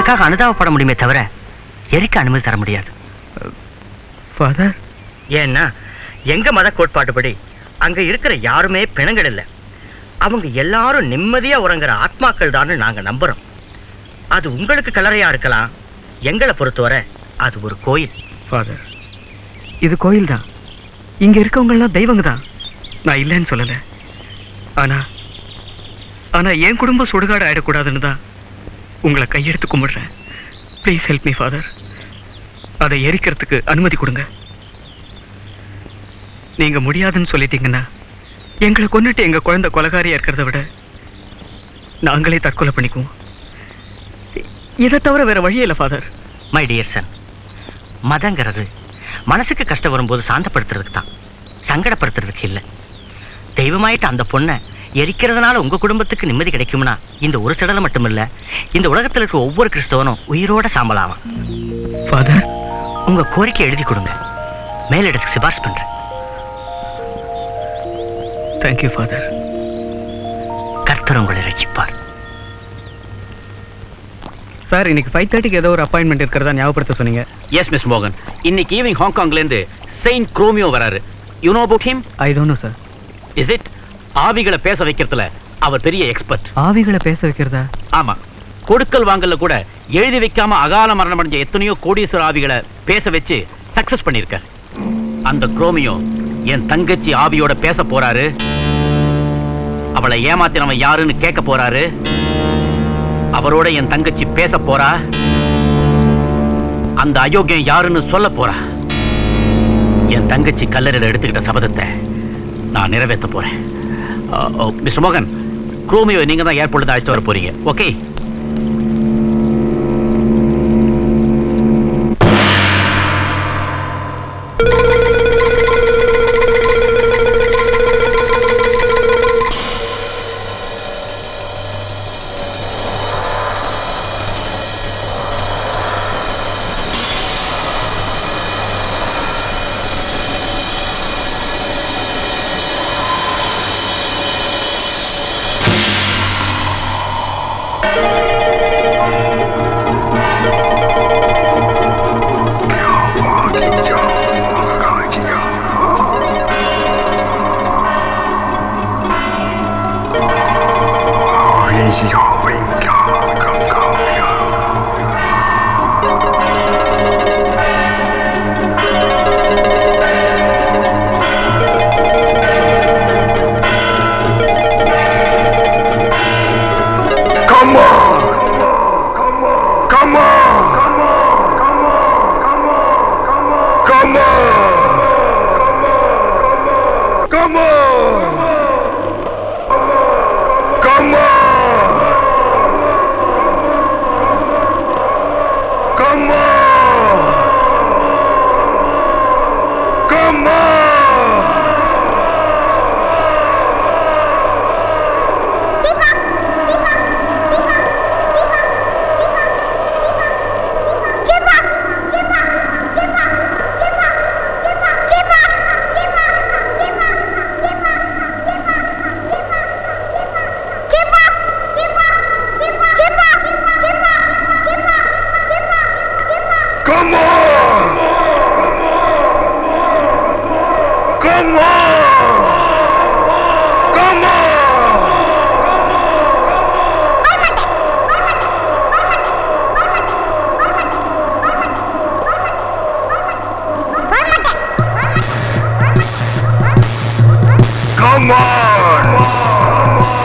உங்களுக்காக அனுதாபப்பட முடியுமே தவிர எரிக்க அனுமதி தர முடியாது ஃபாதர் ஏன்னா எங்க மத கோட்பாட்டுப்படி அங்க இருக்கிற யாருமே பிணங்கள் இல்ல அவங்க எல்லாரும் நிம்மதியா உறங்குற ஆத்மாக்கள் தான் நாங்க நம்புறோம் அது உங்களுக்கு கலரையா இருக்கலாம் எங்களை பொறுத்தவரை அது ஒரு கோயில் ஃபாதர் இது கோயில் தான் இங்க இருக்கவங்க எல்லாம் தெய்வங்க தான் நான் இல்லைன்னு சொல்லல ஆனா ஆனா என் குடும்பம் சுடுகாடு ஆயிடக்கூடாதுன்னு தான் உங்களை கையெடுத்து கும்பிடுறேன் ப்ளீஸ் ஹெல்ப் மீ ஃபாதர் அதை எரிக்கிறதுக்கு அனுமதி கொடுங்க நீங்க முடியாதுன்னு சொல்லிட்டீங்கன்னா எங்களை கொன்னுட்டு எங்க குழந்தை கொலகாரியா இருக்கிறத விட நாங்களே தற்கொலை பண்ணிக்குவோம் இ- இதை தவிர வேற வழியே இல்லை ஃபாதர் மை டியர் சன் மதங்கிறது மனசுக்கு கஷ்டம் வரும்போது சாந்தப்படுத்துறதுக்கு தான் சங்கடப்படுத்துறதுக்கு இல்லை தெய்வமாயிட்ட அந்த பொண்ணை எரிக்கிறதுனால உங்க குடும்பத்துக்கு நிம்மதி கிடைக்கும்னா இந்த ஒரு சடலம் மட்டுமில்ல இந்த உலகத்தில் இருக்கிற ஒவ்வொரு கிறிஸ்தவனும் உயிரோட சாம்பலாவான் ஃபாதர் உங்க கோரிக்கை எழுதி கொடுங்க மேலிடத்துக்கு சிபாரிசு பண்றேன் தேங்க்யூ ஃபாதர் கர்த்தர் உங்களை ரட்சிப்பார் சார் இன்னைக்கு ஃபைவ் தேர்ட்டிக்கு ஏதோ ஒரு அப்பாயின்மெண்ட் இருக்கிறதா ஞாபகப்படுத்த சொன்னீங்க எஸ் மிஸ் மோகன் இன்னைக்கு ஈவினிங் ஹாங்காங்ல இருந்து செயின்ட் குரோமியோ வராரு you know about him I don't know sir is it ஆவிகளை பேச வைக்கிறதுல அவர் பெரிய எக்ஸ்பர்ட் ஆவிகளை பேச வைக்கிறதா ஆமா கொடுக்கல் வாங்கல்ல கூட எழுதி வைக்காம அகால மரணம் அடைஞ்ச எத்தனையோ கோடீஸ்வர ஆவிகளை பேச வச்சு சக்சஸ் பண்ணிருக்கார் அந்த குரோமியோ என் தங்கச்சி ஆவியோட பேச போறாரு அவளை ஏமாத்தினவன் யாருன்னு கேட்க போறாரு அவரோட என் தங்கச்சி பேச போறா அந்த அயோக்கியம் யாருன்னு சொல்ல போறா என் தங்கச்சி கல்லறையில் எடுத்துக்கிட்ட சபதத்தை நான் நிறைவேற்ற போறேன் மிஸ்டர் மோகன் குரோமியோ நீங்க தான் ஏர்போர்ட் அழைச்சிட்டு வர போறீங்க okay Come on! Come on! Come on! Come on! Come on! Come on! Come on! Come on! Come on! Come on! Come on! Come on!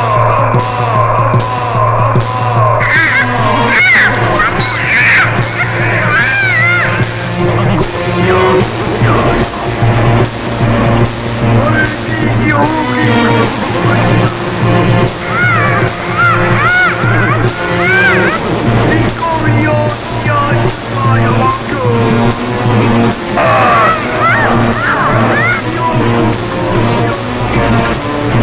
Ah!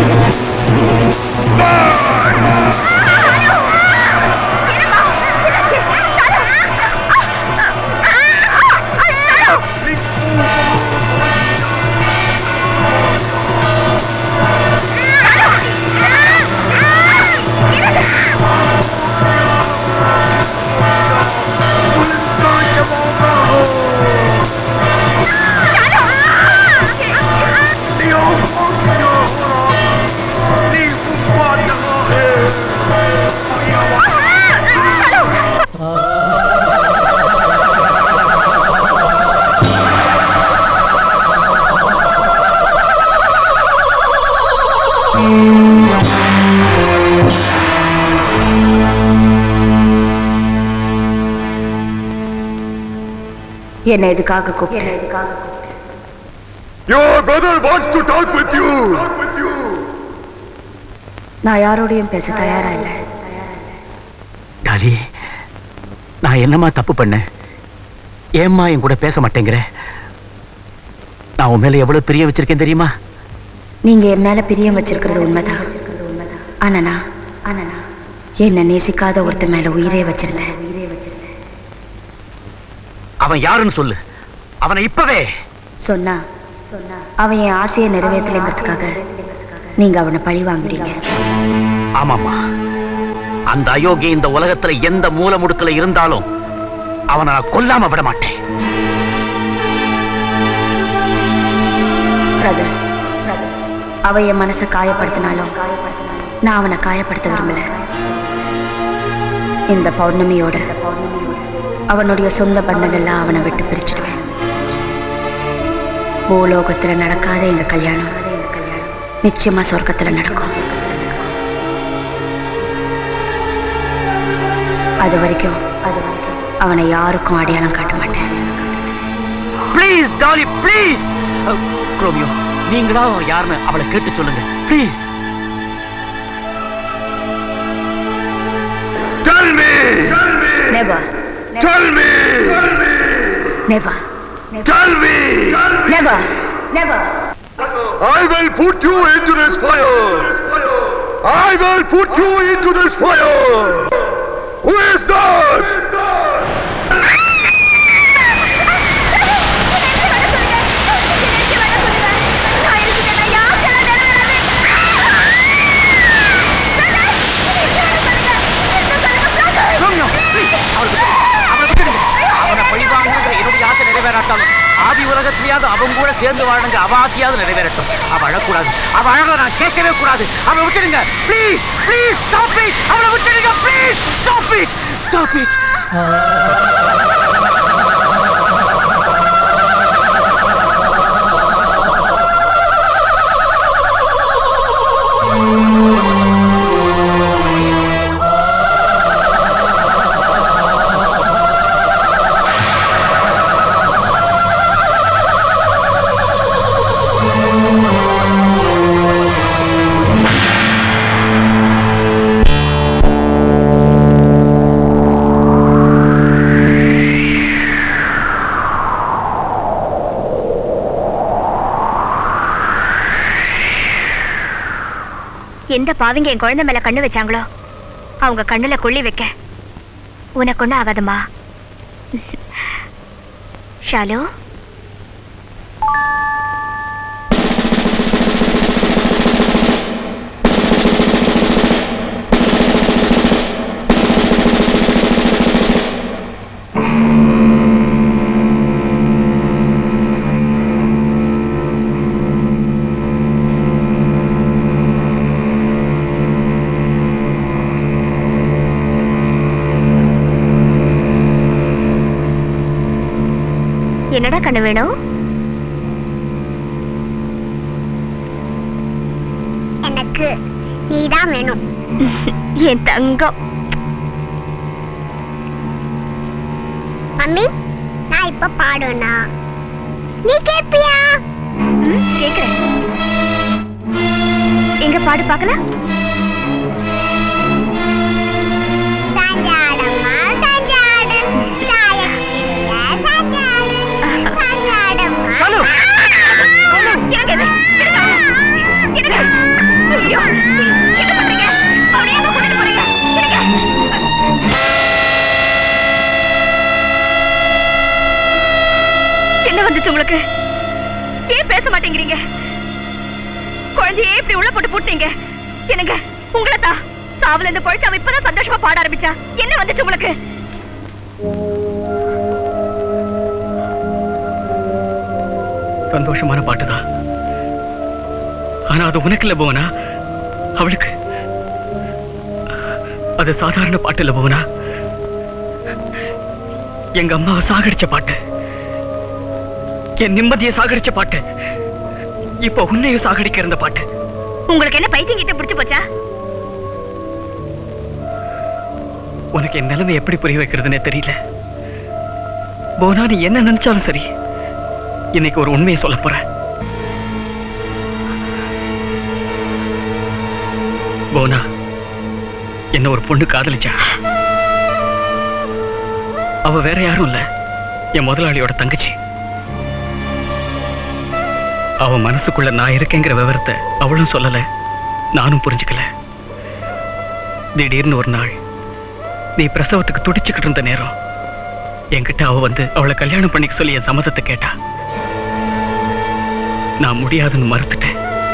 என்ன எதுக்காக கூப்பிட்டு எதுக்காக Your brother wants to talk with you. நான் யாரோடையும் பேச தயாரா இல்லை tally நான் என்னம்மா தப்பு பண்ணேன் ஏம்மா என் கூட பேச மாட்டேங்கிற நான் உன் மேல எவ்வளவு பிரிய வச்சிருக்கேன் தெரியுமா நீங்க என் மேல பிரியம் வச்சிருக்கிறது உண்மைதான் ஆனா நான் ஆனா நான் என்ன நேசிக்காத ஒருத்த மேல உயிரே வச்சிருந்தேன் அவன் யாருன்னு சொல்லு அவனை இப்பவே சொன்னா அவன் என் ஆசையை நிறைவேற்றலைங்கிறதுக்காக நீங்க அவனை பழி வாங்குறீங்க ஆமாம்மா அந்த அயோக்கி இந்த உலகத்துல எந்த மூல முடுக்கல இருந்தாலும் அவனை நான் கொல்லாம விட மாட்டேன் பிரதர் அவ என் மனசை காயப்படுத்தினாலும் நான் அவனை காயப்படுத்த விரும்பல இந்த பௌர்ணமியோட அவனுடைய சொந்த பந்தங்கள்லாம் அவனை விட்டு பிரிச்சிடுவேன் பூலோகத்துல நடக்காத எங்க கல்யாணம் நிச்சயமா சொர்க்கத்துல நடக்கும் அது வரைக்கும் அது வரைக்கும் அவனை யாருக்கும் அடையாளம் காட்ட மாட்டேன் ப்ளீஸ் டாலி ப்ளீஸ் குரோமியோ நீங்களா அவன் யாருன்னு அவளை கேட்டு சொல்லுங்க please Tell me! Never. Tell me! Never. Tell me! Never. Never. I will put you into this fire! I will put you into this fire! Who is that? அவனை பழிவாங்குங்கிற என்னுடைய ஆசை நிறைவேறாட்டாலும் ஆதி உலகத்திலேயாவது அவன் கூட சேர்ந்து வாழங்க அவ ஆசையாவது நிறைவேறட்டும் அவ அழக்கூடாது அவ அழக நான் கேட்கவே கூடாது அவளை விட்டுடுங்க ப்ளீஸ் ப்ளீஸ் ஸ்டாப் இட் அவளை விட்டுடுங்க please stop it stop it எந்த பாவிங்க என் குழந்தை மேல கண்ணு வச்சாங்களோ அவங்க கண்ணுல கொள்ளி வைக்க உனக்கு ஒண்ணும் ஆகாதுமா ஷாலு என்னடா கண்ணு வேணும் எனக்கு நீதான் வேணும் என் தங்கம் மம்மி நான் இப்ப பாடுனா நீ கேப்பியா ம், கேக்குறேன் எங்க பாடு பார்க்கலாம் சாஞ்சாடம்மா சாஞ்சாடு சாயக்கிளிய சாஞ்சாடு சாஞ்சாடம்மா ஷாலு! இருங்க, இருங்க. இருங்க. ஐயோ, என்ன பண்றீங்க? அவனை ஏன் கூட்டிட்டு போறீங்க? இருங்க. என்ன வந்துச்சு உங்களுக்கு ஏன் பேச மாட்டேங்கிறீங்க குழந்தையே இப்படி உள்ள போட்டு பூட்டிங்க என்னங்க உங்களை தான் சாவுல இருந்து பொழைச்சு அவ இப்பதான் சந்தோஷமா பாட ஆரம்பிச்சா என்ன வந்துச்சு உங்களுக்கு சந்தோஷமான பாட்டுதான் ஆனா அது உனக்கு இல்ல போவனா அவளுக்கு அது சாதாரண பாட்டு இல்ல போவனா எங்க அம்மாவை சாகடிச்ச பாட்டு என் நிம்மதியை சாகடிச்ச பாட்டு இப்ப உன்னையும் சாகடிக்க இருந்த பாட்டு உங்களுக்கு என்ன பைத்தியம் கிட்ட பிடிச்சு போச்சா உனக்கு என் நிலைமை எப்படி புரிய வைக்கிறதுனே தெரியல போனா நீ என்ன நினைச்சாலும் சரி இன்னைக்கு ஒரு உண்மையை சொல்ல போறேன் போனா என்ன ஒரு பொண்ணு காதலிச்சா அவ வேற யாரும் இல்ல என் முதலாளியோட தங்கச்சி அவ மனசுக்குள்ள நான் இருக்கேங்கிற விவரத்தை அவளும் சொல்லல நானும் புரிஞ்சுக்கல திடீர்னு ஒரு நாள் நீ பிரசவத்துக்கு துடிச்சுக்கிட்டு இருந்த நேரம் என்கிட்ட அவ வந்து அவளை கல்யாணம் பண்ணிக்க சொல்லி என் சம்மதத்தை கேட்டா நான் முடியாதுன்னு மறுத்துட்டேன்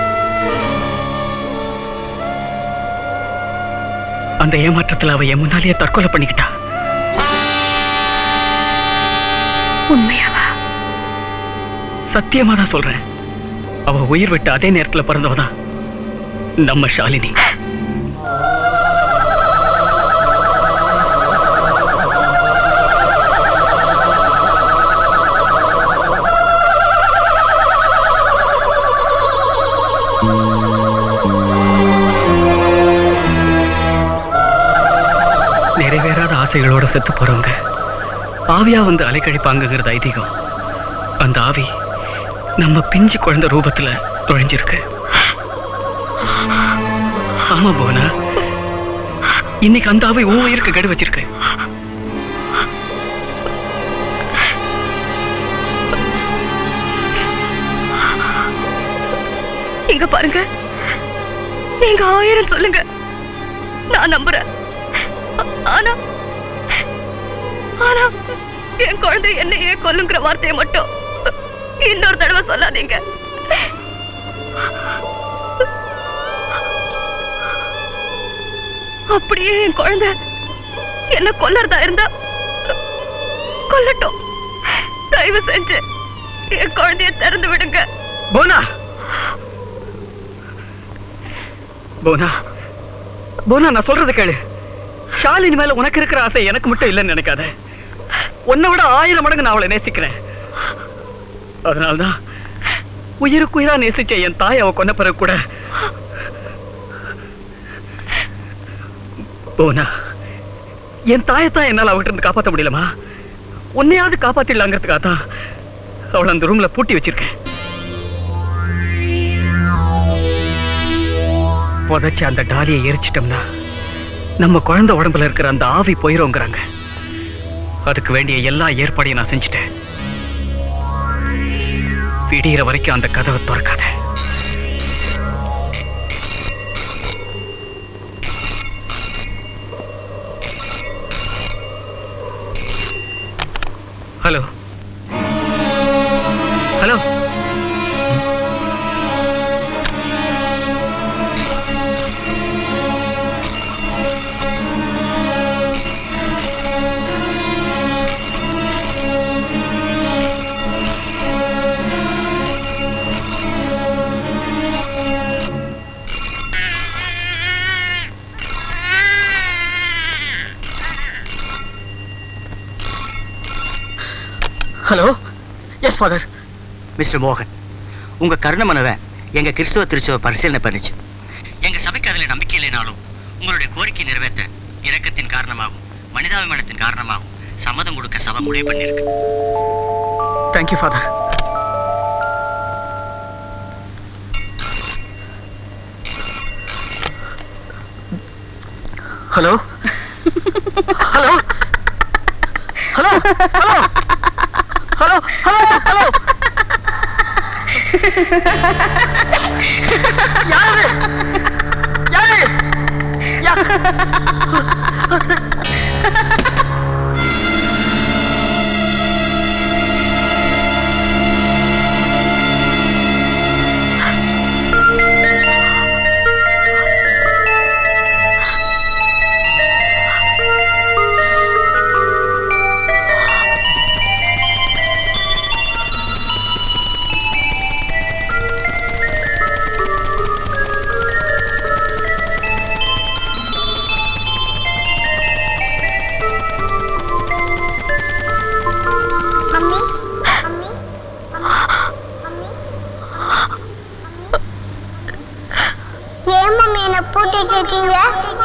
அந்த ஏமாற்றத்துல அவ என் முன்னாலேயே தற்கொலை பண்ணிக்கிட்டா உண்மையாவா சத்தியமா தான் சொல்றேன் அவ உயிர் விட்டு அதே நேரத்துல பிறந்தவதான் நம்ம ஷாலினி நிறைவேறாத ஆசைகளோட செத்து போறவங்க ஆவியா வந்து அலைக்கழிப்பாங்கிறது ஐதீகம் அந்த ஆவி நம்ம பிஞ்சு குழந்தை ரூபத்துல நுழைஞ்சிருக்கு ஆமா போனா இன்னைக்கு அந்த ஆவி உன் உயிருக்கு கடு வச்சிருக்கு இங்க பாருங்க நீங்க ஆயிரம் சொல்லுங்க நான் நம்புறேன் ஆ- ஆனா ஆனா என் குழந்தை என்னையே கொல்லுங்கிற வார்த்தையை மட்டும் இன்னொரு தடவை சொல்லாதீங்க அப்படியே என் குழந்தை என்ன கொல்லறதா இருந்தா கொல்லட்டும் தயவு செஞ்சு என் குழந்தைய திறந்து விடுங்க போனா போனா போனா நான் சொல்றது கேளு ஷாலினி மேல உனக்கு இருக்கிற ஆசை எனக்கு மட்டும் இல்லைன்னு நினைக்காத உன்னை விட ஆயிரம் மடங்கு நான் அவளை நேசிக்கிறேன் அதனால்தான் உயிருக்கு உயிரா நேசிச்ச என் தாய் அவ கொன்ன பிறகு கூட போனா என் தாயத்தான் என்னால அவகிட்ட இருந்து காப்பாத்த முடியலமா உன்னையாவது காப்பாத்திடலாங்கிறதுக்காக தான் அவளை அந்த ரூம்ல பூட்டி வச்சிருக்கேன் புதைச்ச அந்த டாலியை எரிச்சிட்டோம்னா நம்ம குழந்தை உடம்புல இருக்கிற அந்த ஆவி போயிருங்கிறாங்க அதுக்கு வேண்டிய எல்லா ஏற்பாடையும் நான் செஞ்சுட்டேன் விடிகிற வரைக்கும் அந்த கதவை திறக்காத hello hello hello yes father mister மோகன் உங்க கருண மனுவை எங்க கிறிஸ்துவ திருச்சபை பரிசீலனை பண்ணிச்சு எங்க சபைக்கு அதுல நம்பிக்கை இல்லைனாலும் உங்களுடைய கோரிக்கை நிறைவேற்ற இரக்கத்தின் காரணமாகும் மனிதாபிமானத்தின் காரணமாகும் சம்மதம் கொடுக்க சபை முடிவு பண்ணியிருக்கு thank you father hello hello hello hello hello hello hello யாரு யாரு யா பூட்டி கேட்டீங்க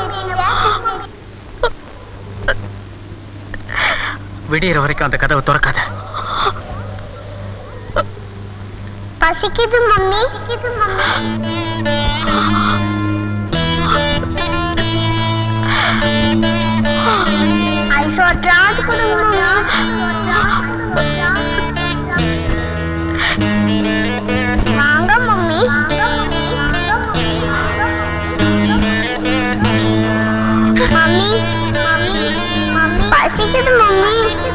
விடியற வரைக்கும் அந்த கதவை திறக்காத பசிக்குது மம்மி ஐஸ் வாட்டராவது கொடுங்க மம்மி வாங்க மம்மி மம்மி மம்மி மம்மி பசிக்குது மம்மி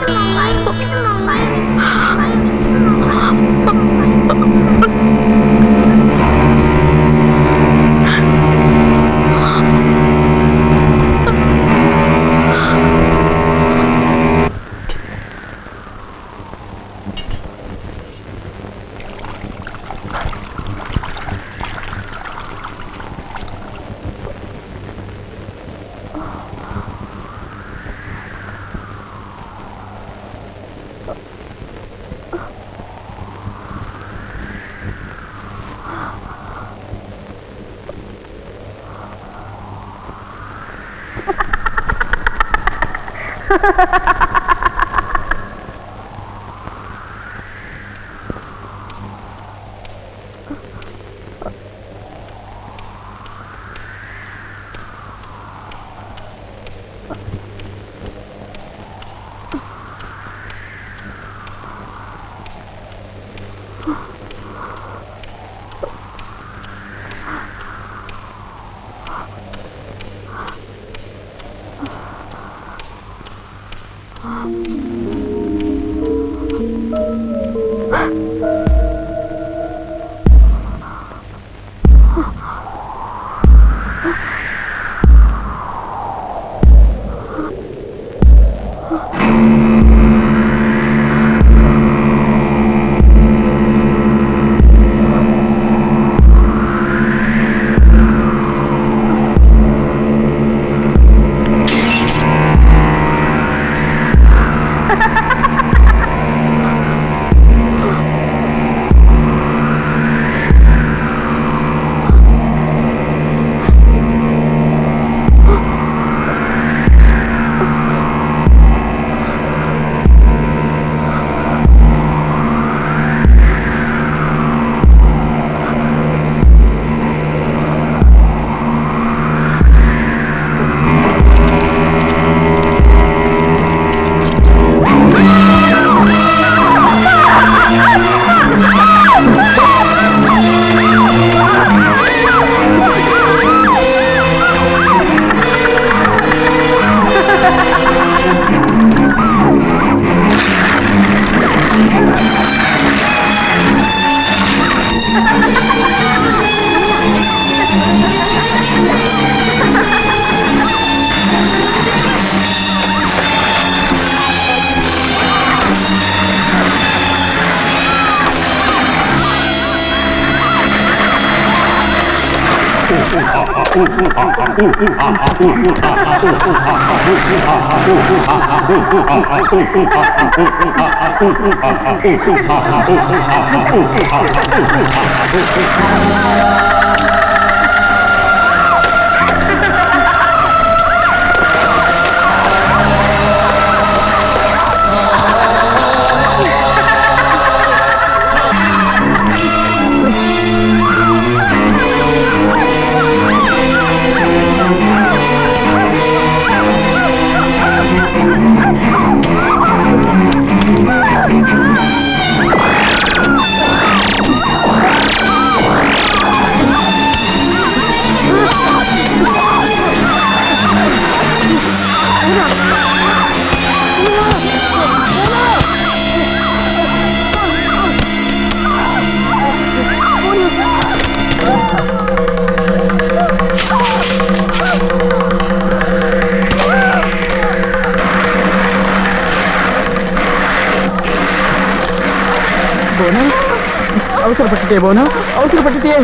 போனா அவசரப்பட்டுட்டே போனா அவசரப்பட்டுட்டே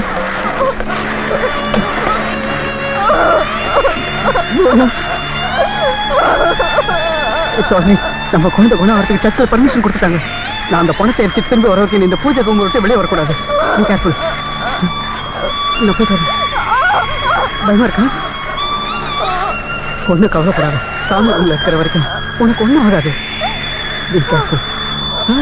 சாரி நம்ம குழந்தை குணம் அவருக்கு சர்ச்சில் பர்மிஷன் கொடுத்துட்டாங்க நான் அந்த பணத்தை எடுத்து திரும்பி வர வைக்க இந்த பூஜை கும்பல் விட்டு வெளியே வரக்கூடாது கேர்ஃபுல் நான் போயிட்டு வரேன் பயமா இருக்கா ஒன்றும் கவலைப்படாத சாமி உள்ள இருக்கிற வரைக்கும் உனக்கு ஒன்றும் ஆகாது Be careful. ஆ?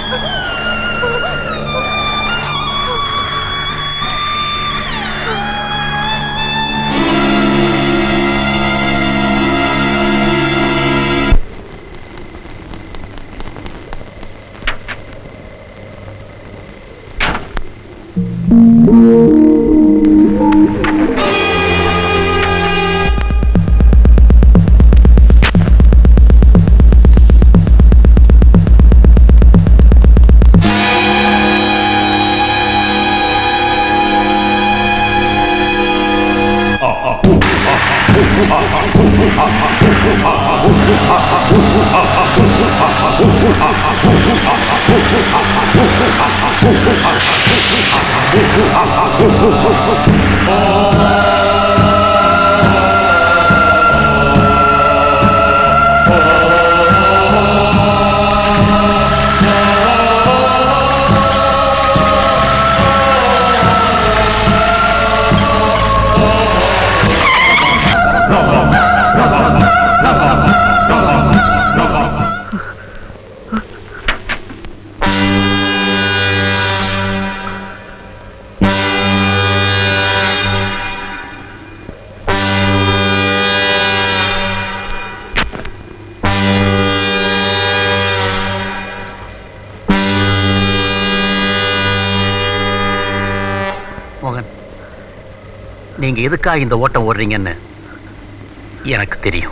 மோகன் நீங்க எதுக்காக இந்த ஓட்டம் ஓடுறீங்கன்னு எனக்கு தெரியும்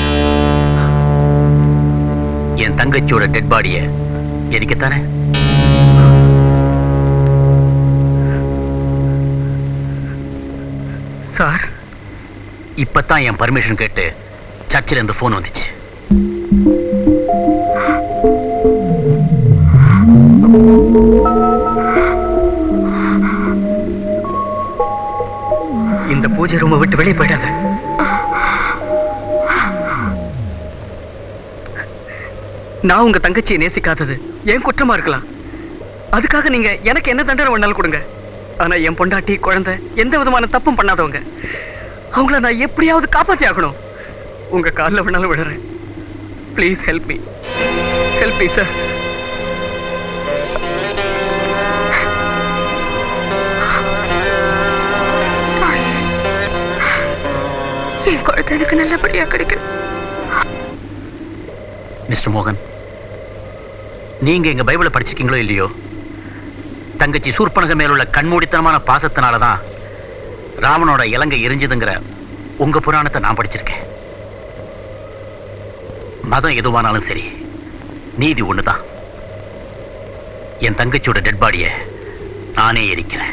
என் தங்கச்சியோட டெட் பாடிய எரிக்கத்தானே சார் இப்பதான் என் பர்மிஷன் கேட்டு சர்ச்சில் இருந்து ஃபோன் வந்துச்சு இந்த பூஜை ரூமை விட்டு வெளியே போயிடாத நான் உங்க தங்கச்சியை நேசிக்காதது ஏன் குற்றமா இருக்கலாம் அதுக்காக நீங்க எனக்கு என்ன தண்டனை வேணாலும் கொடுங்க ஆனா என் பொண்டாட்டி குழந்தை எந்த விதமான தப்பும் பண்ணாதவங்க அவங்கள நான் எப்படியாவது காப்பாத்தி ஆகணும் உங்க காலில் வேணாலும் விடுறேன் please help me help me sir என் குழந்தை எனக்கு நல்லபடியா கிடைக்கும் மிஸ்டர் மோகன் நீங்க எங்க பைபிளை படிச்சிருக்கீங்களோ இல்லையோ தங்கச்சி சூர்பனக மேலுள்ள கண்மூடித்தனமான பாசத்தினால தான் ராமனோட இலங்கை எரிஞ்சதுங்கிற உங்க புராணத்தை நான் படிச்சிருக்கேன் மதம் எதுவானாலும் சரி நீதி ஒண்ணுதான் என் தங்கச்சியோட டெட் பாடியை நானே எரிக்கிறேன்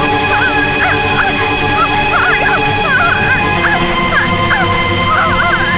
ஆ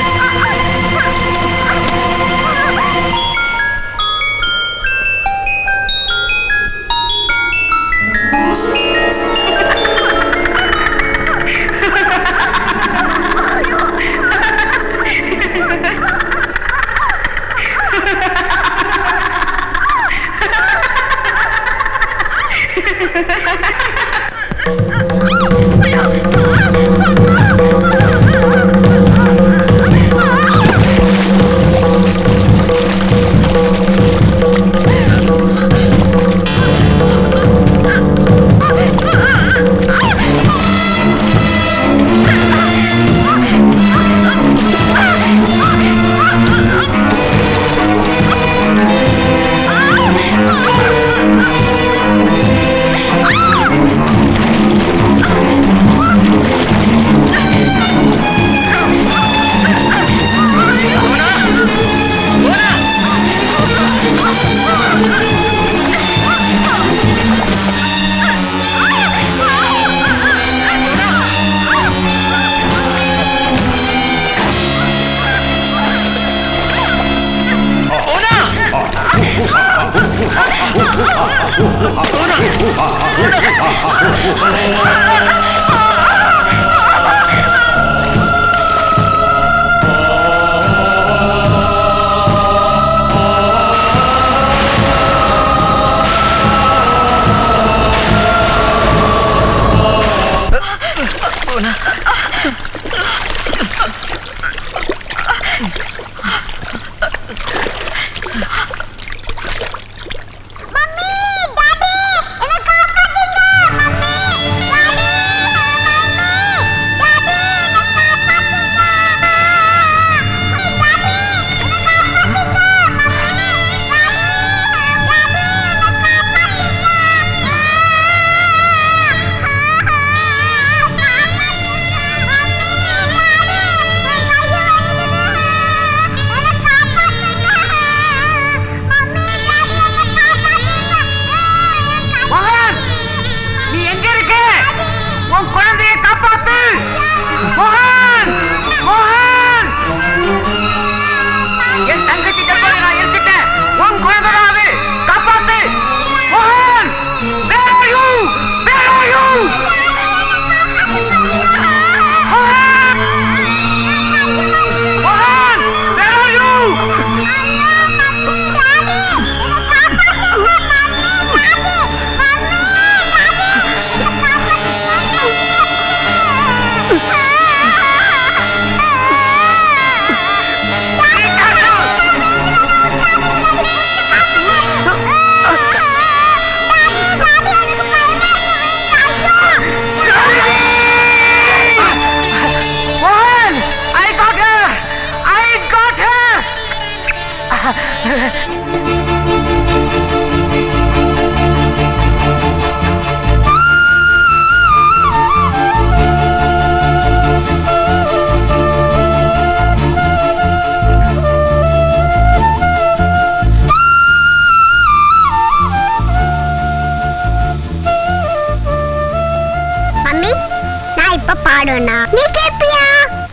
மம்மி நான் இப்ப பாடுவேனா நீ கேப்பியா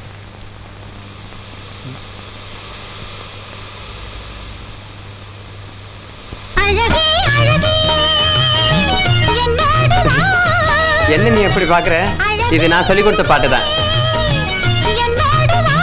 அழகே அழகே என்னோடு வா என்ன நீ எப்படி பாக்குற இது நான் சொல்லி கொடுத்த பாட்டு தான் என்னோடு வா